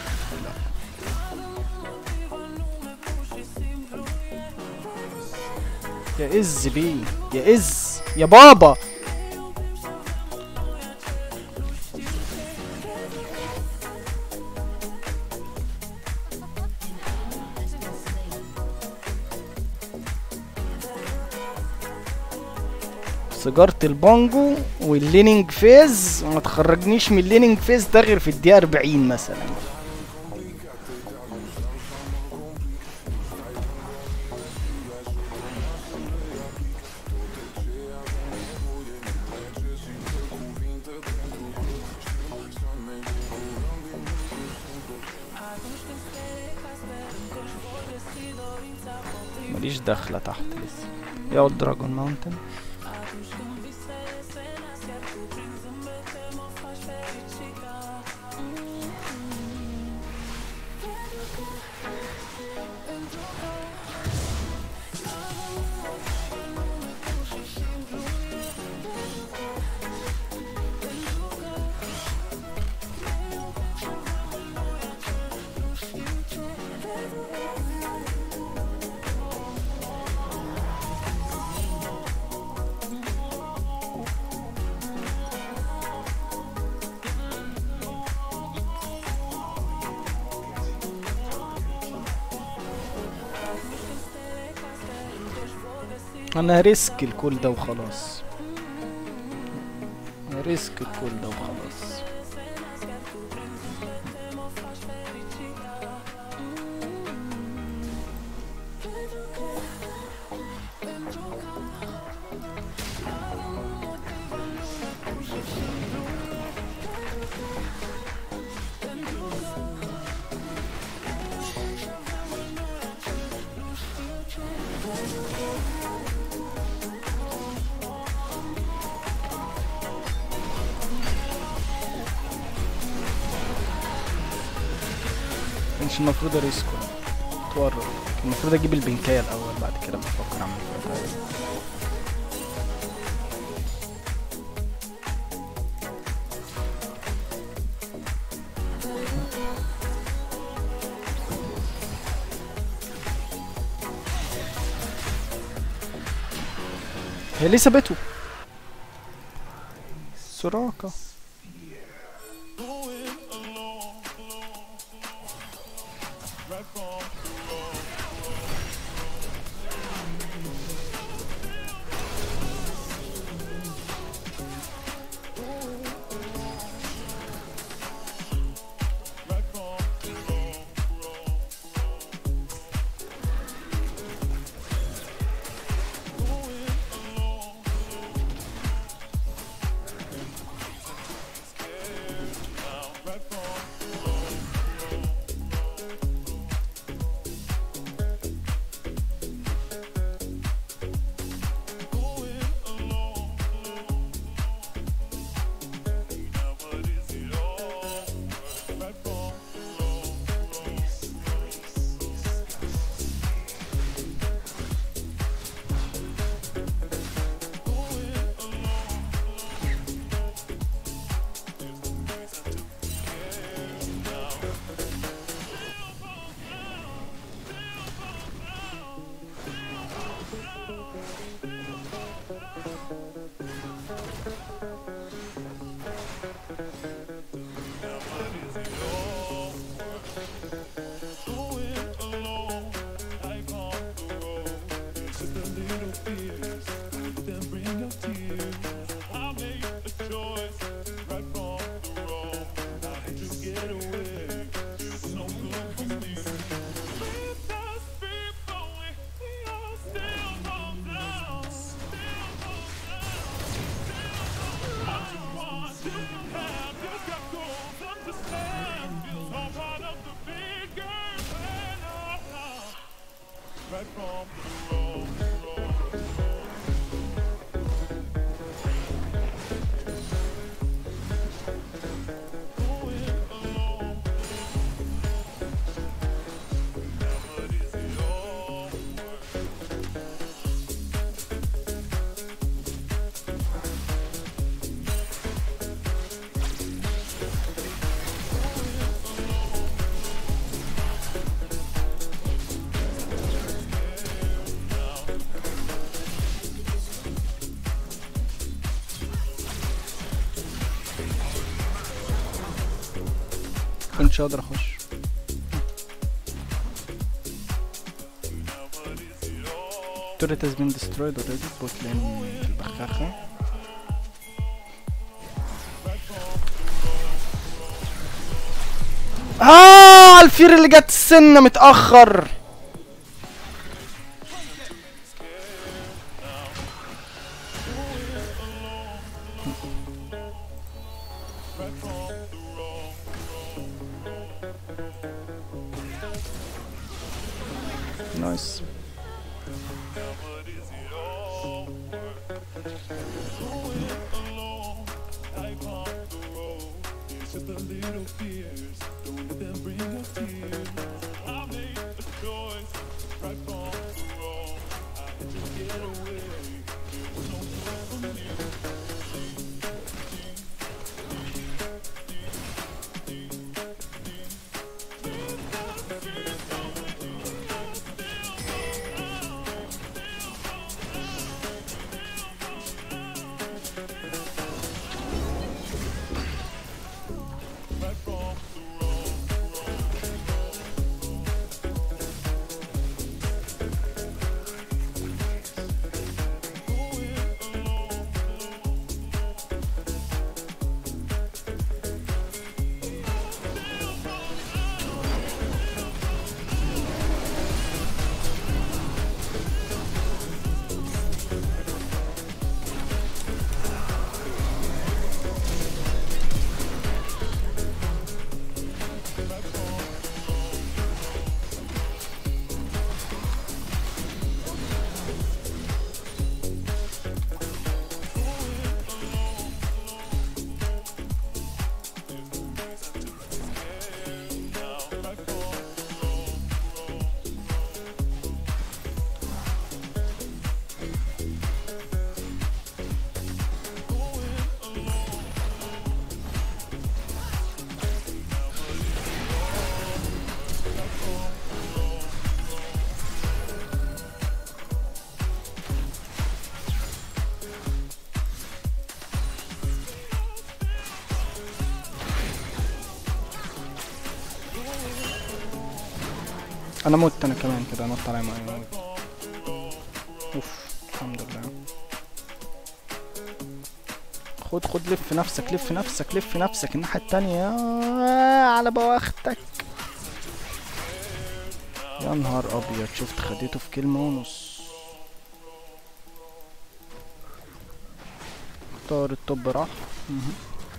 يا إز بيه يا إز يا بابا سيجارة البانجو والليننج فيز وما تخرجنيش من الليننج فيز ده غير في الدقيقة 40 مثلا ماليش دخلة تحت لسه يا دراجون ماونتن انا ريسك الكل ده وخلاص ريسك الكل ده وخلاص مش المفروض اريسكو اتورط المفروض اجيب البنكايه الاول بعد كده بفكر اعمل شويه حاجات هي ليه سابته سراقة كنتش اقدر اخش turret has been destroyed already bot lane البخاخة آه الفير اللي جت السنة متأخر نايس انا مت انا كمان كده نط عليا ميه موت اوف الحمد لله خد خد لف نفسك لف نفسك لف نفسك الناحية التانية آه، على بواختك يا نهار ابيض شفت خديته في كلمة ونص اختار الطب راح مهم.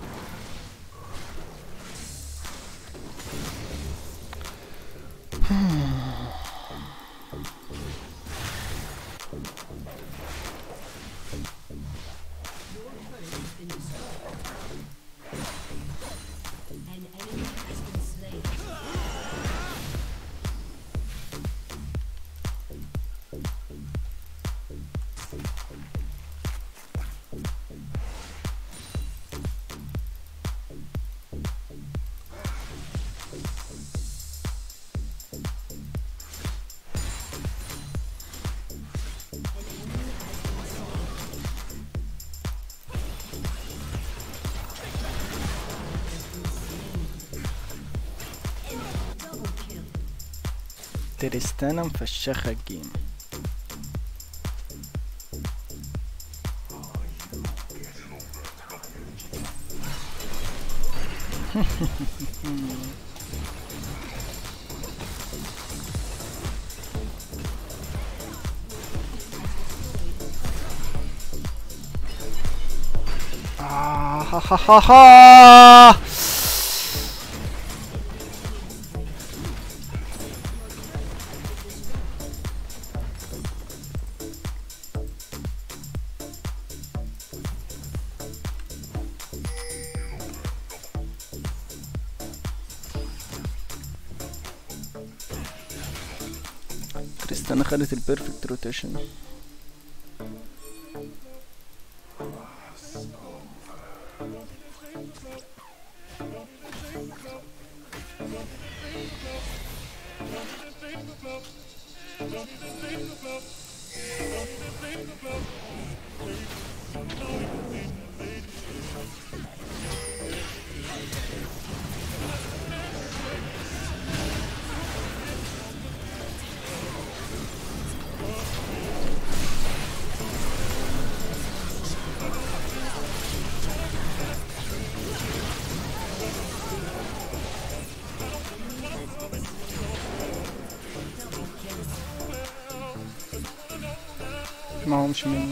تريستانا مفشخة الجيم آه ها ها ها ها كريستانا خدت البيرفكت روتيشن ما هو مش مني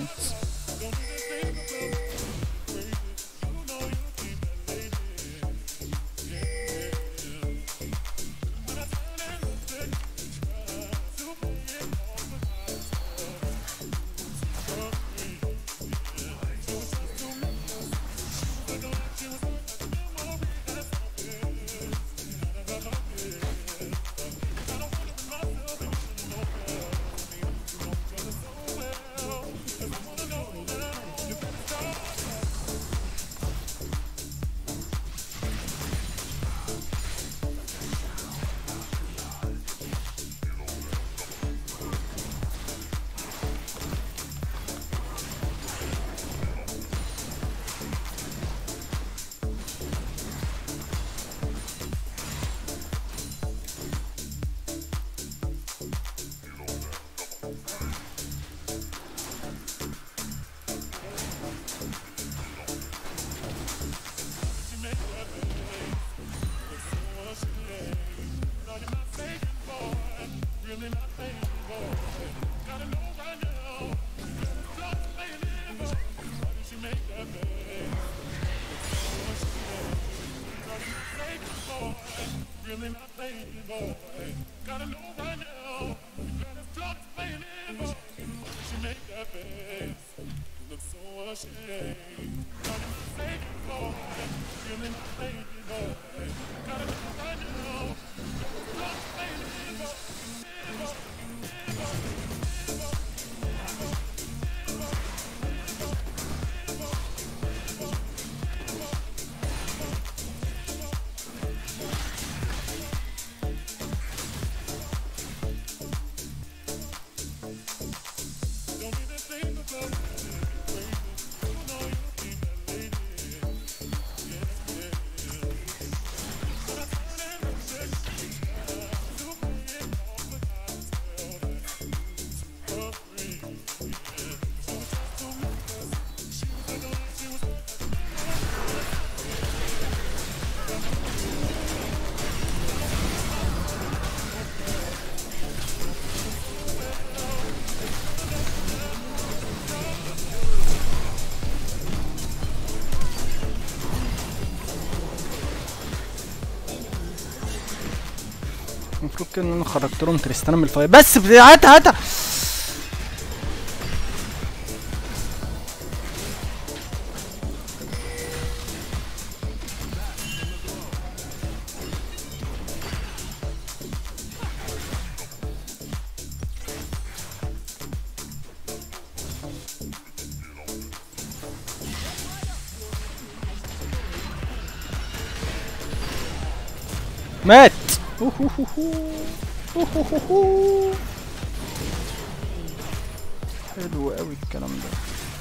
المفروض كده ان انا خرجت لهم كريستيانو من الفايت بس هاتها هاتها مات حلو قوي الكلام ده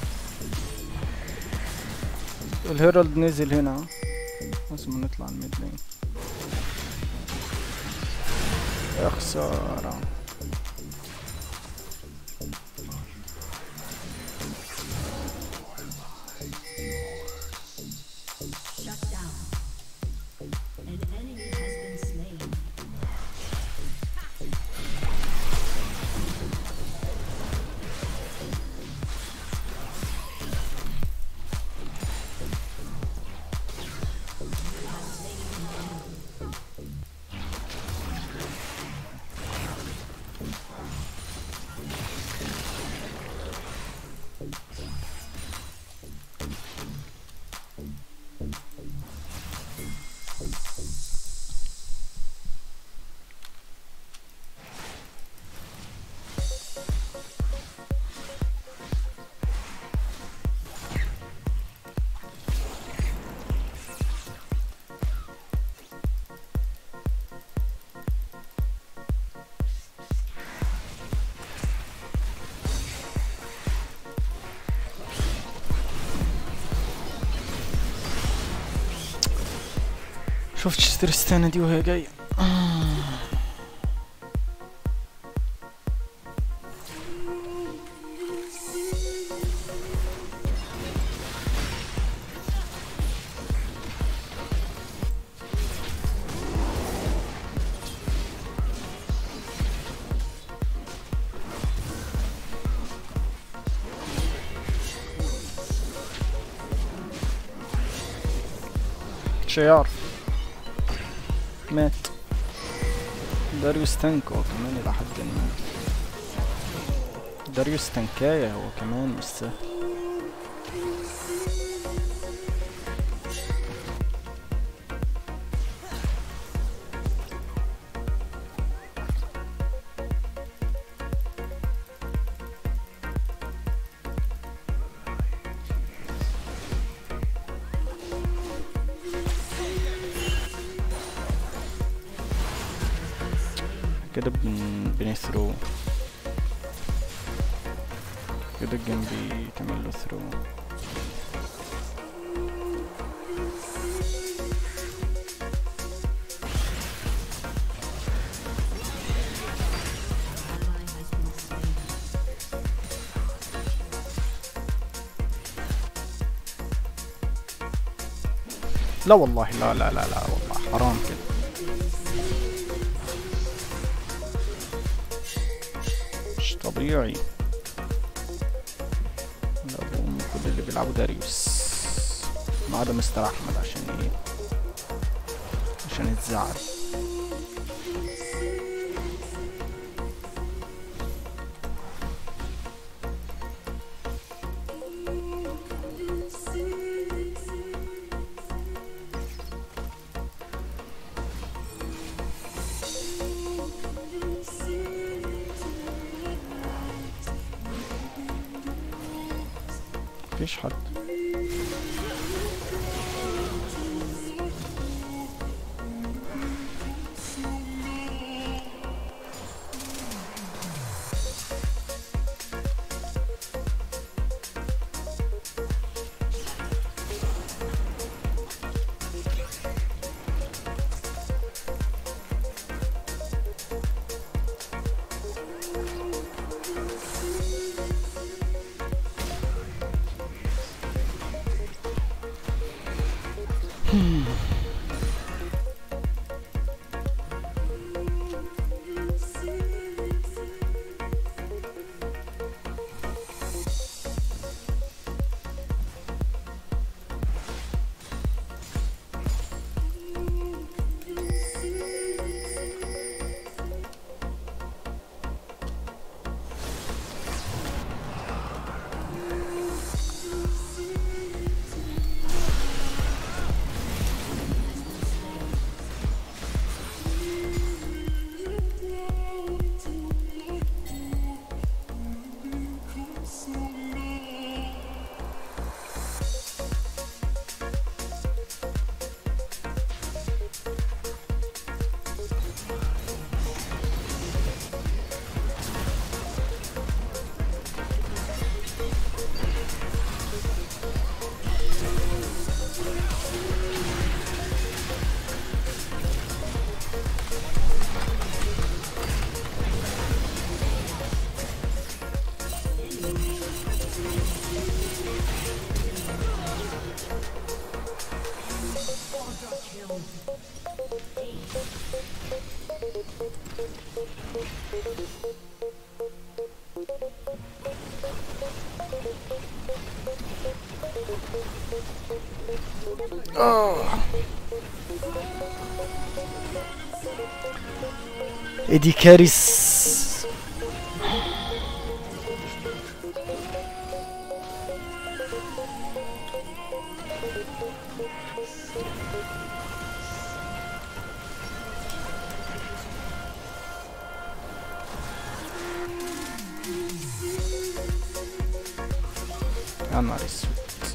الهيرالد نزل هنا لازم نطلع الميد لين يا خسارة Shut down. An enemy has been slain. شفتش ترستانا دي وهي جاية مش هيعرف مات داريوس تانك هو كمان إلى حد ما داريوس تنكاية هو كمان مش سهل كده بن... بنثرو كده الجنبي تعمل له ثرو Ally has been slain. لا والله لا لا لا لا والله حرام كده مش طبيعي لا بقوم كل اللي بيلعبوا داريوس ما عدا مستر احمد عشان ايه عشان يتزعل مفيش حد ايدي كاريس يا نهار اسود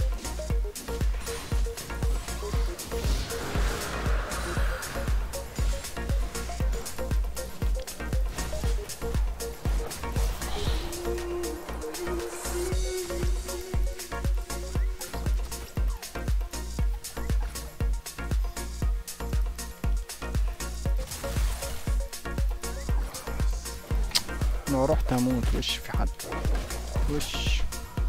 لو رحت هموت وش في حد وش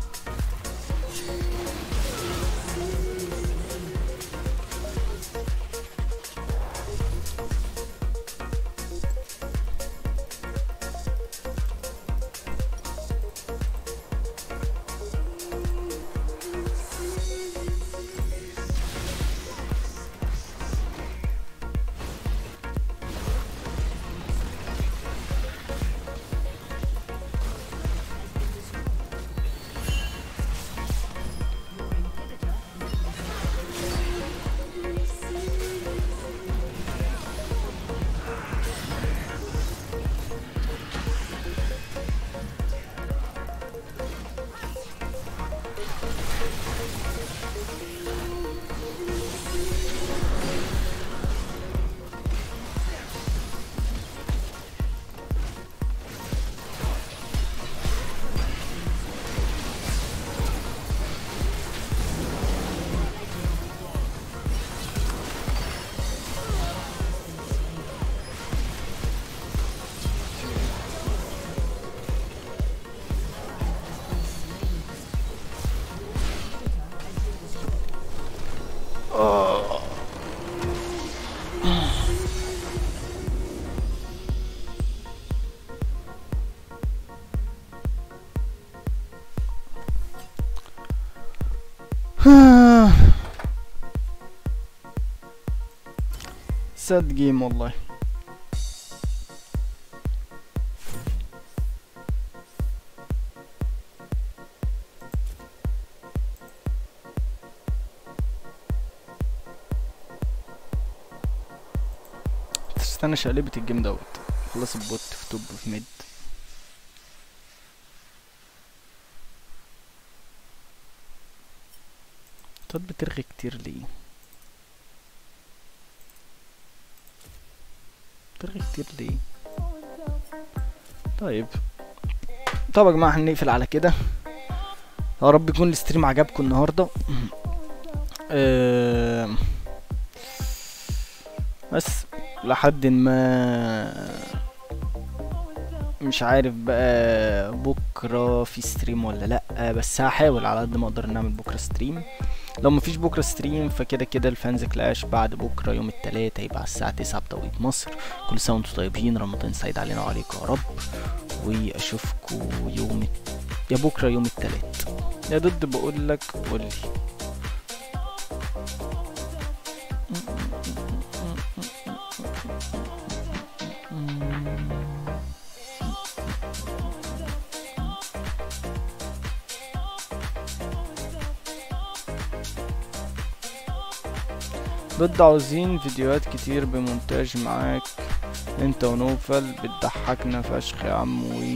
ساد جيم والله استنى شقلبة الجيم دوت خلص البوت في توب في ميد طب بترغي كتير ليه بترغي كتير ليه طيب طب يا جماعه هنقفل على كده يا رب يكون الاستريم عجبكم النهارده آم، بس لحد ما مش عارف بقى بكره في ستريم ولا لا بس هحاول على قد ما اقدر نعمل بكره ستريم لو مفيش بكره ستريم فكده كده الفانز كلاش بعد بكره يوم التلات هيبقى على الساعه 9 بتوقيت مصر كل سنه وانتم طيبين رمضان سعيد علينا وعليكم يا رب واشوفكم يوم الت- يا بكره يوم التلات يا ضد بقول لك قولي ضد عاوزين فيديوهات كتير بمونتاج معاك انت ونوفل بتضحكنا فشخ يا عم و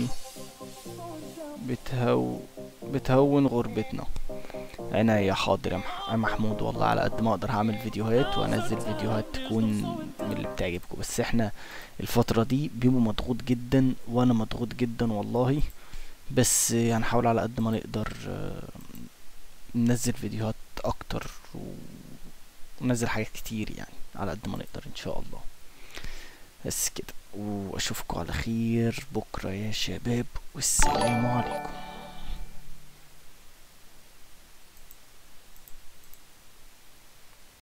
بتهو بتهون غربتنا عناية حاضر يا مح- يا محمود والله على قد ما اقدر هعمل فيديوهات وانزل فيديوهات تكون من اللي بتعجبكم بس احنا الفترة دي بيبقوا مضغوط جدا وانا مضغوط جدا والله بس هنحاول على قد ما نقدر آه، ننزل فيديوهات اكتر و... وننزل حاجات كتير يعني على قد ما نقدر ان شاء الله بس كده واشوفكم على خير بكره يا شباب والسلام عليكم